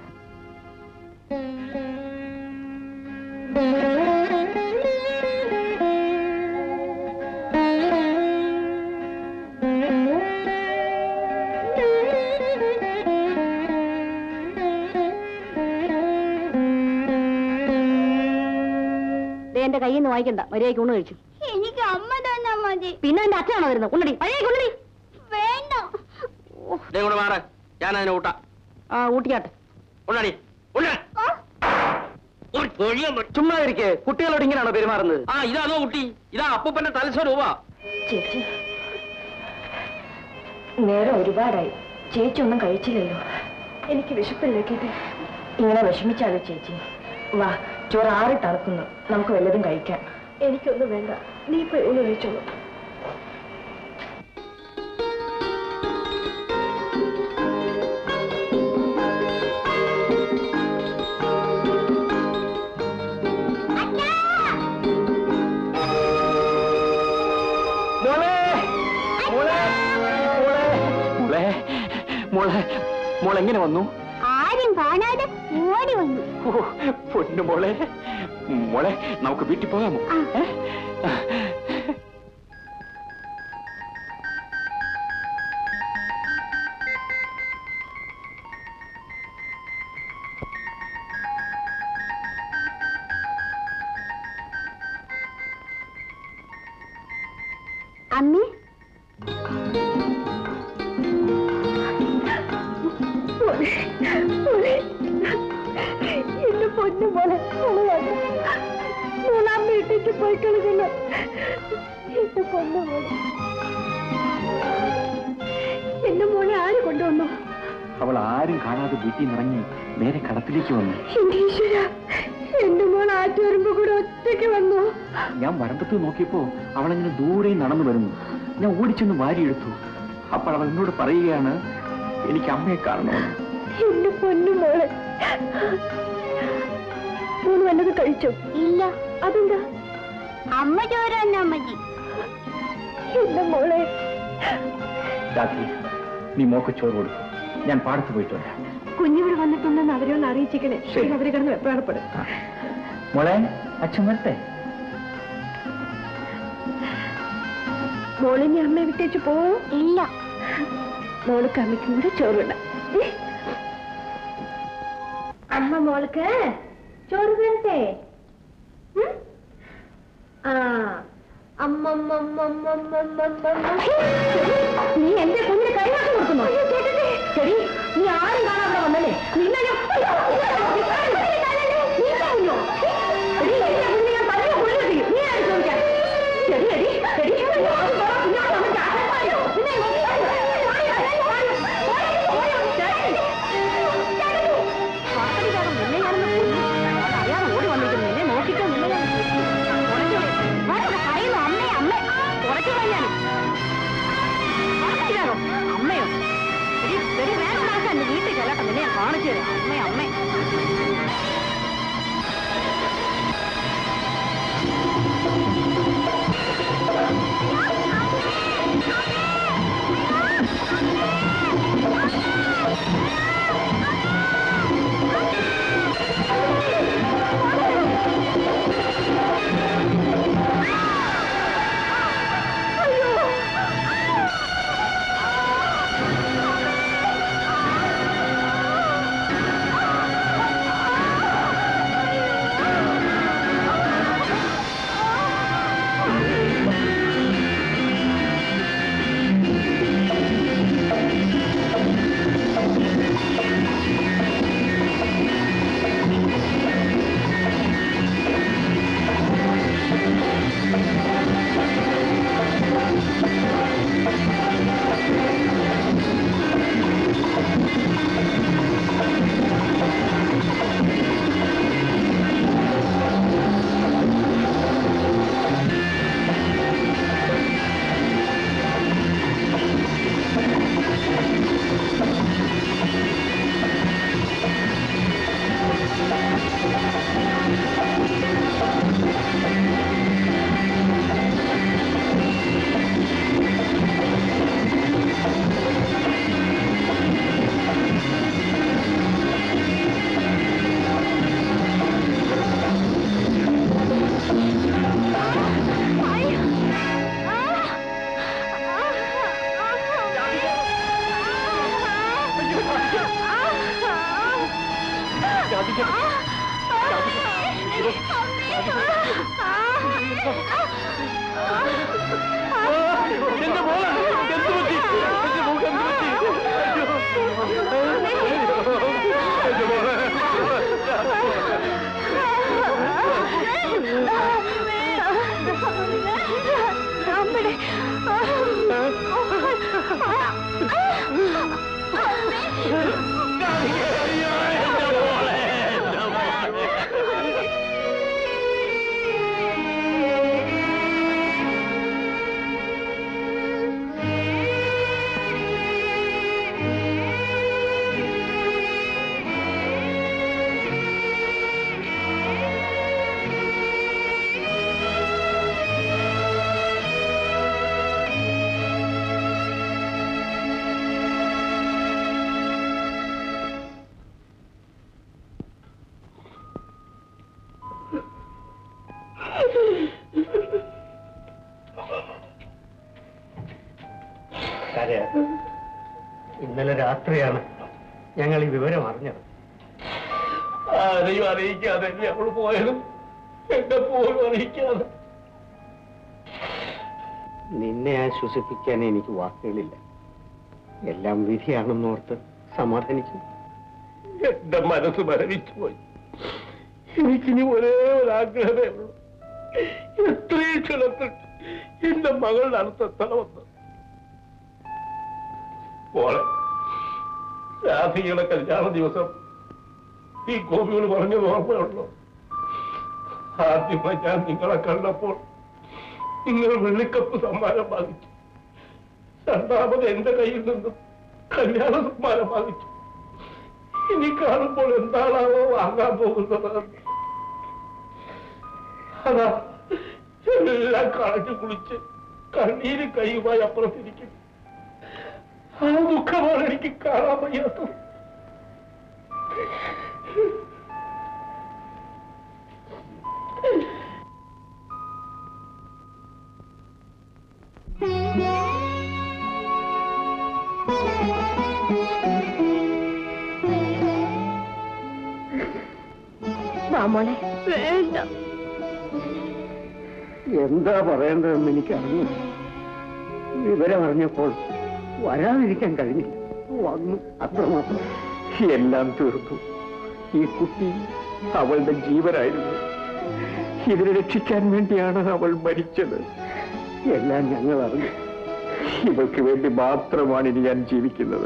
Speaker 6: ദേ എന്റെ കയ്യിൽ നിന്ന് വായിക്കണ്ട മര്യാദയ്ക്ക് ഊണ് കഴിച്ചു
Speaker 10: എനിക്ക് അമ്മ തന്നാ മതി
Speaker 6: പിന്നെ എന്റെ അച്ഛനാണോ വരുന്നത് ഉണ്ണടി മര്യാദയ്ക്ക് ഉണ്ണടി
Speaker 10: വേണ്ട
Speaker 3: ദേ കൊണ്ട് മാറ ഞാൻ അതിനെ ഊട്ടാ
Speaker 6: ആ ഊട്ടിക്കാട്ടെ
Speaker 3: ഉണ്ണടി ഉണ്ണ ഒരു പൊഴിയാൻ പറ്റും
Speaker 7: ചുമ്മാ ഇരിക്കെ കുട്ടികളോട് ഇങ്ങനെയാണോ പെരുമാറുന്നത്
Speaker 3: ആ ഇതാണോ കുട്ടി ഇതാ അപ്പൂപ്പന്റെ തലസ്വരൂപാ
Speaker 6: ചേച്ചി നേരം ഒരുപാടായി ചേച്ചി ഒന്നും കഴിച്ചില്ലല്ലോ എനിക്ക് വിശപ്പില്ല കേട്ടെ ഇങ്ങനെ വിഷമിച്ചാലോ ചേച്ചി വാ ചോറ് ആറി തണുക്കുന്നു നമുക്ക് വല്ലതും കഴിക്കാം എനിക്കൊന്നും വേണ്ട നീ പോയി ഒന്ന് കഴിച്ചോളൂ
Speaker 7: മോളെ മോളെ മോളെ
Speaker 9: മോളെ മോളെ മോളെങ്ങനെ വന്നു
Speaker 10: ആരും കാണാതെ ഓടി വന്നു
Speaker 9: ഓ, പൊന്നു മോളെ മോളെ നമുക്ക് വീട്ടിൽ പോകാമോ ഏ?
Speaker 10: അമ്മേ
Speaker 6: എന്റെ പൊന്നു പോലെ മൂന്നാം വീട്ടിലേക്ക് പോയി കളിക്കില്ല എന്റെ പൊന്നു പോലെ എന്റെ മോനെ ആര് കൊണ്ടുവന്നു
Speaker 9: അവൾ ആരും കാണാതെ വീട്ടിൽ നിന്ന് ഇറങ്ങി നേരെ കടത്തിലേക്ക് വന്നു
Speaker 6: എന്റെ ഈശ്വര എന്റെ മോൾ ആറ്റു വരുമ്പോ കൂടെ ഒറ്റയ്ക്ക് വന്നു
Speaker 9: ഞാൻ വരമ്പത്ത് നോക്കിയപ്പോ അവളങ്ങനെ ദൂരെ നടന്നു വരുന്നു ഞാൻ ഓടിച്ചെന്ന് വാരിയെടുത്തു അപ്പോൾ അവൾ എന്നോട് പറയുകയാണ് എനിക്ക് അമ്മയെ കാണണമെന്ന്
Speaker 6: എന്റെ പൊന്നു മോളെ മോള് വല്ലതും കഴിച്ചോ
Speaker 10: ഇല്ല
Speaker 6: അതെന്താ
Speaker 10: അമ്മ ചോറ് തന്നാ മതി
Speaker 6: എന്റെ മോളെ
Speaker 9: രാത്രി നീ മോക്ക് ചോറ് കൊടുക്കും ഞാൻ പാടത്ത് പോയിട്ട് വരാം
Speaker 6: കുഞ്ഞിവിടെ വന്നിട്ടുണ്ടെന്ന് അവരെ ഒന്ന് അറിയിച്ചിക്കണേ
Speaker 9: ശരി.
Speaker 6: അവര് കിടന്ന് വെപ്രാടപ്പെടും
Speaker 9: മോളെ അച്ഛൻ വരട്ടെ
Speaker 6: മോളിനെ അമ്മയെ വിട്ടേച്ച് പോവോ
Speaker 10: ഇല്ല
Speaker 6: മോൾക്ക് അമ്മയ്ക്കും കൂടെ ചോറുണ്ട അമ്മ മോൾക്ക് ചോറ് തരട്ടെ ഉം? ആ നീ എന്റെ കുഞ്ഞിന് കൈമാറ്റം കൊടുക്കുന്നു ശരി നീ ആരും കാണാൻ അവിടെ വന്നല്ലേ നിന്നെ ഞാൻ- നീ പറഞ്ഞോ? എടി, എന്റെ കുഞ്ഞിനെ ഞാൻ തല്ലിയോ കൊല്ലുകയോ ചെയ്യും. നീ ആരും ചോദിക്കാൻ. ശരി, എടി, എടി, നീ ആരും പറ, പിന്നെ അവിടെ വന്നിട്ട് അഹങ്കാരം. നിന്നെ അറിയാതെ ഓടി വന്നിരിക്കുന്നു നിന്നെ നോക്കിക്കോ നിന്നെ ഞാൻ
Speaker 10: പറയുന്നു അമ്മേ അമ്മേ കുറച്ചു കഴിഞ്ഞാൽ
Speaker 6: ശരി അമ്മ അമ്മ
Speaker 4: എന്റെ മോളെ എന്ത് പറ്റി എന്റെ മോൾക്ക് എന്ത് പറ്റി എന്റെ മോളെ
Speaker 5: ഇന്നലെ രാത്രിയാണ് ഞങ്ങൾ ഈ വിവരം അറിഞ്ഞത്
Speaker 4: ആരെയും അറിയിക്കാതെ അവൾ പോയതും എന്റെ പോലും അറിയിക്കാതെ
Speaker 5: നിന്നെ ആശ്വസിപ്പിക്കാൻ എനിക്ക് വാക്കുകളില്ല എല്ലാം വിധിയാണെന്നോർത്ത് സമാധാനിക്കും
Speaker 4: എന്റെ മനസ്സ് മരവിച്ചു പോയി എനിക്കിനി ഒരേ ഒരു ആഗ്രഹമേ ഉള്ളൂ എത്രയും ക്ഷണത്തിൽ എന്റെ മകളുടെ അടുത്തെത്തണമെന്ന് മോളെ രാധികയുടെ കല്യാണ ദിവസം ഈ ഗോപികൾ പറഞ്ഞത് ഓർമ്മയുള്ളൂ ആദ്യമായി ഞാൻ നിങ്ങളെ കണ്ടപ്പോൾ നിങ്ങൾ വെള്ളിക്കപ്പ് സമ്മാനം വാങ്ങിച്ചു രണ്ടാമത് എന്റെ കയ്യിൽ നിന്നും കല്യാണ സമ്മാനം വാങ്ങിച്ചു ഇനി കാണുമ്പോൾ എന്താണാവോ വാങ്ങാൻ പോകുന്നത് അതാ എല്ലാം കളഞ്ഞു കുളിച്ച് കണ്ണീര് കൈയുമായി അപ്പുറത്തിരിക്കും ആ ദുഃഖമാണ് എനിക്ക് കാണാൻ വയ്യാത്തത്
Speaker 6: മോളെ വേണ്ട
Speaker 5: എന്താ പറയേണ്ടതെന്ന് എനിക്ക് അറിഞ്ഞു വിവരം അറിഞ്ഞപ്പോൾ വരാതിരിക്കാൻ കഴിഞ്ഞില്ല വന്നു അത്രമാത്രം
Speaker 9: എല്ലാം തീർന്നു ഈ കുട്ടി അവളുടെ ജീവനായിരുന്നു ഇതിനെ രക്ഷിക്കാൻ വേണ്ടിയാണ് അവൾ മരിച്ചത്
Speaker 5: എല്ലാം ഞങ്ങൾ അറിഞ്ഞു
Speaker 9: ഇവൾക്ക് വേണ്ടി മാത്രമാണ് ഇനി ഞാൻ ജീവിക്കുന്നത്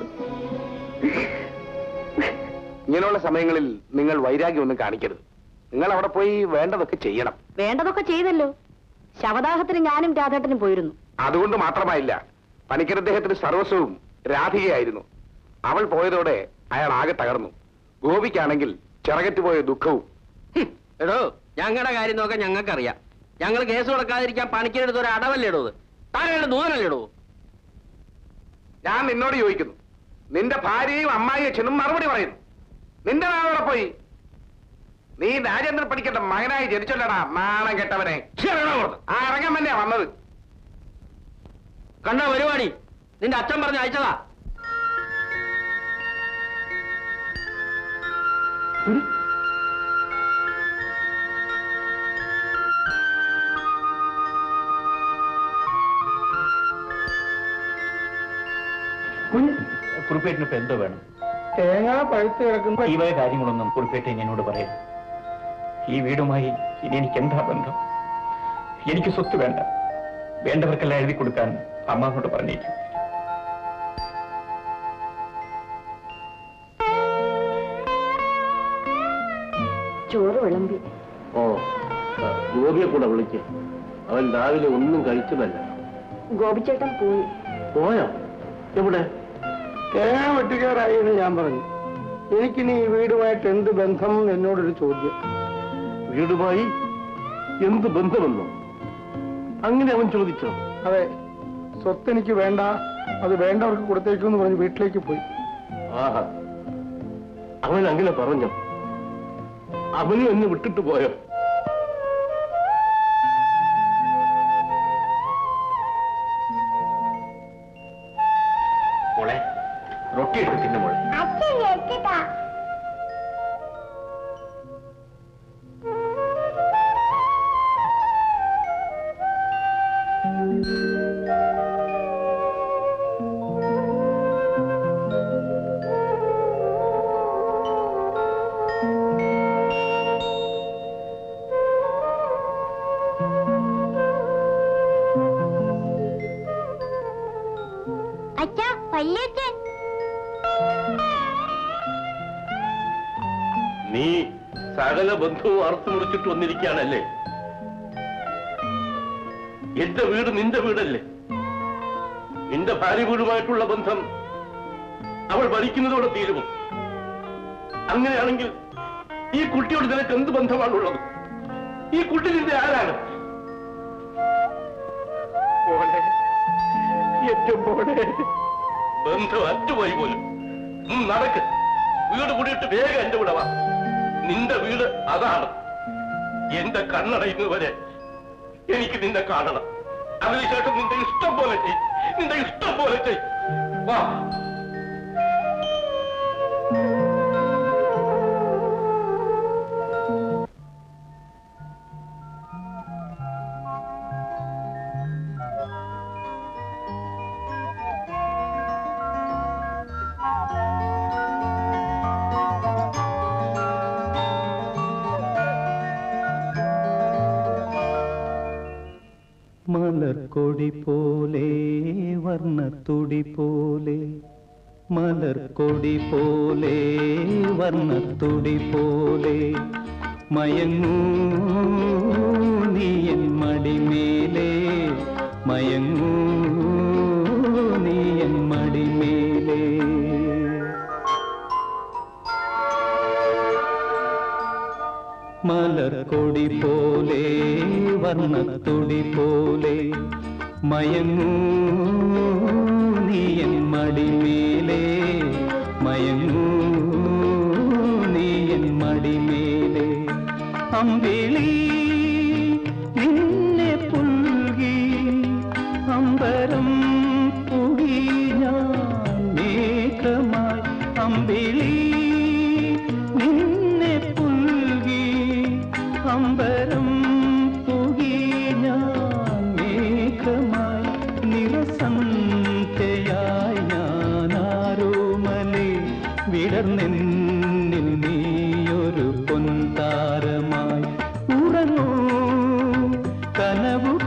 Speaker 2: ഇങ്ങനെയുള്ള സമയങ്ങളിൽ നിങ്ങൾ വൈരാഗ്യമൊന്നും കാണിക്കരുത് നിങ്ങൾ അവിടെ പോയി വേണ്ടതൊക്കെ ചെയ്യണം
Speaker 6: വേണ്ടതൊക്കെ ചെയ്തല്ലോ ശവദാഹത്തിന് ഞാനും രാധേട്ടനും പോയിരുന്നു
Speaker 2: അതുകൊണ്ട് മാത്രമായില്ല പണിക്കർ അദ്ദേഹത്തിന് സർവസ്വവും രാധികയായിരുന്നു അവൾ പോയതോടെ അയാൾ ആകെ തകർന്നു ഗോപിക്കാണെങ്കിൽ ചിറകറ്റ് പോയ ദുഃഖവും
Speaker 3: ഹും, എടോ ഞങ്ങളുടെ കാര്യം നോക്കാൻ ഞങ്ങൾക്കറിയാം ഞങ്ങൾ കേസ് കൊടുക്കാതിരിക്കാൻ പണിക്കെടുത്ത് ഒരു അടവല്ലേ ഇടോ താങ്കളുടെ നൂനല്ലേ ഇടോ
Speaker 2: ഞാൻ നിന്നോട് ചോദിക്കുന്നു നിന്റെ ഭാര്യയും അമ്മായിയും അച്ഛനും മറുപടി പറയുന്നു നിന്റെ നാളെ പോയി നീ രാജേന്ദ്രൻ പഠിക്കേണ്ട മകനായി ജനിച്ചല്ലടാ നാണം കെട്ടവനെ ഛെ, ഇറങ്ങടാ പുറത്ത്. ആ ഇറങ്ങാൻ തന്നെയാ വന്നത്
Speaker 3: കണ്ട പരിപാടി നിന്റെ അച്ഛൻ പറഞ്ഞ് അയച്ചതാ
Speaker 9: കുറിപ്പേട്ടിന് ഇപ്പൊ എന്തോ വേണം
Speaker 8: തേങ്ങ പഴുത്ത് കിടക്കുമ്പോ
Speaker 9: ഈ വക കാര്യങ്ങളൊന്നും കുറിപ്പേട്ടൻ എന്നോട് പറയും ഈ വീടുമായി ഇനി എനിക്ക് എന്താ ബന്ധം എനിക്ക് സ്വത്ത് വേണ്ട വേണ്ടവർക്കെല്ലാം എഴുതി കൊടുക്കാൻ അമ്മാവനോട് പറഞ്ഞേക്കും
Speaker 6: ചോറ് വിളമ്പി
Speaker 4: ഓ ഗോപിയെ കൂടെ വിളിക്ക് അവൻ രാവിലെ ഒന്നും കഴിച്ചതല്ല
Speaker 6: ഗോപിച്ചേട്ടൻ പോയി
Speaker 4: പോയോ എവിടെ
Speaker 8: തേങ്ങ വെട്ടുകാരായി എന്ന് ഞാൻ പറഞ്ഞു എനിക്കിനി ഈ വീടുമായിട്ട് എന്ത് ബന്ധം എന്നോടൊരു ചോദ്യം
Speaker 4: വീടുമായി എന്ത് ബന്ധമെന്നോ അങ്ങനെ അവൻ ചോദിച്ചോ
Speaker 8: അതെ സ്വത്ത് എനിക്ക് വേണ്ട അത് വേണ്ടവർക്ക് കൊടുത്തേക്കുമെന്ന് പറഞ്ഞ് വീട്ടിലേക്ക് പോയി
Speaker 4: ആഹാ അവൻ അങ്ങനെ പറഞ്ഞോ അവനും എന്നെ വിട്ടിട്ട് പോയോ
Speaker 9: മോളെ റൊട്ടി എടുത്ത് തിന്നു മോളെ
Speaker 10: അച്ഛാ വല്യച്ഛൻ
Speaker 4: നീ സകല ബന്ധവും അറുത്തു മുറിച്ചിട്ട് വന്നിരിക്കുകയാണല്ലേ എന്റെ വീട് നിന്റെ വീടല്ലേ നിന്റെ ഭാര്യ വീടുമായിട്ടുള്ള ബന്ധം അവൾ ഭരിക്കുന്നതോടെ തീരുമോ അങ്ങനെയാണെങ്കിൽ ഈ കുട്ടിയോട് നിനക്ക് എന്ത് ബന്ധമാണുള്ളത് ഈ കുട്ടി നിന്റെ ആരാണ്
Speaker 8: പോലെ ഏറ്റവും പോലെ
Speaker 4: ബന്ധം അറ്റുപോയി പോലും ഉം, നടക്ക് വീട് കൂടിയിട്ട് വേഗം എന്റെ കൂടെ വാ നിന്റെ വീട് അതാണ് എന്റെ കണ്ണടയുന്നത് വരെ എനിക്ക് നിന്നെ കാണണം അതിനുശേഷം നിന്റെ ഇഷ്ടം പോലെ ചെയ് നിന്റെ ഇഷ്ടം പോലെ ചെയ് വാ
Speaker 1: മലർക്കൊടി പോലെ വർണ്ണത്തുടി പോലെ മലർക്കൊടി പോലെ വർണ്ണത്തുടി പോലെ മയങ്ങൂ നീയൻ മടിമേലേ മയങ്ങൂ നീയൻ മടിമേലേ മലർക്കൊടി പോലെ വർണ്ണത്തുടി പോലെ മയങ്ങൂ നീയൻ മടിമേലേ മയങ്ങൂ നീയൻ മടിമേലേ അമ്പിളി നിന്നെ പുൽകി അമ്പരം പുകി ഞാൻ മേഘമായി അമ്പിളി നിന്നെ പുൽകി അമ്പരം പുകി ഞാൻ മേഘമായി നിറസന്ധ്യയായി ഞാനാരോമലേ വിടർന്നെന്നിൽ നീയൊരു പൊൻതാരമായി ഉറങ്ങൂ കനവു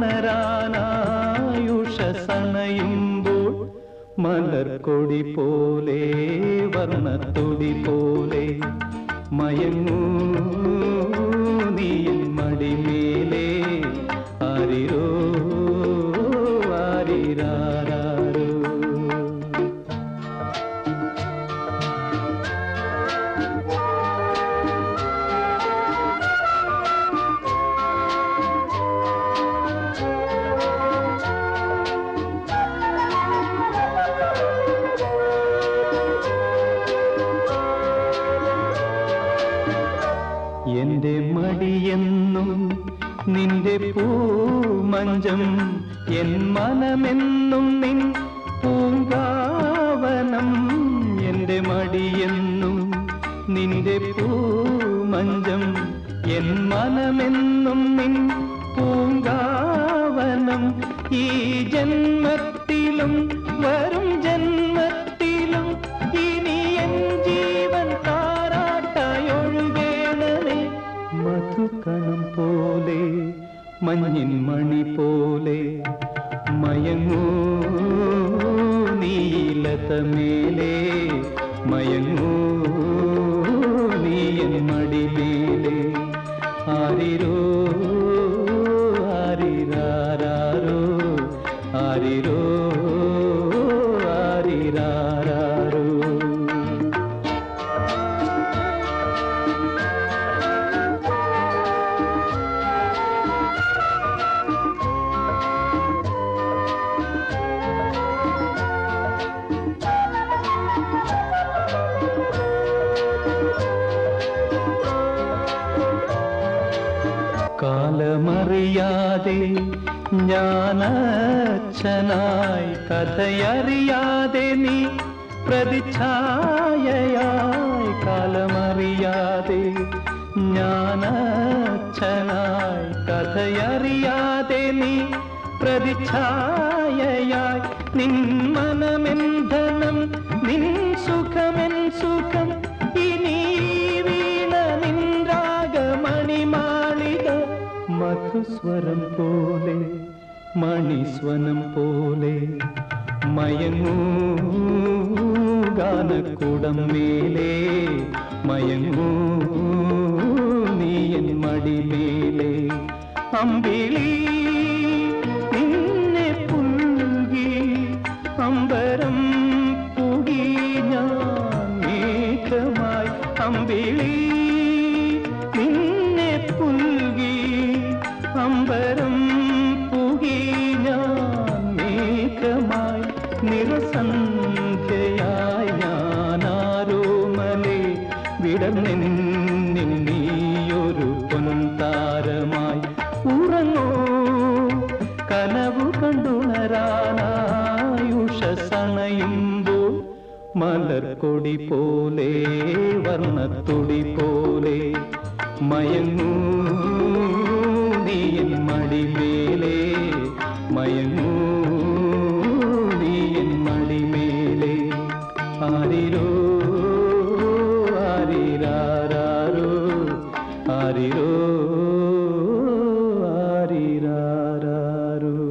Speaker 1: കണ്ടുണരാനായുഷസണയുമ്പോൾ മലർക്കൊടി പോലെ വർണ്ണത്തൊടി പോലെ മയങ്ങൂ നീയൻ മടിമേലേ ആരിരോ ആരിരാരോ എന്റെ മടിയെന്നും നിന്റെ പൂമഞ്ചം എൻ മനമെന്നും നിൻ പൂങ്കാവനം എന്റെ മടിയെന്നും നിന്റെ പൂമഞ്ചം എൻ മനമെന്നും നിൻ പൂങ്കാവനം ഈ ജന്മത്തിലും വരും ജന്മത്തിലും ഇനി എൻ ജീവൻ താരാട്ടായൊഴുകേണമേ മധുകണം പോലെ മഞ്ഞിൻ മണി പോലെ മയങ്ങൂ നീലതമേലേ മയങ്ങൂ നീയൻ മടിമേലേ ആരിരോ ആരിരാരോ ആരിരോ ആരിരാരോ കാലമറിയാതെ ഞാനച്ഛനായി കഥയറിയാതെ നീ പ്രതിച്ഛായയായി കാലമറിയാതെ ഞാനച്ഛനായി കഥയറിയാതെ നീ പ്രതിച്ഛായയായി നിൻ മനമെന്ധനം നിൻ സുഖമെൻ സുഖം ഇനി വീണ നിൻ രാഗമണിമാളിക മധുസ്വരം പോലെ മണിസ്വനം പോലെ മയങ്ങൂ ഗാനക്കൂടം മേലേ മയങ്ങൂ നീയൻ മടിമേലേ അമ്പിളി നിന്നെ പുൽകി അമ്പരം പുകി ഞാൻ മേഘമായി അമ്പിളി നിന്നെ പുൽകി അമ്പരം പുകി ഞാൻ മേഘമായി നിറസന്ധ്യയായി ഞാനാരോമലേ വിടർന്നെന്നിൽ നീയൊരു പൊൻതാരമായി ഉറങ്ങോ കനവു കണ്ടുണരാനായുഷസണയുമ്പോൾ മലർക്കൊടി പോലെ വർണ്ണത്തൊടി പോലെ മയങ്ങൂ നീയൻ മടിമേലേ മയങ്ങൂ നീയൻ മടിമേലേ ആരിരോ ആരിരാരോ ആരിരോ ആരിരാരോ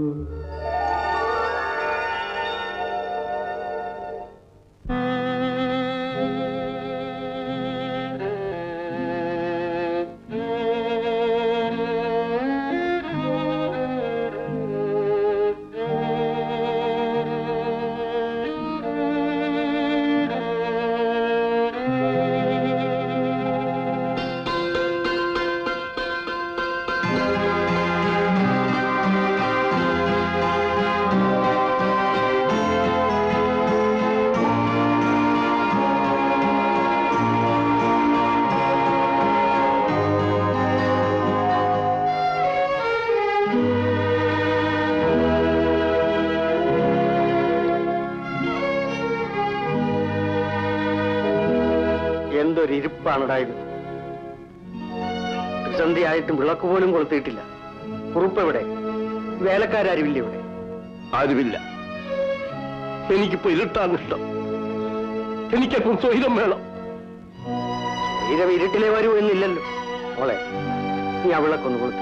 Speaker 5: എന്തൊരു ഇരിപ്പാണുണ്ടായത് സന്ധ്യയായിട്ടും വിളക്ക് പോലും കൊളുത്തിയിട്ടില്ല കുറുപ്പ് എവിടെ വേലക്കാരും ഇവിടെ
Speaker 4: ആരുമില്ല എനിക്കിപ്പോ ഇരുട്ടാണ് ഇഷ്ടം എനിക്കപ്പം സ്വൈരം വേണം
Speaker 5: തീരം ഇരുട്ടിലെ വരൂ എന്നില്ലല്ലോ മോളെ നീ ആ വിളക്കൊന്ന് കൊളുത്തു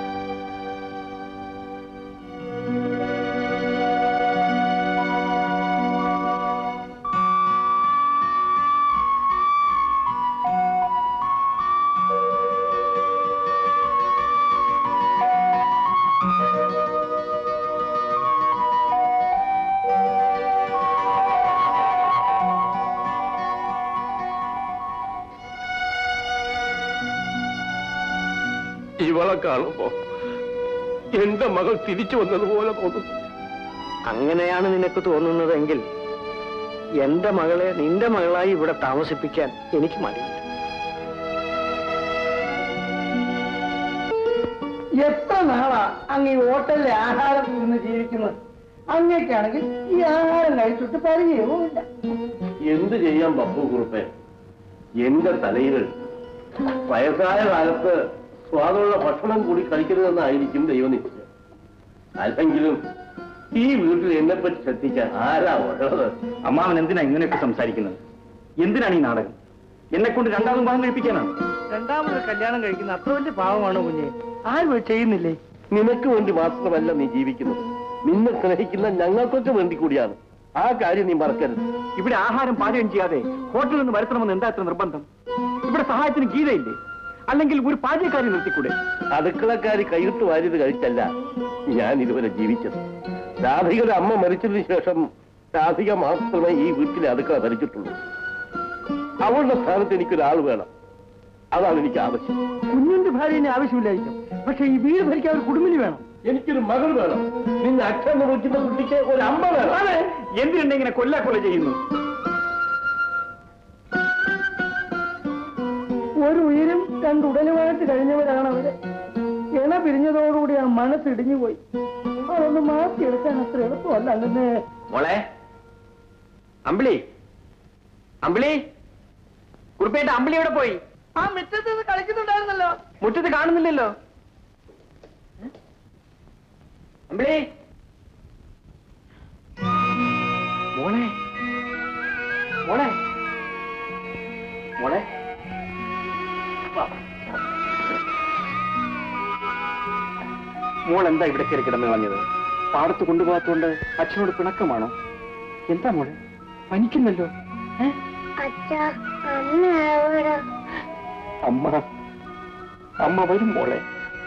Speaker 4: ഇവളെ കാണുമ്പോ എന്റെ മകൾ തിരിച്ചു വന്നതുപോലെ തോന്നുന്നു
Speaker 5: അങ്ങനെയാണ് നിനക്ക് തോന്നുന്നതെങ്കിൽ എന്റെ മകളെ നിന്റെ മകളായി ഇവിടെ താമസിപ്പിക്കാൻ എനിക്ക് മടിയില്ല
Speaker 8: എത്ര നാളാ അങ്ങ് ഈ ഹോട്ടലിലെ ആഹാരം നിന്ന് ജീവിക്കുന്നത് അങ്ങനെയൊക്കെയാണെങ്കിൽ ഈ ആഹാരം കഴിച്ചിട്ട് പരിചയവുമില്ല
Speaker 4: എന്ത് ചെയ്യാൻ ബപ്പു കുറുപ്പേ എന്റെ തലയിൽ വയസ്സായ കാലത്ത് സ്വാദുള്ള ഭക്ഷണം കൂടി കഴിക്കരുതെന്നായിരിക്കും ദൈവനിശ്ചയം അല്ലെങ്കിലും ഈ വീട്ടിൽ എന്നെപ്പറ്റി ശ്രദ്ധിക്കാൻ ആരാ ഉള്ളത്
Speaker 9: അമ്മാവൻ എന്തിനാ ഇങ്ങനെയൊക്കെ സംസാരിക്കുന്നത് എന്തിനാണ് ഈ നാടകം എന്നെ കൊണ്ട് രണ്ടാമതും ഭാഗം കഴിപ്പിക്കാനാണ്
Speaker 8: രണ്ടാമത് കല്യാണം കഴിക്കുന്ന അത്ര വലിയ പാവമാണോ കുഞ്ഞെ ആരും ഇത് ചെയ്യുന്നില്ലേ
Speaker 4: നിനക്ക് വേണ്ടി മാത്രമല്ല നീ ജീവിക്കുന്നത് നിന്നെ സ്നേഹിക്കുന്ന ഞങ്ങൾക്കൊക്കെ വേണ്ടി കൂടിയാണ് ആ കാര്യം നീ മറക്കരുത്
Speaker 9: ഇവിടെ ആഹാരം പാചകം ചെയ്യാതെ ഹോട്ടലിൽ നിന്ന് വരുത്തണമെന്ന് എന്താ ഇത്ര നിർബന്ധം ഇവിടെ സഹായത്തിന് ഗീതയില്ലേ അല്ലെങ്കിൽ ഒരു പാചകക്കാരി നിർത്തിക്കൂടെ
Speaker 4: അടുക്കളക്കാരി കൈയിട്ട് വാരിയത് കഴിച്ചല്ല ഞാൻ ഇതുവരെ ജീവിച്ചത് രാധികയുടെ അമ്മ മരിച്ചതിന് ശേഷം രാധിക മാത്രമേ ഈ വീട്ടിലെ അടുക്കള ഭരിച്ചിട്ടുള്ളൂ അവളുടെ സ്ഥാനത്ത് എനിക്കൊരാൾ വേണം അതാണ് എനിക്ക് ആവശ്യം
Speaker 8: കുഞ്ഞിന്റെ ഭാര്യനെ ആവശ്യമില്ലായിരിക്കും പക്ഷെ ഈ വീട് ഭരിക്കാൻ ഒരു കുടുംബിനി വേണം
Speaker 4: എനിക്കൊരു മകൾ വേണം നിന്നെ അച്ഛൻ വിളിക്കുന്ന കുട്ടിക്ക് ഒരു അമ്മ വേണം
Speaker 9: എന്തിനുണ്ട് ഇങ്ങനെ കൊല്ലാക്കൊല ചെയ്യുന്നു
Speaker 8: ഒരു ഉയരും രണ്ട് ഉടലുമായിട്ട് കഴിഞ്ഞവരാണ് അവര് ഇണ പിരിഞ്ഞതോടുകൂടി ആ മനസ്സ് ഇടിഞ്ഞുപോയി അതൊന്ന് മാറ്റിയെടുക്കാൻ അത്ര എളുപ്പമല്ല അങ്ങനെ
Speaker 9: മോളെ അമ്പിളി അമ്പിളി കുറുപ്പേട്ട അമ്പിളി എവിടെ പോയി
Speaker 8: ആ മുറ്റത്ത് നിന്ന് കളിക്കുന്നുണ്ടായിരുന്നല്ലോ
Speaker 9: മുറ്റത്ത് കാണുന്നില്ലല്ലോ അമ്പിളി മോളെ മോളെ മോളെ മോൾ എന്താ ഇവിടെ കയറി കിടന്നു കളഞ്ഞത് പാടത്ത് കൊണ്ടുപോകാത്തോണ്ട് അച്ഛനോട് പിണക്കമാണോ എന്താ മോളെ പനിക്കുന്നല്ലോ ഏ?
Speaker 10: അച്ഛാ അമ്മ എവിടെ
Speaker 9: അമ്മ അമ്മ വരും മോളെ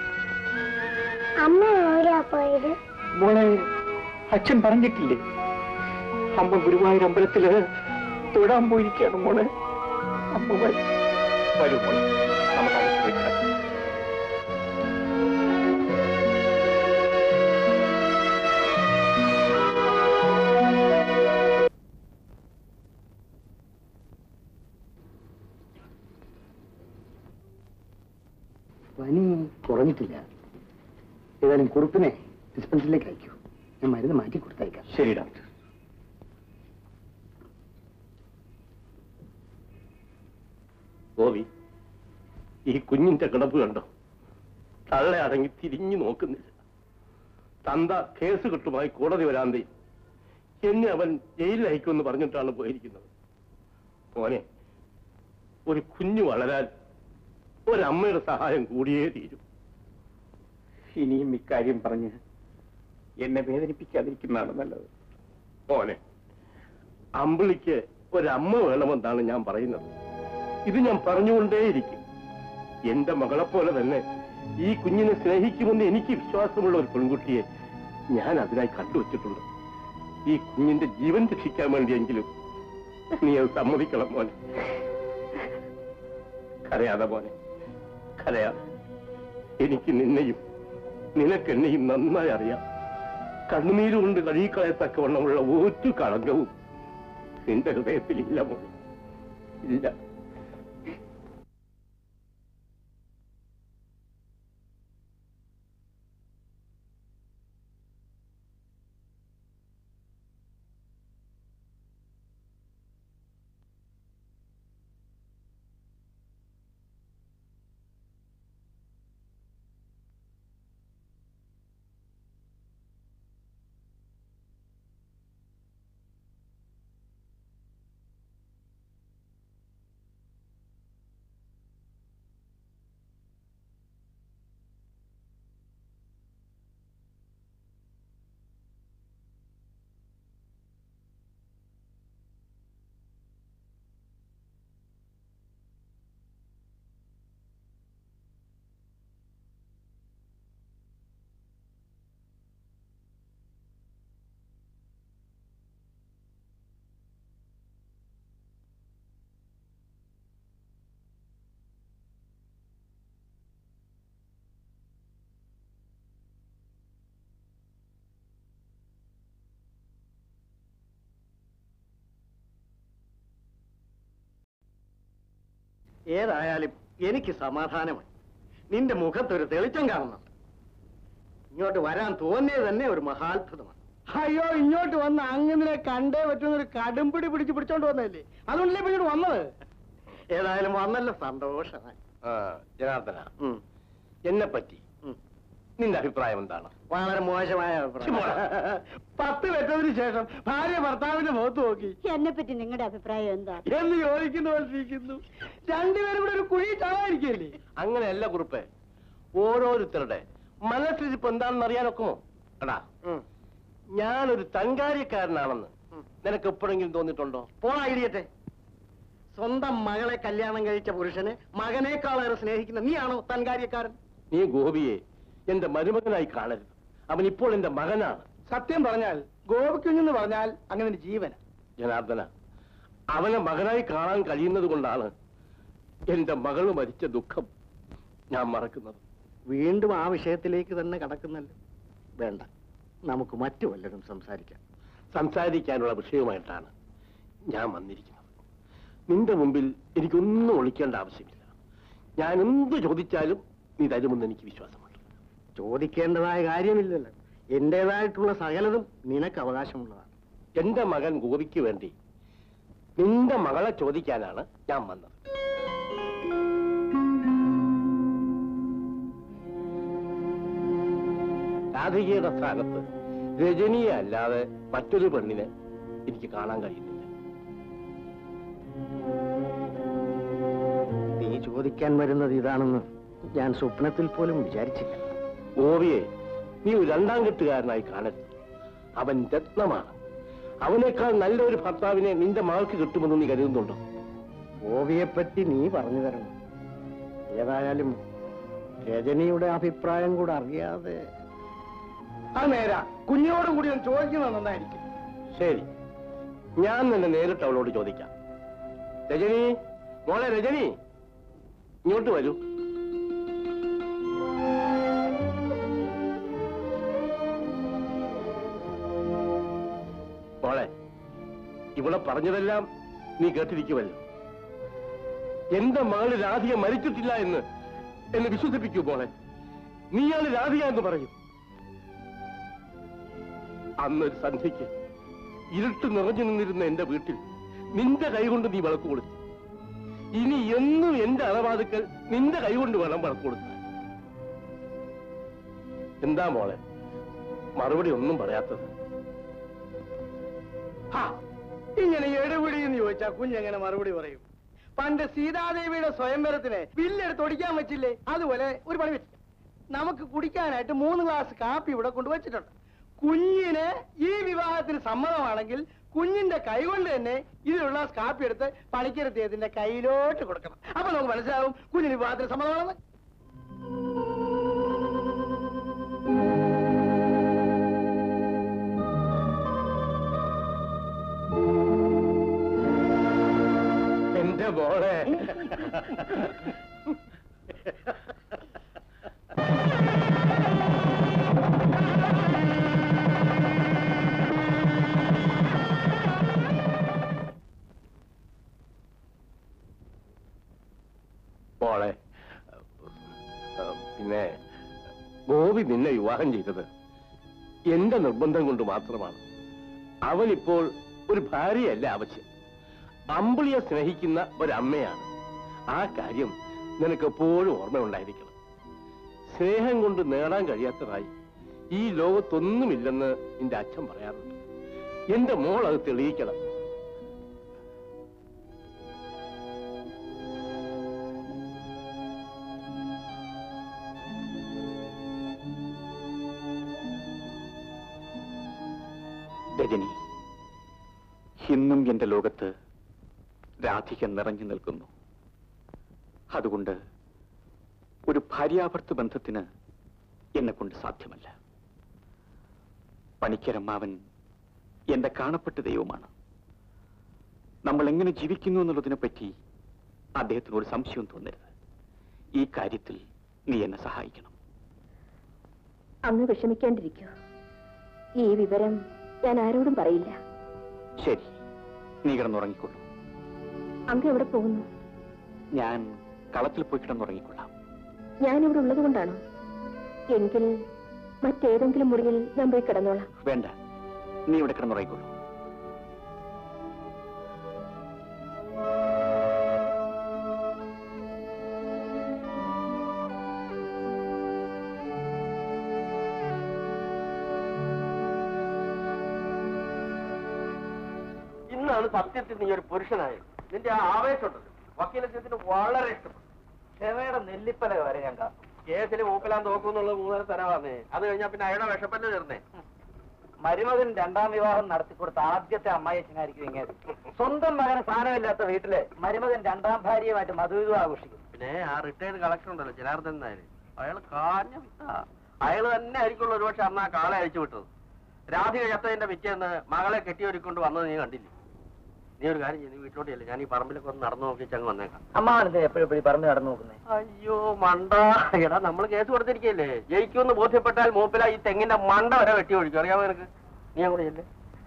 Speaker 10: അമ്മ എവിടെയാ പോയത്
Speaker 9: മോളെ അച്ഛൻ പറഞ്ഞിട്ടില്ലേ അമ്മ ഗുരുവായൂർ അമ്പലത്തില് തൊഴാൻ പോയിരിക്കുകയാണ് മോളെ അമ്മ വരും വരും മോളെ നമുക്ക് അകത്തേക്ക് കിടക്കാം.
Speaker 5: പനി കുറഞ്ഞിട്ടില്ല ഏതായാലും കുറുപ്പിനെ ഡിസ്പെൻസറിലേക്ക് അയക്കൂ ഞാൻ മരുന്ന് മാറ്റി കൊടുത്തയക്കാം
Speaker 9: ശരി ഡോക്ടർ
Speaker 4: ഗോപി ഈ കുഞ്ഞിന്റെ കിടപ്പ് കണ്ടോ തള്ളയാണെങ്കിൽ തിരിഞ്ഞു നോക്കുന്നില്ല തന്ത കേസ് കിട്ടുമായി കോടതി വരാന്തേ എന്നെ അവൻ ജയിലിൽ അയക്കുമെന്ന് പറഞ്ഞിട്ടാണ് പോയിരിക്കുന്നത് മോനെ ഒരു കുഞ്ഞു വളരാൻ ഒരമ്മയുടെ സഹായം കൂടിയേ തീരും
Speaker 9: ഇനിയും ഇക്കാര്യം പറഞ്ഞ് എന്നെ വേദനിപ്പിക്കാതിരിക്കുന്നതാണ് നല്ലത്
Speaker 4: മോനെ അമ്പിളിക്ക് ഒരമ്മ വേണമെന്നാണ് ഞാൻ പറയുന്നത് ഇത് ഞാൻ പറഞ്ഞുകൊണ്ടേയിരിക്കും എന്റെ മകളെപ്പോലെ തന്നെ ഈ കുഞ്ഞിനെ സ്നേഹിക്കുമെന്ന് എനിക്ക് വിശ്വാസമുള്ള ഒരു പെൺകുട്ടിയെ ഞാൻ അതിനായി കണ്ടുവച്ചിട്ടുണ്ട് ഈ കുഞ്ഞിന്റെ ജീവൻ രക്ഷിക്കാൻ വേണ്ടിയെങ്കിലും നീ അത് സമ്മതിക്കണം മോനെ കരയാതെ മോനെ കരയാതെ എനിക്ക് നിന്നെയും നിനക്കെന്നെയും നന്നായി അറിയാം കണ്ണുനീരുകൊണ്ട് കഴുകിക്കളയത്തക്കവണ്ണമുള്ള ഒരു കളങ്കവും നിന്റെ ഹൃദയത്തിലില്ല മോനെ ഇല്ല
Speaker 5: ഏതായാലും എനിക്ക് സമാധാനമായി നിന്റെ മുഖത്തൊരു തെളിച്ചം കാണുന്നുണ്ട് ഇങ്ങോട്ട് വരാൻ തോന്നിയത് തന്നെ ഒരു മഹാത്ഭുതമാണ്
Speaker 8: അയ്യോ ഇങ്ങോട്ട് വന്ന് അങ്ങനെ കണ്ടേ പറ്റുന്ന ഒരു കടുംപിടി പിടിച്ച് പിടിച്ചോണ്ട് വന്നതല്ലേ അതുകൊണ്ടല്ലേ ഇപ്പൊ ഇങ്ങോട്ട് വന്നത്
Speaker 5: ഏതായാലും വന്നല്ലോ സന്തോഷമായി
Speaker 4: ജനാർദ്ദന എന്നെ പറ്റി നിന്റെ അഭിപ്രായം എന്താണ്
Speaker 5: വളരെ മോശമായ അഭിപ്രായം
Speaker 8: പത്ത് വെച്ചതിന് ശേഷം ഭാര്യ ഭർത്താവിന്റെ മുഖത്ത് നോക്കി
Speaker 6: എന്നെ പറ്റി നിങ്ങളുടെ അഭിപ്രായം എന്താ
Speaker 8: എന്ന് ചോദിക്കുന്ന പോലെ ഇരിക്കുന്നു രണ്ടുപേരും കൂടെ ഒരു കുഴി ചാവായിരിക്കല്ലേ
Speaker 4: അങ്ങനെയല്ല കുറിപ്പ് ഓരോരുത്തരുടെ മനസ്സിലിരിപ്പ് എന്താണെന്ന് അറിയാനൊക്കുമോ എടാ ഞാനൊരു തങ്കാര്യക്കാരനാണെന്ന് നിനക്ക് എപ്പോഴെങ്കിലും തോന്നിയിട്ടുണ്ടോ
Speaker 5: പോണ ഇടിയട്ടെ സ്വന്തം മകളെ കല്യാണം കഴിച്ച പുരുഷനെ മകനേക്കാളേറെ സ്നേഹിക്കുന്ന നീയാണോ തൻ കാര്യക്കാരൻ
Speaker 4: നീ ഗോപിയെ എന്റെ മരുമകനായി കാണരുത് അവൻ ഇപ്പോൾ എന്റെ മകനാണ്
Speaker 8: സത്യം പറഞ്ഞാൽ ഗോപിക്കുഞ്ഞെന്ന് പറഞ്ഞാൽ അങ്ങനെ ഒരു ജീവന
Speaker 4: ജനാർദ്ദന അവനെ മകനായി കാണാൻ കഴിയുന്നത് കൊണ്ടാണ് എന്റെ മകള് മരിച്ച ദുഃഖം ഞാൻ മറക്കുന്നത്
Speaker 5: വീണ്ടും ആ വിഷയത്തിലേക്ക് തന്നെ കടക്കുന്നല്ലോ വേണ്ട നമുക്ക് മറ്റു വല്ലതും സംസാരിക്കാം
Speaker 4: സംസാരിക്കാനുള്ള വിഷയവുമായിട്ടാണ് ഞാൻ വന്നിരിക്കുന്നത് നിന്റെ മുമ്പിൽ എനിക്കൊന്നും ഒളിക്കേണ്ട ആവശ്യമില്ല ഞാൻ എന്ത് ചോദിച്ചാലും നീ തരുമെന്ന് എനിക്ക് വിശ്വാസമുണ്ട്
Speaker 5: ചോദിക്കേണ്ടതായ കാര്യമില്ലല്ലോ എന്റേതായിട്ടുള്ള സകലതും നിനക്ക് അവകാശമുള്ളതാണ്
Speaker 4: എന്റെ മകൻ ഗോപിക്ക് വേണ്ടി നിന്റെ മകളെ ചോദിക്കാനാണ് ഞാൻ വന്നത് രാധികയുടെ സ്ഥാനത്ത് രജനിയെ അല്ലാതെ മറ്റൊരു പെണ്ണിനെ എനിക്ക് കാണാൻ കഴിയുന്നില്ല
Speaker 5: നീ ചോദിക്കാൻ വരുന്നത് ഇതാണെന്ന് ഞാൻ സ്വപ്നത്തിൽ പോലും വിചാരിച്ചില്ല
Speaker 4: ഗോപിയെ നീ ഒരു രണ്ടാം കെട്ടുകാരനായി കാണരുത് അവൻ രത്നമാണ് അവനേക്കാൾ നല്ലൊരു ഭർത്താവിനെ നിന്റെ മകൾക്ക് കിട്ടുമെന്ന് നീ കരുതുന്നുണ്ടോ
Speaker 5: ഗോപിയെപ്പറ്റി നീ പറഞ്ഞു തരണം ഏതായാലും രജനിയുടെ അഭിപ്രായം കൂടെ അറിയാതെ
Speaker 8: അത് നേരാ കുഞ്ഞിനോടും കൂടി ഒന്ന് ചോദിക്കുന്നത് നന്നായിരിക്കും
Speaker 4: ശരി ഞാൻ നിന്നെ നേരിട്ട് അവളോട് ചോദിക്കാം രജനി മോളെ രജനി ഇങ്ങോട്ട് വരൂ മോളെ ഇവിടെ പറഞ്ഞതെല്ലാം നീ കേട്ടിരിക്കുമല്ലോ എന്റെ മകള് രാധിക മരിച്ചിട്ടില്ല എന്ന് എന്നെ വിശ്വസിപ്പിക്കൂ മോളെ നീയാണ് രാധിക എന്ന് പറയും അന്നൊരു സന്ധ്യയ്ക്ക് ഇരുട്ട് നിറഞ്ഞു നിന്നിരുന്ന എന്റെ വീട്ടിൽ നിന്റെ കൈകൊണ്ട് നീ വിളക്ക് കൊടുത്തു ഇനി എന്നും എന്റെ അളവാതുക്കൾ നിന്റെ കൈകൊണ്ട് വേണം വിളക്ക് കൊടുത്താൻ എന്താ മോളെ മറുപടി ഒന്നും പറയാത്തത്
Speaker 8: ഹാ, ഇങ്ങനെ എടുപിടി എന്ന് ചോദിച്ചാ കുഞ്ഞെങ്ങനെ മറുപടി പറയും പണ്ട് സീതാദേവിയുടെ സ്വയംവരത്തിന് വില്ലെടുത്ത് ഒടിക്കാൻ വെച്ചില്ലേ അതുപോലെ ഒരു പണി വെച്ചു നമുക്ക് കുടിക്കാനായിട്ട് മൂന്ന് ഗ്ലാസ് കാപ്പി ഇവിടെ കൊണ്ടുവച്ചിട്ടുണ്ട് കുഞ്ഞിന് ഈ വിവാഹത്തിന് സമ്മതമാണെങ്കിൽ കുഞ്ഞിന്റെ കൈകൊണ്ട് തന്നെ ഇതിലുള്ള കാപ്പി എടുത്ത് പണിക്കരുത്തേതിന്റെ കയ്യിലോട്ട് കൊടുക്കണം അപ്പൊ നമുക്ക് മനസ്സിലാവും കുഞ്ഞിന് വിവാഹത്തിന് സമ്മതമാണെന്ന്
Speaker 4: എന്റെ മോളെ മോളെ ഏഹ്, പിന്നെ ഗോപി നിന്നെ വിവാഹം ചെയ്തത് എന്റെ നിർബന്ധം കൊണ്ട് മാത്രമാണ് അവനിപ്പോൾ ഒരു ഭാര്യയല്ല ആവശ്യം അമ്പിളിയെ സ്നേഹിക്കുന്ന ഒരമ്മയാണ് ആ കാര്യം നിനക്ക് എപ്പോഴും ഓർമ്മയുണ്ടായിരിക്കണം സ്നേഹം കൊണ്ട് നേടാൻ കഴിയാത്തതായി ഈ ലോകത്തൊന്നുമില്ലെന്ന് നിന്റെ അച്ഛൻ പറയാറുണ്ട് എന്റെ മോൾ അത് തെളിയിക്കണം
Speaker 9: രജനി ഇന്നും എന്റെ ലോകത്ത് രാധിക നിറഞ്ഞു നിൽക്കുന്നു അതുകൊണ്ട് ഒരു ഭാര്യാഭർത്തൃ ബന്ധത്തിന് എന്നെ കൊണ്ട് സാധ്യമല്ല പണിക്കരമ്മാവൻ എന്റെ കാണപ്പെട്ട ദൈവമാണ് നമ്മൾ എങ്ങനെ ജീവിക്കുന്നു എന്നുള്ളതിനെ പറ്റി അദ്ദേഹത്തിന് ഒരു സംശയവും തോന്നരുത് ഈ കാര്യത്തിൽ നീ എന്നെ സഹായിക്കണം
Speaker 6: അങ്ങ് വിഷമിക്കാണ്ടിരിക്കൂ ഈ വിവരം ഞാൻ ആരോടും പറയില്ല
Speaker 9: ശരി നീ കിടന്നുറങ്ങിക്കൊള്ളൂ
Speaker 6: അങ്ങ് എവിടെ പോകുന്നു
Speaker 9: ഞാൻ കളത്തിൽ പോയി കിടന്നുറങ്ങിക്കൊള്ളാം
Speaker 6: ഞാൻ ഇവിടെ ഉള്ളത് കൊണ്ടാണോ എങ്കിൽ മറ്റേതെങ്കിലും മുറിയിൽ ഞാൻ പോയി കിടന്നോളാം
Speaker 9: വേണ്ട നീ ഇവിടെ കിടന്നുറയിക്കൊള്ളൂ
Speaker 4: ഇന്നാണ് സത്യത്തിൽ നീ ഒരു പുരുഷനായത് നിന്റെ ആ ആവേശമുണ്ടല്ലോ വക്കീലത്തിന് വളരെ ഇഷ്ടപ്പെട്ടു
Speaker 7: ക്ഷമയുടെ നെല്ലിപ്പല വരെ ഞാൻ കാത്തു
Speaker 4: കേസിൽ മൂപ്പിലാൻ തോക്കുന്നുള്ളത് മൂന്നര തരവാന്നേ അത് കഴിഞ്ഞാ പിന്നെ അയാളുടെ വിഷപ്പന്നെ തീർന്നേ
Speaker 7: മരുമകൻ രണ്ടാം വിവാഹം നടത്തിക്കൊടുത്ത ആദ്യത്തെ അമ്മായിച്ചനായിരിക്കും ഇങ്ങനെ സ്വന്തം മകന് സ്ഥാനമില്ലാത്ത വീട്ടില് മരുമകൻ രണ്ടാം ഭാര്യയുമായിട്ട് മധുവിധം ആഘോഷിക്കും
Speaker 4: പിന്നെ ആ റിട്ടയർഡ് കളക്ടർ ഉണ്ടല്ലോ ജനാർദ്ദൻ നായർ അയാൾ കാഞ്ഞ വിത്താ അയാൾ തന്നെ ആയിരിക്കുള്ളൂ ഒരുപക്ഷെ അന്ന് ആ കാളെ അഴിച്ചു വിട്ടത് രാധിക ചത്തതിന്റെ പിറ്റേന്ന് മകളെ കെട്ടിയൊരുക്കൊണ്ട് വന്നത് നീ കണ്ടില്ലേ നീ ഒരു കാര്യം ചെയ്ത് വീട്ടിലോട്ട് ചെല്ലേ ഞാൻ ഈ പറമ്പിലൊക്കെ ഒന്ന് നടന്നു നോക്കിച്ച് അങ്ങ് വന്നേക്കാം
Speaker 7: അമ്മാവനെന്താ എപ്പോഴും പറഞ്ഞു നടന്നു നോക്കുന്നേ
Speaker 4: അയ്യോ മണ്ട എടാ നമ്മൾ കേസ് കൊടുത്തിരിക്കല്ലേ ജയിക്കുമെന്ന് ബോധ്യപ്പെട്ടാൽ മൂപ്പില ഈ തെങ്ങിന്റെ മണ്ട വരെ വെട്ടി ഒഴിക്കും അറിയാമോ നിനക്ക് നീ അങ്ങോട്ട് ചെല്ലേ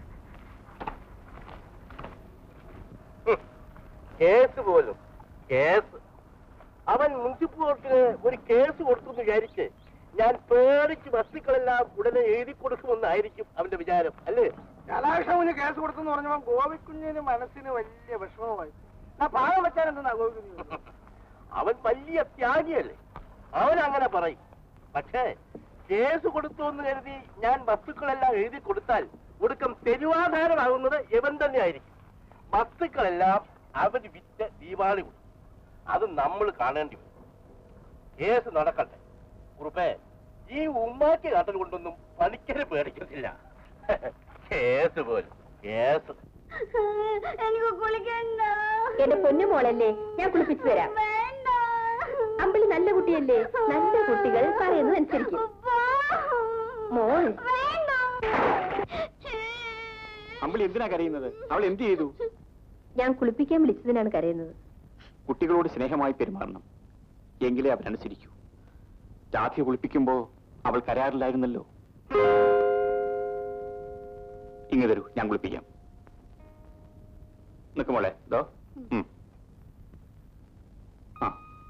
Speaker 4: ഹും. കേസ് പോലും കേസ് അവൻ മുനിസിപ്പൽ കോർട്ടിന് ഒരു കേസ് കൊടുത്തു എന്ന് വിചാരിച്ച് ഞാൻ പേടിച്ച് വസ്തുക്കളെല്ലാം ഉടനെ എഴുതി കൊടുക്കുമെന്നായിരിക്കും അവന്റെ വിചാരം അല്ലേ
Speaker 8: കലാക്ഷമുന് കേസ് കൊടുത്തെന്ന് പറഞ്ഞപ്പോ ഗോപിക്കുഞ്ഞിന് മനസ്സിന് വലിയ വിഷമമായി ആ പാകം വെച്ചാൽ എന്താ ഗോപിക്കുഞ്ഞ്
Speaker 4: അവൻ വലിയ ത്യാഗിയല്ലേ അവൻ അങ്ങനെ പറയും പക്ഷേ കേസ് കൊടുത്തു എന്ന് കരുതി ഞാൻ വസ്തുക്കളെല്ലാം എഴുതി കൊടുത്താൽ ഒടുക്കം തെരുവാധാരമാകുന്നത് ഇവൻ തന്നെ ആയിരിക്കും വസ്തുക്കളെല്ലാം അവന് വിറ്റ് ദീപാവലി കൊടുക്കും അത് നമ്മൾ കാണേണ്ടി വരും കേസ് നടക്കട്ടെ കുറുപ്പേ ഈ ഉമ്മാക്കി കാട്ടൽ കൊണ്ടൊന്നും പണിക്കര് പേടിക്കുന്നില്ല കേസ് പോലും കേസ്
Speaker 10: എനിക്ക് കുളിക്കണ്ട
Speaker 6: എന്റെ പൊന്നു മോളല്ലേ ഞാൻ കുളിപ്പിച്ചു തരാം
Speaker 10: വേണ്ട
Speaker 6: അമ്പിളി നല്ല കുട്ടിയല്ലേ നല്ല കുട്ടികൾ പറയുന്നത് അനുസരിക്കും മോൾ
Speaker 10: വേണ്ട
Speaker 9: അമ്പിളി എന്തിനാ കരയുന്നത് അവൾ എന്ത് ചെയ്തു
Speaker 6: ഞാൻ കുളിപ്പിക്കാൻ വിളിച്ചതിനാണ് കരയുന്നത്
Speaker 9: കുട്ടികളോട് സ്നേഹമായി പെരുമാറണം എങ്കിലേ അവരനുസരിക്കൂ രാധയെ കുളിപ്പിക്കുമ്പോ അവൾ കരാറില്ലായിരുന്നല്ലോ ഇങ്ങ് തരൂ ഞാൻ കുളിപ്പിക്കാം നിക്ക് മോളെ ഇതോ ഉം. ആ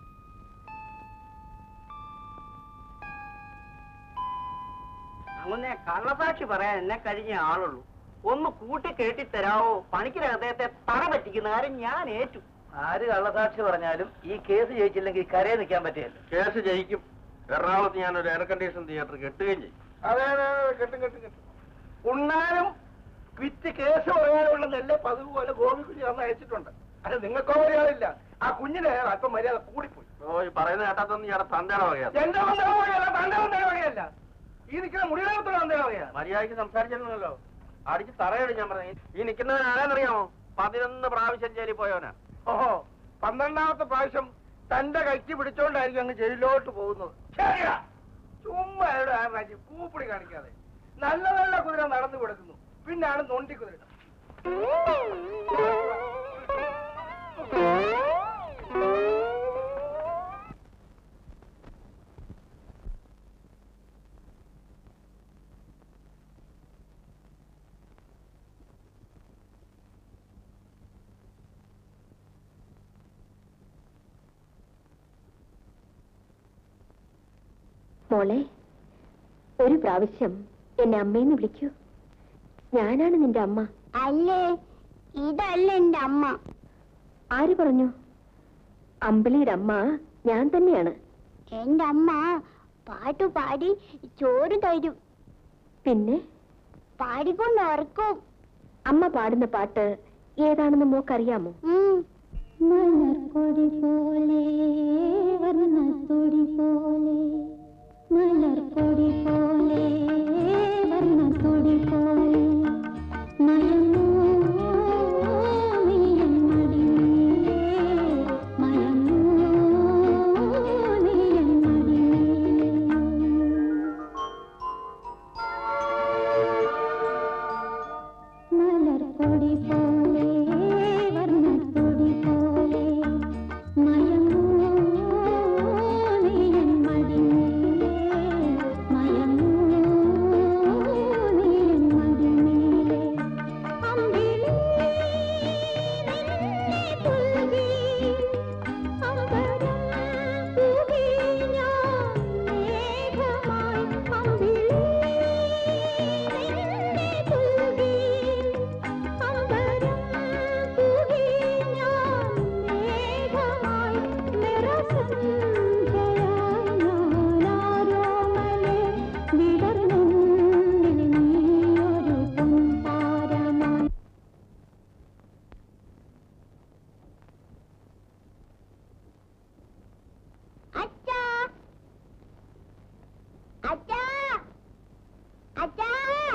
Speaker 7: അങ്ങനെ കള്ളസാക്ഷി പറയാൻ എന്നെ കഴിഞ്ഞ ആളുള്ളൂ ഒന്ന് കൂട്ടി കേട്ടി തരാവോ പണിക്കര ഹൃദയത്തെ തറ പറ്റിക്കുന്ന കാര്യം ഞാൻ ഏറ്റു ആര് കള്ളസാക്ഷി പറഞ്ഞാലും ഈ കേസ് ജയിച്ചില്ലെങ്കിൽ കരയെ നിൽക്കാൻ പറ്റിയല്ലോ
Speaker 4: കേസ് ജയിക്കും എറണാകുളത്ത് ഞാൻ ഒരു എയർ കണ്ടീഷൻ തിയേറ്റർ കെട്ടുകയും ചെയ്യും
Speaker 8: അതെ അതെ അതെ കെട്ടും കെട്ടും കെട്ടും ഉണ്ണാനും വിറ്റ് കേസ് പറയാനുള്ള നെല്ല് പതിവ് പോലെ ഗോപിക്കുഞ്ഞ് അന്ന് അയച്ചിട്ടുണ്ട് അത് നിങ്ങൾക്കോ മര്യാദയില്ല ആ കുഞ്ഞിന് അല്പം മര്യാദ കൂടിപ്പോയി
Speaker 4: ഓ ഈ പറയുന്ന കേട്ടാത്തൊന്നും ഇയാളെ തന്തയുടെ വകയാണ്
Speaker 8: എന്റെ വന്നേ വകയല്ല തന്റെ വന്നേ വകയല്ല ഈ നിൽക്കുന്ന മുടികളത്തുള്ള വന്നേ വകയാ
Speaker 4: മര്യാദയ്ക്ക് സംസാരിച്ചിരുന്നല്ലോ അടിച്ച് തറയടി ഞാൻ പറഞ്ഞു ഈ നിൽക്കുന്നവൻ ആരാന്നറിയാമോ പതിനൊന്ന് പ്രാവശ്യം ജയിലിൽ പോയവനാ
Speaker 8: ഓഹോ പന്ത്രണ്ടാമത്തെ പ്രാവശ്യം തന്റെ കൈക്ക് പിടിച്ചോണ്ടായിരിക്കും അങ്ങ് ജയിലിലോട്ട് പോകുന്നത് ശരിയാ ചുമ്മാ എവിടെ ആ രാജ്യം കൂപ്പിടി കാണിക്കാതെ നല്ല നല്ല കുതിര നടന്നു കൊടുക്കുന്നു പിന്നാണ് നൊണ്ടി കുതിര
Speaker 6: മോളെ ഒരു പ്രാവശ്യം എന്നെ അമ്മയെന്ന് വിളിക്കൂ ഞാനാണ് നിന്റെ അമ്മ
Speaker 10: അല്ലേ ഇതല്ല എന്റെ അമ്മ
Speaker 6: ആര് പറഞ്ഞു അമ്പിളിയുടെ അമ്മ ഞാൻ തന്നെയാണ്
Speaker 10: എന്റെ അമ്മ പാട്ടു പാടി ചോറ് തരും
Speaker 6: പിന്നെ
Speaker 10: പാടിക്കൊണ്ട് ഉറക്കും
Speaker 6: അമ്മ പാടുന്ന പാട്ട് ഏതാണെന്ന് മോക്കറിയാമോ
Speaker 10: ഉം. മലർക്കൊടി പോലെ വർണ്ണത്തൊടി പോലെ മലർക്കൊടി പോലെ വർണ്ണത്തൊടി പോലെ മയങ്ങൂ നീയൻ മടിമേൽ. മയങ്ങൂ നീയൻ മടിമേൽ. മലർക്കൊടി പോലെ വർണ്ണത്തൊടി പോലെ മയങ്ങൂ നീയൻ മടിമേൽ. മയങ്ങൂ ഞാനാരോമലേ വിടർന്നുള്ളിൽ നീയൊരു പൊൻതാരമായി അച്ഛാ അച്ഛാ അച്ഛാ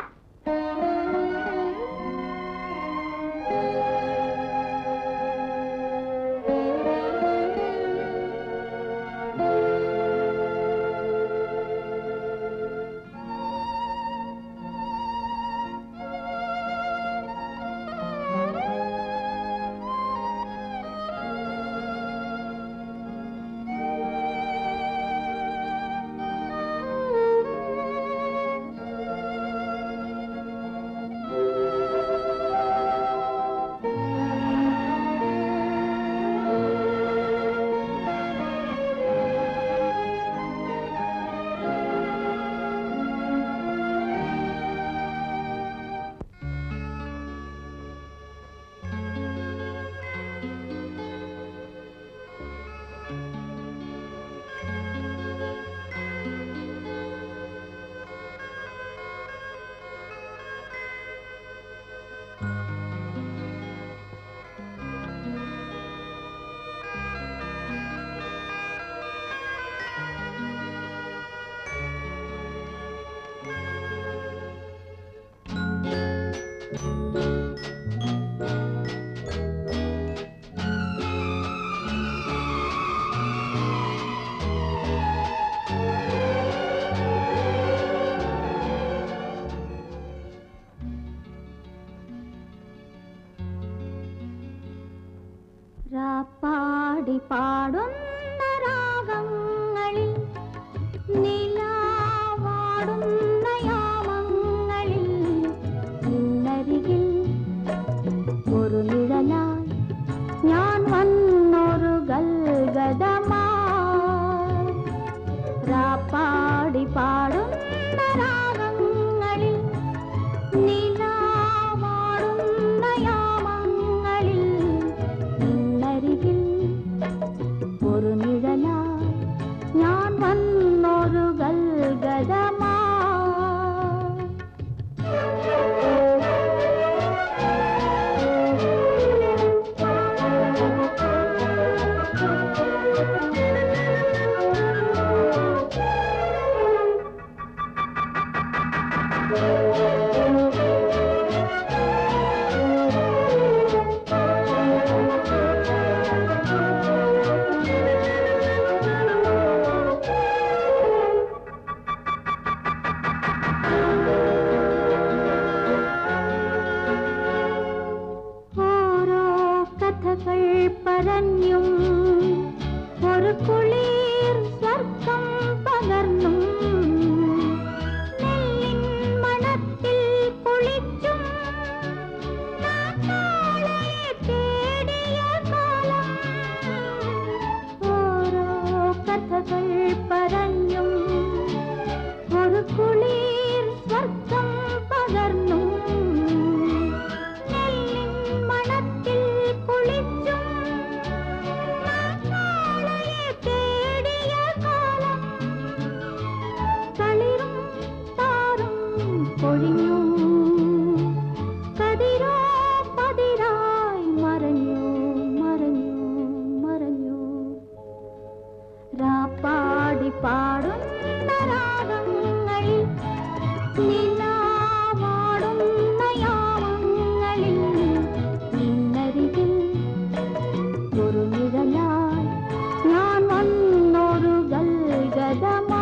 Speaker 10: രാപ്പാടി പാടുന്ന രാഗങ്ങളിൽ നിലാവാടുന്ന യാമങ്ങളിൽ നിന്നരികിൽ ഒരു നിഴലായി ഞാൻ വന്നൊരു ഗൽഗതമാ രാപ്പാടി പാടുന്ന രാഗങ്ങളിൽ നിലാവാടുന്ന യാമങ്ങളിൽ നിന്നരികിൽ ഒരു നിഴലായി ഞാൻ വന്നൊരു ഗൽഗതമാ ഓരോ കഥകൾ പറഞ്ഞും ഒരു കുളിർ സ്വർഗം പകർന്നും നെല്ലിൻ മണത്തിൽ കുളിച്ചും നാട്ടാളെ തേടിയ കാലം ഓരോ കഥകൾ പറഞ്ഞും ഒരു കുളിർ സ്വർഗം പകർന്നും നെല്ലിൻ മണത്തിൽ കുളിച്ചും നാളെ തേടിയ കാലം കളിറും താറും പൊഴിഞ്ഞു കതിരോ പതിരായി മറഞ്ഞു മറഞ്ഞു മറഞ്ഞു രാപ്പാടി പാടുന്ന രാഗങ്ങളിൽ നിലാവാടുന്ന യാമങ്ങളിൽ നിന്നരികിൽ ഒരു നിഴലായി ഞാൻ വന്നൊരു ഗൽഗതമാ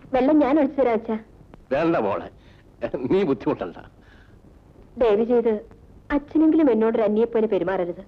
Speaker 6: വെള്ളം ഞാൻ ഒഴിച്ചു തരാം അച്ഛാ
Speaker 4: വേണ്ട മോളെ നീ ബുദ്ധിമുട്ടണ്ട
Speaker 6: ദയവ് ചെയ്ത് അച്ഛനെങ്കിലും എന്നോട് ഒരു അന്യപ്പോലെ പെരുമാറരുത്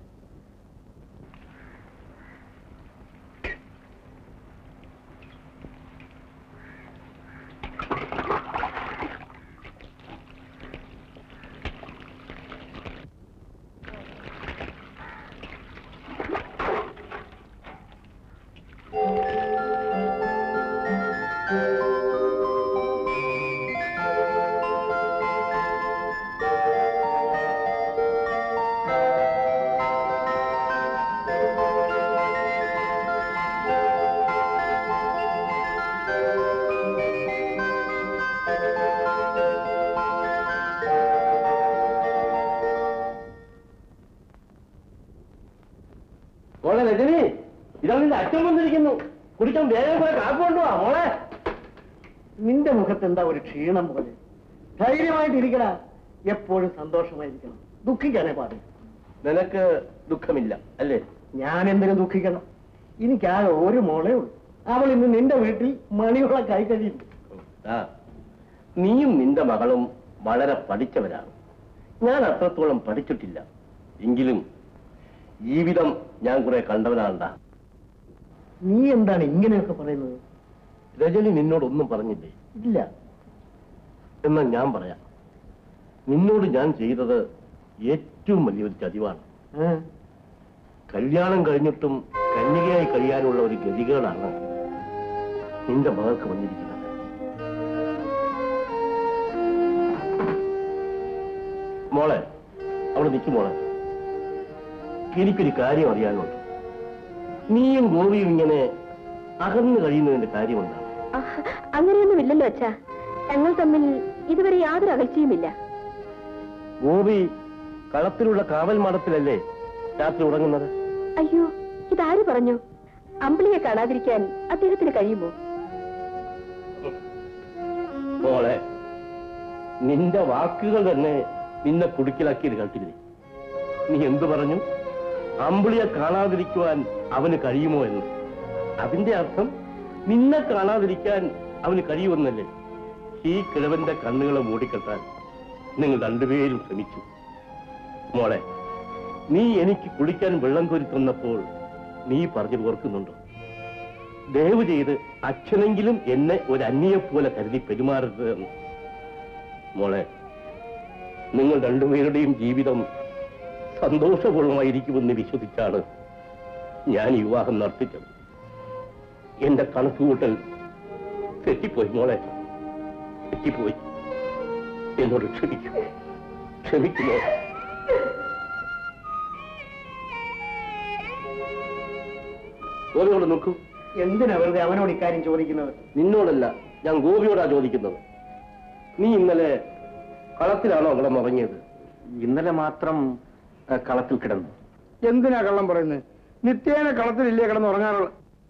Speaker 4: മോളെ രജനി ഇതാ നിന്റെ അച്ഛൻ വന്നിരിക്കുന്നു കുടിക്കാൻ വേഗം കൂടെ കാപ്പ് കൊണ്ടുപോവാ മോളെ
Speaker 8: നിന്റെ മുഖത്ത് എന്താ ഒരു ക്ഷീണം പോലെ ധൈര്യമായിട്ട് ഇരിക്കണ എപ്പോഴും സന്തോഷമായിരിക്കണം ദുഃഖിക്കാനേ പാടില്ല
Speaker 4: നിനക്ക് ദുഃഖമില്ല അല്ലേ
Speaker 8: ഞാൻ എന്തിനും ദുഃഖിക്കണം എനിക്കാകെ ഒരു മോളേ ഉള്ളൂ അവൾ ഇന്ന് നിന്റെ വീട്ടിൽ മണിയുള്ള കൈ കഴിയും
Speaker 4: ആ നീയും നിന്റെ മകളും വളരെ പഠിച്ചവരാണ് ഞാൻ അത്രത്തോളം പഠിച്ചിട്ടില്ല എങ്കിലും ജീവിതം ഞാൻ കുറെ കണ്ടവനാണ്ടാ
Speaker 8: നീ എന്താണ് ഇങ്ങനെയൊക്കെ പറയുന്നത്
Speaker 4: രജനി നിന്നോടൊന്നും പറഞ്ഞില്ലേ
Speaker 8: ഇല്ല
Speaker 4: എന്നാൽ ഞാൻ പറയാം നിന്നോട് ഞാൻ ചെയ്തത് ഏറ്റവും വലിയൊരു ചതിവാണ്
Speaker 8: ഏ?
Speaker 4: കല്യാണം കഴിഞ്ഞിട്ടും കന്യകയായി കഴിയാനുള്ള ഒരു ഗതികേടാണ് നിന്റെ മകൾക്ക് വന്നിരിക്കുന്നത് മോളെ അവിടെ നിൽക്കും മോളെ എനിക്കൊരു കാര്യം അറിയാനുണ്ട് നീയും ഗോപിയും ഇങ്ങനെ അകന്നു കഴിയുന്നതിന്റെ കാര്യമുണ്ടാണ്
Speaker 6: ആഹ്, അങ്ങനെയൊന്നുമില്ലല്ലോ അച്ഛാ ഞങ്ങൾ തമ്മിൽ ഇതുവരെ യാതൊരു അകൽച്ചയുമില്ല
Speaker 4: ഗോപി കളത്തിലുള്ള കാവൽ മഠത്തിലല്ലേ രാത്രി ഉറങ്ങുന്നത്
Speaker 6: അയ്യോ ഇതാര് പറഞ്ഞു അമ്പിളിയെ കാണാതിരിക്കാൻ അദ്ദേഹത്തിന് കഴിയുമോ
Speaker 4: മോളെ നിന്റെ വാക്കുകൾ തന്നെ നിന്നെ കുടുക്കിലാക്കിയത് കേട്ടില്ലേ നീ എന്തു പറഞ്ഞു അമ്പിളിയെ കാണാതിരിക്കുവാൻ അവന് കഴിയുമോ എന്ന് അതിന്റെ അർത്ഥം നിന്നെ കാണാതിരിക്കാൻ അവന് കഴിയുമെന്നല്ലേ ഈ കിഴവന്റെ കണ്ണുകളെ മൂടിക്കെട്ടാൻ നിങ്ങൾ രണ്ടുപേരും ശ്രമിച്ചു മോളെ നീ എനിക്ക് കുളിക്കാൻ വെള്ളം കോരി തന്നപ്പോൾ നീ പറഞ്ഞത് ഓർക്കുന്നുണ്ടോ ദയവ് ചെയ്ത് അച്ഛനെങ്കിലും എന്നെ ഒരു അന്യയെപ്പോലെ കരുതി പെരുമാറരുത് എന്ന് മോളെ നിങ്ങൾ രണ്ടുപേരുടെയും ജീവിതം സന്തോഷപൂർണമായിരിക്കുമെന്ന് വിശ്വസിച്ചാണ് ഞാൻ ഈ വിവാഹം നടത്തിച്ചത് എന്റെ കണക്കുകൂട്ടൽ തെറ്റിപ്പോയി മോളെ തെറ്റിപ്പോയി എന്നോട് ക്ഷമിക്കൂ ക്ഷമിക്കുമോ ഗോപിയോട് നോക്കൂ
Speaker 8: എന്തിനാ വെറുതെ അവനോട് ഇക്കാര്യം ചോദിക്കുന്നത്
Speaker 4: നിന്നോടല്ല ഞാൻ ഗോപിയോടാ ചോദിക്കുന്നത് നീ ഇന്നലെ കളത്തിലാണോ കിടന്നുറങ്ങിയത്
Speaker 9: ഇന്നലെ മാത്രം ആ, കളത്തിൽ കിടന്നു
Speaker 5: എന്തിനാ കള്ളം പറയുന്നത് നിത്യേന കളത്തിലില്ലേ കിടന്ന് ഉറങ്ങാറുള്ള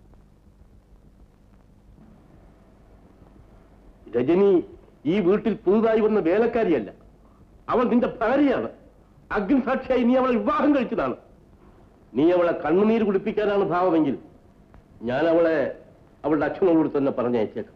Speaker 4: രജനി ഈ വീട്ടിൽ പുതുതായി വന്ന വേലക്കാരിയല്ല അവൾ നിന്റെ ഭാര്യയാണ് അഗ്നിസാക്ഷിയായി നീ അവളെ വിവാഹം കഴിച്ചതാണ് നീ അവളെ കണ്ണുനീര് കുടിപ്പിക്കാനാണ് ഭാവമെങ്കിൽ ഞാൻ അവളെ അവളുടെ അച്ഛനോട് തന്നെ പറഞ്ഞയച്ചേക്കാം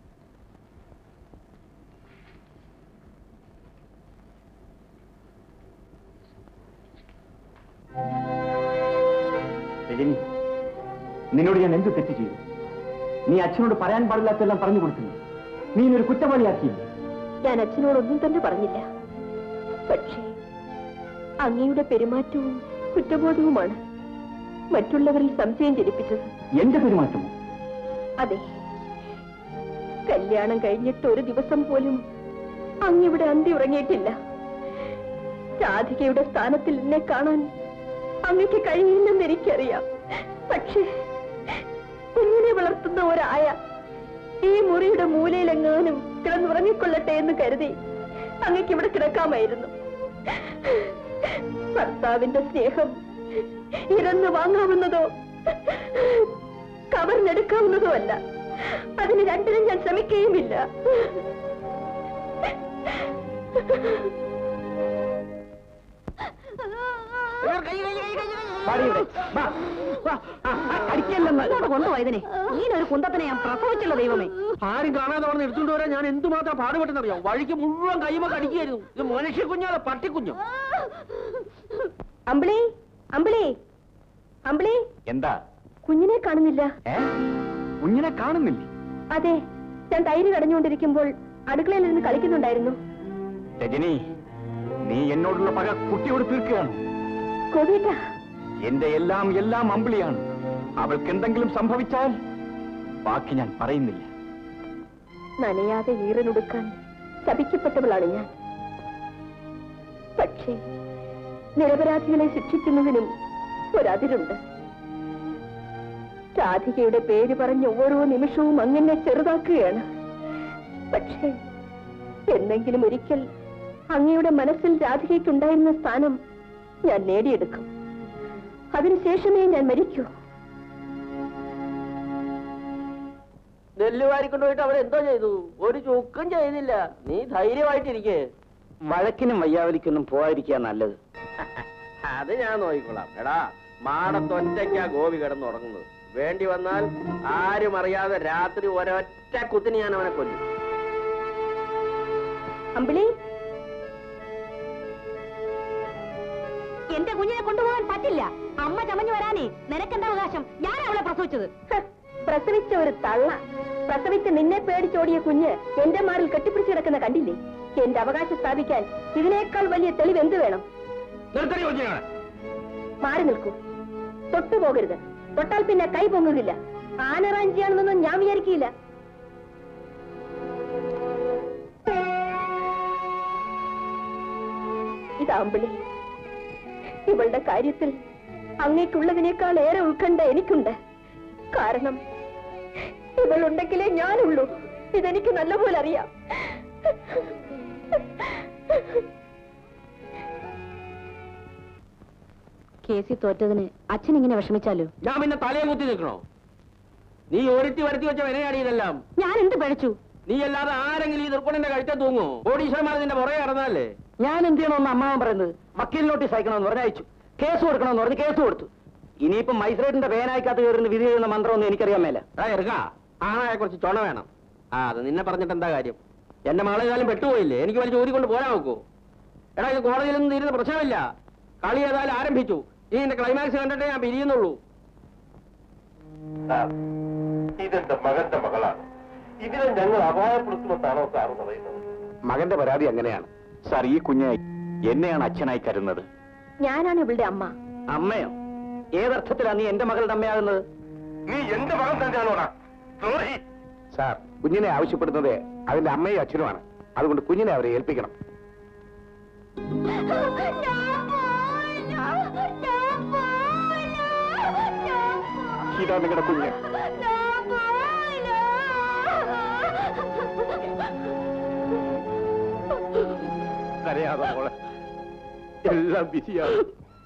Speaker 9: രജനി നിന്നോട് ഞാൻ എന്ത് തെറ്റ് ചെയ്തു നീ അച്ഛനോട് പറയാൻ പാടില്ലാത്തെല്ലാം പറഞ്ഞു കൊടുത്തില്ലേ നീ ഇന്നൊരു കുറ്റവാളിയാക്കിയില്ലേ
Speaker 6: ഞാൻ അച്ഛനോടൊന്നും തന്നെ പറഞ്ഞില്ല പക്ഷേ അങ്ങയുടെ പെരുമാറ്റവും കുറ്റബോധവുമാണ് മറ്റുള്ളവരിൽ സംശയം ജനിപ്പിച്ചത്
Speaker 9: എന്റെ പെരുമാറ്റമോ
Speaker 6: അതെ കല്യാണം കഴിഞ്ഞിട്ട് ഒരു ദിവസം പോലും അങ്ങിവിടെ അന്തി ഉറങ്ങിയിട്ടില്ല രാധികയുടെ സ്ഥാനത്തിൽ എന്നെ കാണാൻ അങ്ങക്ക് കഴിയില്ലെന്ന് എനിക്കറിയാം പക്ഷേ കുഞ്ഞിനെ വളർത്തുന്ന ഒരായ ഈ മുറിയുടെ മൂലയിലെങ്ങാനും കിടന്നുറങ്ങിക്കൊള്ളട്ടെ എന്ന് കരുതി അങ്ങക്ക് ഇവിടെ കിടക്കാമായിരുന്നു ഭർത്താവിന്റെ സ്നേഹം ഇരന്നു വാങ്ങാവുന്നതോ കവർന്നെടുക്കാവുന്നതോ അല്ല അതിന് രണ്ടിനും ഞാൻ ശ്രമിക്കുകയുമില്ല
Speaker 3: കൈ കൈ കൈ കൈ കൈ
Speaker 7: പാടിയുടെ
Speaker 6: ഇങ്ങോട്ട് കൊണ്ടുപോയതിനെ ഇങ്ങനൊരു കുന്തത്തിനെ ഞാൻ പ്രസവിച്ചുള്ള ദൈവമേ
Speaker 3: ആരും കാണാതെ വന്ന് എടുത്തുകൊണ്ട് വരാൻ ഞാൻ എന്തുമാത്രം പാടുപെട്ടെന്നറിയാം വഴിക്ക് മുഴുവൻ കൈമ കടിക്കുകയായിരുന്നു ഇത് മനുഷ്യ കുഞ്ഞോ പട്ടിക്കുഞ്ഞോ
Speaker 6: അമ്പിളി അമ്പിളി അമ്പിളി
Speaker 9: എന്താ
Speaker 6: കുഞ്ഞിനെ കാണുന്നില്ല
Speaker 9: ഏ കുഞ്ഞിനെ കാണുന്നില്ലേ
Speaker 6: അതെ ഞാൻ തൈര് കടഞ്ഞുകൊണ്ടിരിക്കുമ്പോൾ അടുക്കളയിൽ നിന്ന് കളിക്കുന്നുണ്ടായിരുന്നു
Speaker 9: രജനി നീ എന്നോടുള്ള പക കുട്ടിയോട് തീർക്കുകയാണ്
Speaker 6: കോവിട്ട
Speaker 9: എന്റെ എല്ലാം എല്ലാം അമ്പിളിയാണ് അവൾക്ക് എന്തെങ്കിലും സംഭവിച്ചാൽ ബാക്കി ഞാൻ പറയുന്നില്ല
Speaker 6: നനയാതെ ഈറനൊടുക്കാൻ ശപിക്കപ്പെട്ടവളാണ് ഞാൻ പക്ഷേ നിരപരാധികളെ ശിക്ഷിക്കുന്നതിനും ഒരതിരുണ്ട് രാധികയുടെ പേര് പറഞ്ഞ് ഓരോ നിമിഷവും അങ്ങനെ ചെറുതാക്കുകയാണ് പക്ഷേ എന്നെങ്കിലും ഒരിക്കൽ അങ്ങയുടെ മനസ്സിൽ രാധികയ്ക്കുണ്ടായിരുന്ന സ്ഥാനം ഞാൻ നേടിയെടുക്കും അതിനുശേഷമേ ഞാൻ മരിക്കൂ
Speaker 3: നെല്ല് വാരിക്കൊണ്ടുപോയിട്ട് അവിടെ എന്തോ ചെയ്തു ഒരു ചുക്കും ചെയ്തില്ല നീ ധൈര്യമായിട്ടിരിക്കേ
Speaker 7: വഴക്കിനും വയ്യാവലിക്കൊന്നും പോകാതിരിക്കുക നല്ലത്
Speaker 3: അത് ഞാൻ നോക്കിക്കൊള്ളാം എടാ മാടത്തൊറ്റയ്ക്കാ ഗോപി കിടന്നുറങ്ങുന്നത് വേണ്ടി വന്നാൽ ആരും അറിയാതെ രാത്രി ഒരൊറ്റ കുത്തിന് ഞാൻ അവനെ കൊല്ലും
Speaker 6: അമ്പിളി എന്റെ കുഞ്ഞിനെ കൊണ്ടുപോകാൻ പറ്റില്ല അമ്മ ചമഞ്ഞു വരാനേ നിനക്കെന്താ അവകാശം ഞാൻ അവളെ പ്രസവിച്ചത് പ്രസവിച്ച ഒരു തള്ള പ്രസവിച്ച് നിന്നെ പേടിച്ചോടിയ കുഞ്ഞ് എന്റെ മാറിൽ കെട്ടിപ്പിടിച്ചു കിടക്കുന്ന കണ്ടില്ലേ എന്റെ അവകാശം സ്ഥാപിക്കാൻ ഇതിനേക്കാൾ വലിയ തെളിവ് എന്ത് വേണം
Speaker 3: നിർത്തടി കുഞ്ഞിനെ
Speaker 6: മാറി നിൽക്കൂ തൊട്ടു പോകരുത് തൊട്ടാൽ പിന്നെ കൈ പൊങ്ങുകില്ല ആനറാഞ്ചിയാണെന്നൊന്നും ഞാൻ വിചാരിക്കില്ല ഇതാമ്പിളി ഇവളുടെ കാര്യത്തിൽ അങ്ങേക്കുള്ളതിനേക്കാൾ ഏറെ ഉത്കണ്ഠ എനിക്കുണ്ട് കാരണം ഇവളുണ്ടെങ്കിലേ ഞാനുള്ളൂ ഇതെനിക്ക് നല്ലപോലെ അറിയാം കേസിൽ തോറ്റതിന് അച്ഛൻ ഇങ്ങനെ വിഷമിച്ചാലോ
Speaker 3: ഞാൻ പിന്നെ തലയെ കുത്തി നിൽക്കണോ നീ ഒരുത്തി വരുത്തി വെച്ച വിനയാടി ഇതെല്ലാം
Speaker 6: ഞാൻ എന്ത് പഴച്ചു
Speaker 3: നീ അല്ലാതെ ആരെങ്കിലും ഈ ദുർഗുണന്റെ കഴുത്തെ തൂങ്ങോ ഓടീശ്വരന്മാർ നിന്റെ പുറകെ നടന്നാലേ
Speaker 7: ഞാൻ എന്ത് ചെയ്യണമെന്ന് അമ്മാവൻ പറയുന്നത് വക്കീൽ നോട്ടീസ് അയക്കണമെന്ന് പറഞ്ഞ് അയച്ചു കേസ് കൊടുക്കണമെന്ന് പറഞ്ഞ് കേസ് കൊടുത്തു ഇനിയിപ്പം മജിസ്ട്രേറ്റിന്റെ പേനായിക്കകത്ത് കയറുന്ന വിധി ചെയ്യുന്ന മന്ത്രമൊന്നും എനിക്കറിയാൻ മേല
Speaker 3: ആ ഇറക്കാ ആണായെ കുറിച്ച് ചൊണ വേണം ആ അത് നിന്നെ പറഞ്ഞിട്ട് എന്താ കാര്യം എന്റെ മകളെ ഏതായാലും പെട്ടുപോയില്ലേ എനിക്ക് വലിയ ജോലി കൊണ്ട് പോരാൻ നോക്കൂ എടാ ഇത് കോടതിയിലൊന്നും തീരുന്ന പ്രശ്നമില്ല കളി ഏതായാലും ആരംഭിച്ചു ഇനി എന്റെ ക്ലൈമാക്സ് കണ്ടിട്ടേ ഞാൻ പിരിയുന്നുള്ളൂ
Speaker 4: സാർ ഇതെന്റെ മകന്റെ മകളാണ് ഇതിനെ ഞങ്ങൾ അപായപ്പെടുത്തുമെന്നാണോ സാർ പറയുന്നത്
Speaker 2: മകന്റെ പരാതി അങ്ങനെയാണ്
Speaker 9: സാർ ഈ കുഞ്ഞ് എന്നെയാണ് അച്ഛനായി കരുതുന്നത്
Speaker 6: ഞാനാണ് ഇവളുടെ അമ്മ
Speaker 7: അമ്മയോ ഏതർത്ഥത്തിലാണ് നീ എന്റെ മകളുടെ അമ്മയാകുന്നത്
Speaker 4: നീ എന്റെ മകൻ തന്നെയാണോടാ ദ്രോഹി
Speaker 2: സാർ കുഞ്ഞിനെ ആവശ്യപ്പെടുന്നത് അതിന്റെ അമ്മയും അച്ഛനുമാണ് അതുകൊണ്ട് കുഞ്ഞിനെ അവരെ ഏൽപ്പിക്കണം
Speaker 9: ഇതാ നിങ്ങളുടെ കുഞ്ഞ്
Speaker 2: കരയാതെ മോളെ എല്ലാം വിധിയാണ്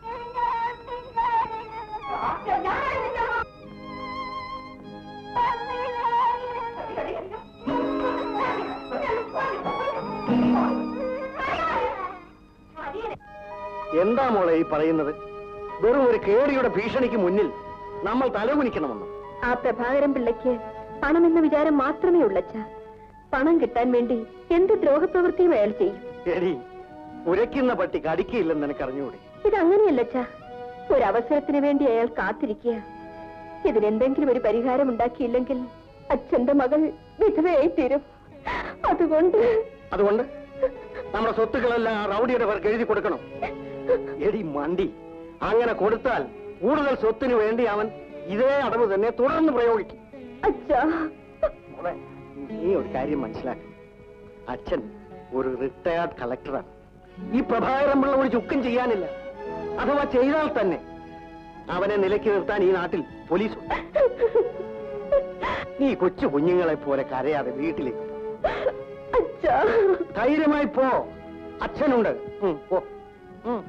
Speaker 7: എന്താ മോളെ ഈ പറയുന്നത് വെറും ഒരു കേടിയുടെ ഭീഷണിക്ക് മുന്നിൽ നമ്മൾ തലകുനിക്കണമെന്ന്
Speaker 6: ആ പ്രഭാകരൻ പിള്ളയ്ക്ക് പണമെന്ന വിചാരം മാത്രമേ ഉള്ളച്ച പണം കിട്ടാൻ വേണ്ടി എന്ത് ദ്രോഹപ്രവൃത്തിയും അയാൾ ചെയ്യും
Speaker 7: എടി ഉരയ്ക്കുന്ന പട്ടി കടിക്കില്ലെന്ന് എനിക്കറിഞ്ഞുകൂടി
Speaker 6: ഇതങ്ങനെയല്ലച്ച ഒരവസരത്തിന് വേണ്ടി അയാൾ കാത്തിരിക്കുക ഇതിനെന്തെങ്കിലും ഒരു പരിഹാരം ഉണ്ടാക്കിയില്ലെങ്കിൽ അച്ഛന്റെ മകൾ വിധവയായി തീരും അതുകൊണ്ട്
Speaker 7: അതുകൊണ്ട് നമ്മുടെ സ്വത്തുക്കളെല്ലാം ആ റൗഡിയുടെ പേർക്ക് എഴുതി കൊടുക്കണം എടി മണ്ടി അങ്ങനെ കൊടുത്താൽ കൂടുതൽ സ്വത്തിന് വേണ്ടി അവൻ ഇതേ അടവ് തന്നെ തുടർന്ന് പ്രയോഗിക്കും
Speaker 6: അച്ഛാ
Speaker 7: മോളെ നീ ഒരു കാര്യം മനസ്സിലാക്കണം അച്ഛൻ ഒരു റിട്ടയർഡ് കളക്ടറാണ് ഈ പ്രഭാകരൻ പിള്ള ഒരു ചുക്കും ചെയ്യാനില്ല അഥവാ ചെയ്താൽ തന്നെ അവനെ നിലയ്ക്ക് നിർത്താൻ ഈ നാട്ടിൽ പോലീസ് നീ കൊച്ചു കുഞ്ഞുങ്ങളെ പോലെ കരയാതെ വീട്ടിലേക്ക് പോ.
Speaker 6: അച്ഛാ
Speaker 7: ധൈര്യമായി പോ അച്ഛനുണ്ട് ഉം, പോ ഉം.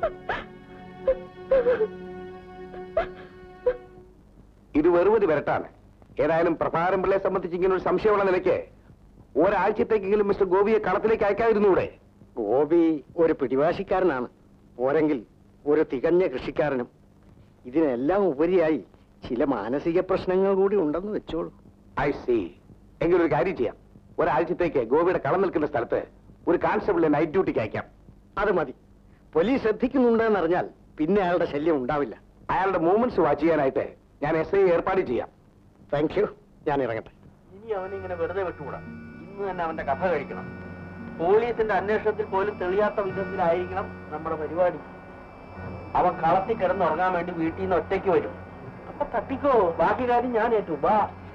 Speaker 2: ഇത് വെറുതെ വരട്ടാണ് ഏതായാലും പ്രഭാരം പിള്ളയെ സംബന്ധിച്ച് ഇങ്ങനെ ഒരു സംശയമുള്ള നിലയ്ക്ക് ഒരാഴ്ചത്തേക്കെങ്കിലും മിസ്റ്റർ ഗോപിയെ കളത്തിലേക്ക് അയക്കാതിരുന്നൂടെ
Speaker 7: ഗോപി ഒരു പിടിവാശിക്കാരനാണ് പോരെങ്കിൽ ഒരു തികഞ്ഞ കൃഷിക്കാരനും
Speaker 5: ഇതിനെല്ലാം ഉപരിയായി ചില മാനസിക പ്രശ്നങ്ങൾ കൂടി ഉണ്ടെന്ന് വെച്ചോളൂ
Speaker 2: ഐ സി എങ്കിലൊരു കാര്യം ചെയ്യാം ഒരാഴ്ചത്തേക്ക് ഗോപിയുടെ കളം നിൽക്കുന്ന സ്ഥലത്ത് ഒരു കോൺസ്റ്റബിളിനെ നൈറ്റ് ഡ്യൂട്ടിക്ക് അയക്കാം
Speaker 5: അത് മതി പോലീസ് ശ്രദ്ധിക്കുന്നുണ്ടെന്ന് അറിഞ്ഞാൽ പിന്നെ അയാളുടെ ശല്യം ഉണ്ടാവില്ല
Speaker 2: അയാളുടെ മൂവ്മെന്റ്സ് വാച്ച് ചെയ്യാനായിട്ട് ഞാൻ എസ് ഐ ഏർപ്പാട് ചെയ്യാം
Speaker 5: താങ്ക് യു ഞാൻ ഇറങ്ങട്ടെ
Speaker 3: ഇനി അവനിങ്ങനെ വെറുതെ വിട്ടുകൂടാ ഇന്ന് തന്നെ അവന്റെ കഥ കഴിക്കണം പോലീസിന്റെ അന്വേഷണത്തിൽ പോലും തെളിയാത്ത വിധത്തിലായിരിക്കണം നമ്മുടെ പരിപാടി അവൻ കളത്തിൽ കിടന്നുറങ്ങാൻ വേണ്ടി വീട്ടിൽ നിന്ന് ഒറ്റയ്ക്ക് വരും അപ്പൊ തട്ടിക്കോ ബാക്കി കാര്യം ഞാൻ ഏറ്റു ബാ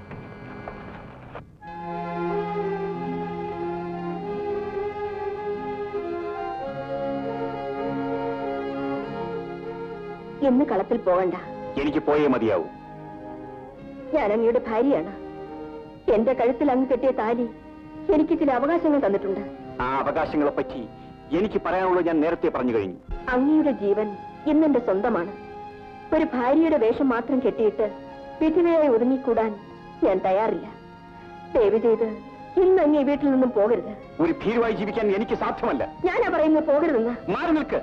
Speaker 6: എന്ന് കളത്തിൽ പോകണ്ട
Speaker 9: എനിക്ക് പോയേ മതിയാവൂ
Speaker 6: ഞാൻ അങ്ങയുടെ ഭാര്യയാണ് എന്റെ കഴുത്തിൽ അങ്ങ് കെട്ടിയ താലി എനിക്ക് ചില അവകാശങ്ങൾ തന്നിട്ടുണ്ട്
Speaker 9: ആ അവകാശങ്ങളെ പറ്റി എനിക്ക് പറയാനുള്ളത് ഞാൻ നേരത്തെ പറഞ്ഞു കഴിഞ്ഞു
Speaker 6: അങ്ങയുടെ ജീവൻ ഇന്നെന്റെ സ്വന്തമാണ് ഒരു ഭാര്യയുടെ വേഷം മാത്രം കെട്ടിയിട്ട് വിധവയായി ഒതുങ്ങിക്കൂടാൻ ഞാൻ തയ്യാറില്ല ദയവ് ചെയ്ത് ഇന്ന് അങ്ങ് ഈ വീട്ടിൽ നിന്നും പോകരുത്
Speaker 9: ഒരു ഭീരുവായി ജീവിക്കാൻ എനിക്ക് സാധ്യമല്ല
Speaker 6: ഞാനാ പറയുന്നത് പോകരുതെന്ന്
Speaker 9: മാറി നിൽക്ക്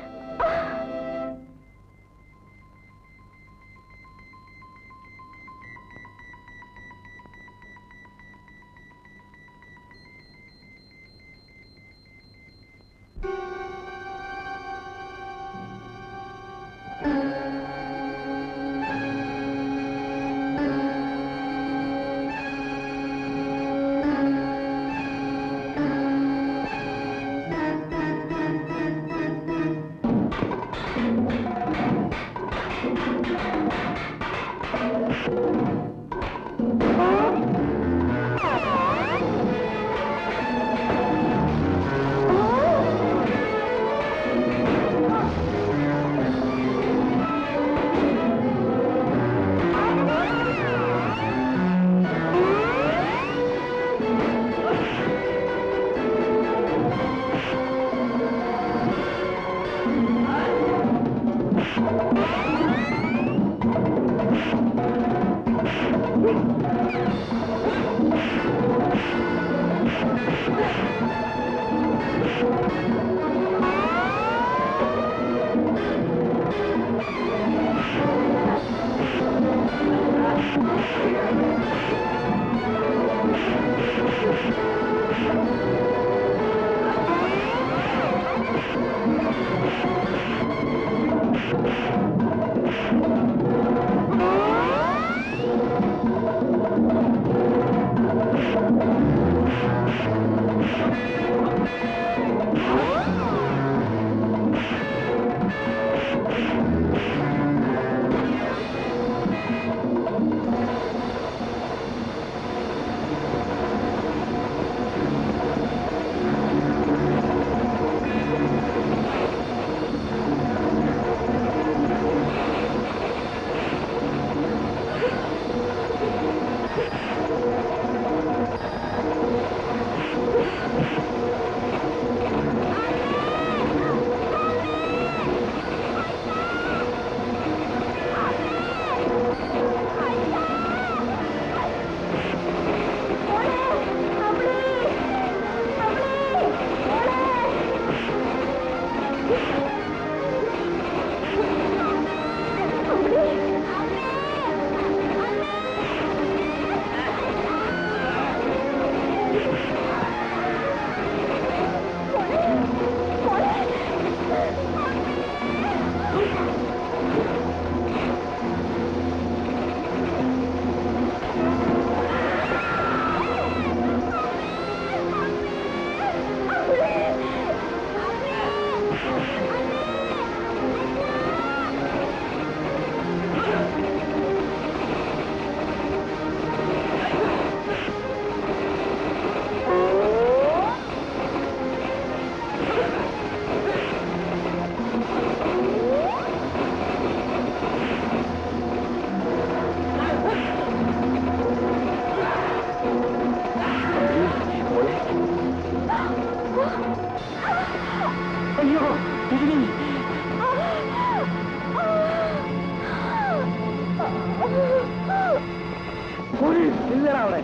Speaker 5: ഇല്ലടാ അവിടെ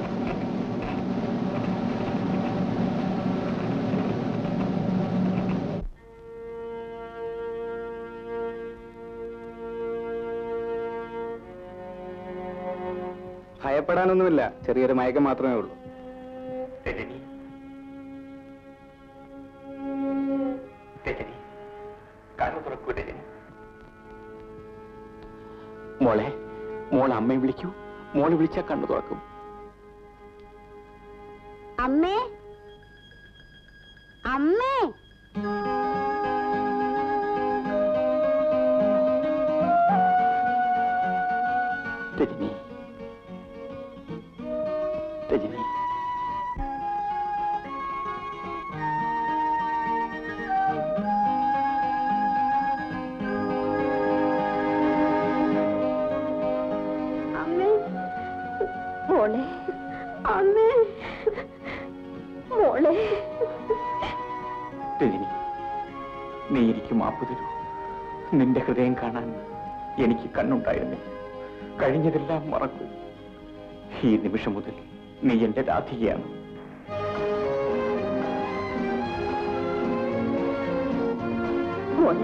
Speaker 9: ഭയപ്പെടാനൊന്നുമില്ല ചെറിയൊരു മയക്കം മാത്രമേ ഉള്ളൂ
Speaker 5: രജനി രജനി കണ്ണു തുറക്കൂ രജനി
Speaker 9: മോളെ മോൾ അമ്മയെ വിളിക്കൂ മോളെ വിളിച്ചാൽ കണ്ണു തുറക്കും
Speaker 6: അമ്മേ അമ്മേ
Speaker 9: രജനി രജനി
Speaker 6: അമ്മേ മോളെ അമ്മേ മോളെ
Speaker 9: രജനി നീ എനിക്ക് മാപ്പ് തരൂ നിന്റെ ഹൃദയം കാണാൻ എനിക്ക് കണ്ണുണ്ടായിരുന്നില്ല കഴിഞ്ഞതെല്ലാം മറക്കൂ ഈ നിമിഷം മുതൽ നീ എന്റെ രാധികയാണ്
Speaker 6: മോളെ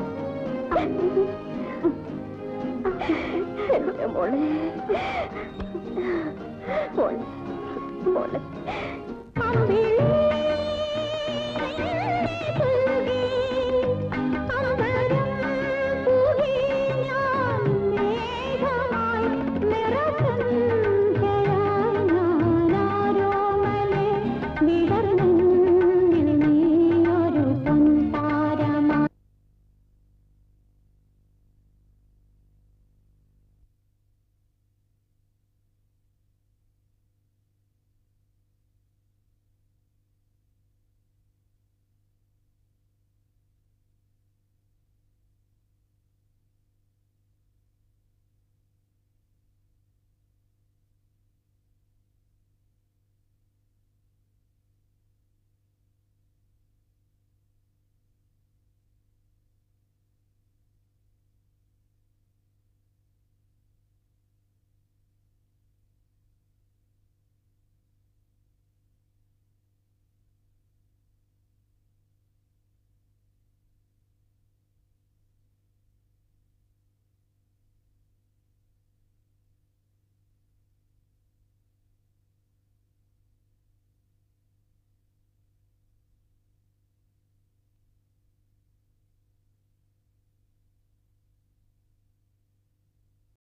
Speaker 6: എന്റെ മോളെ മോളെ മോളെ അമ്പിളി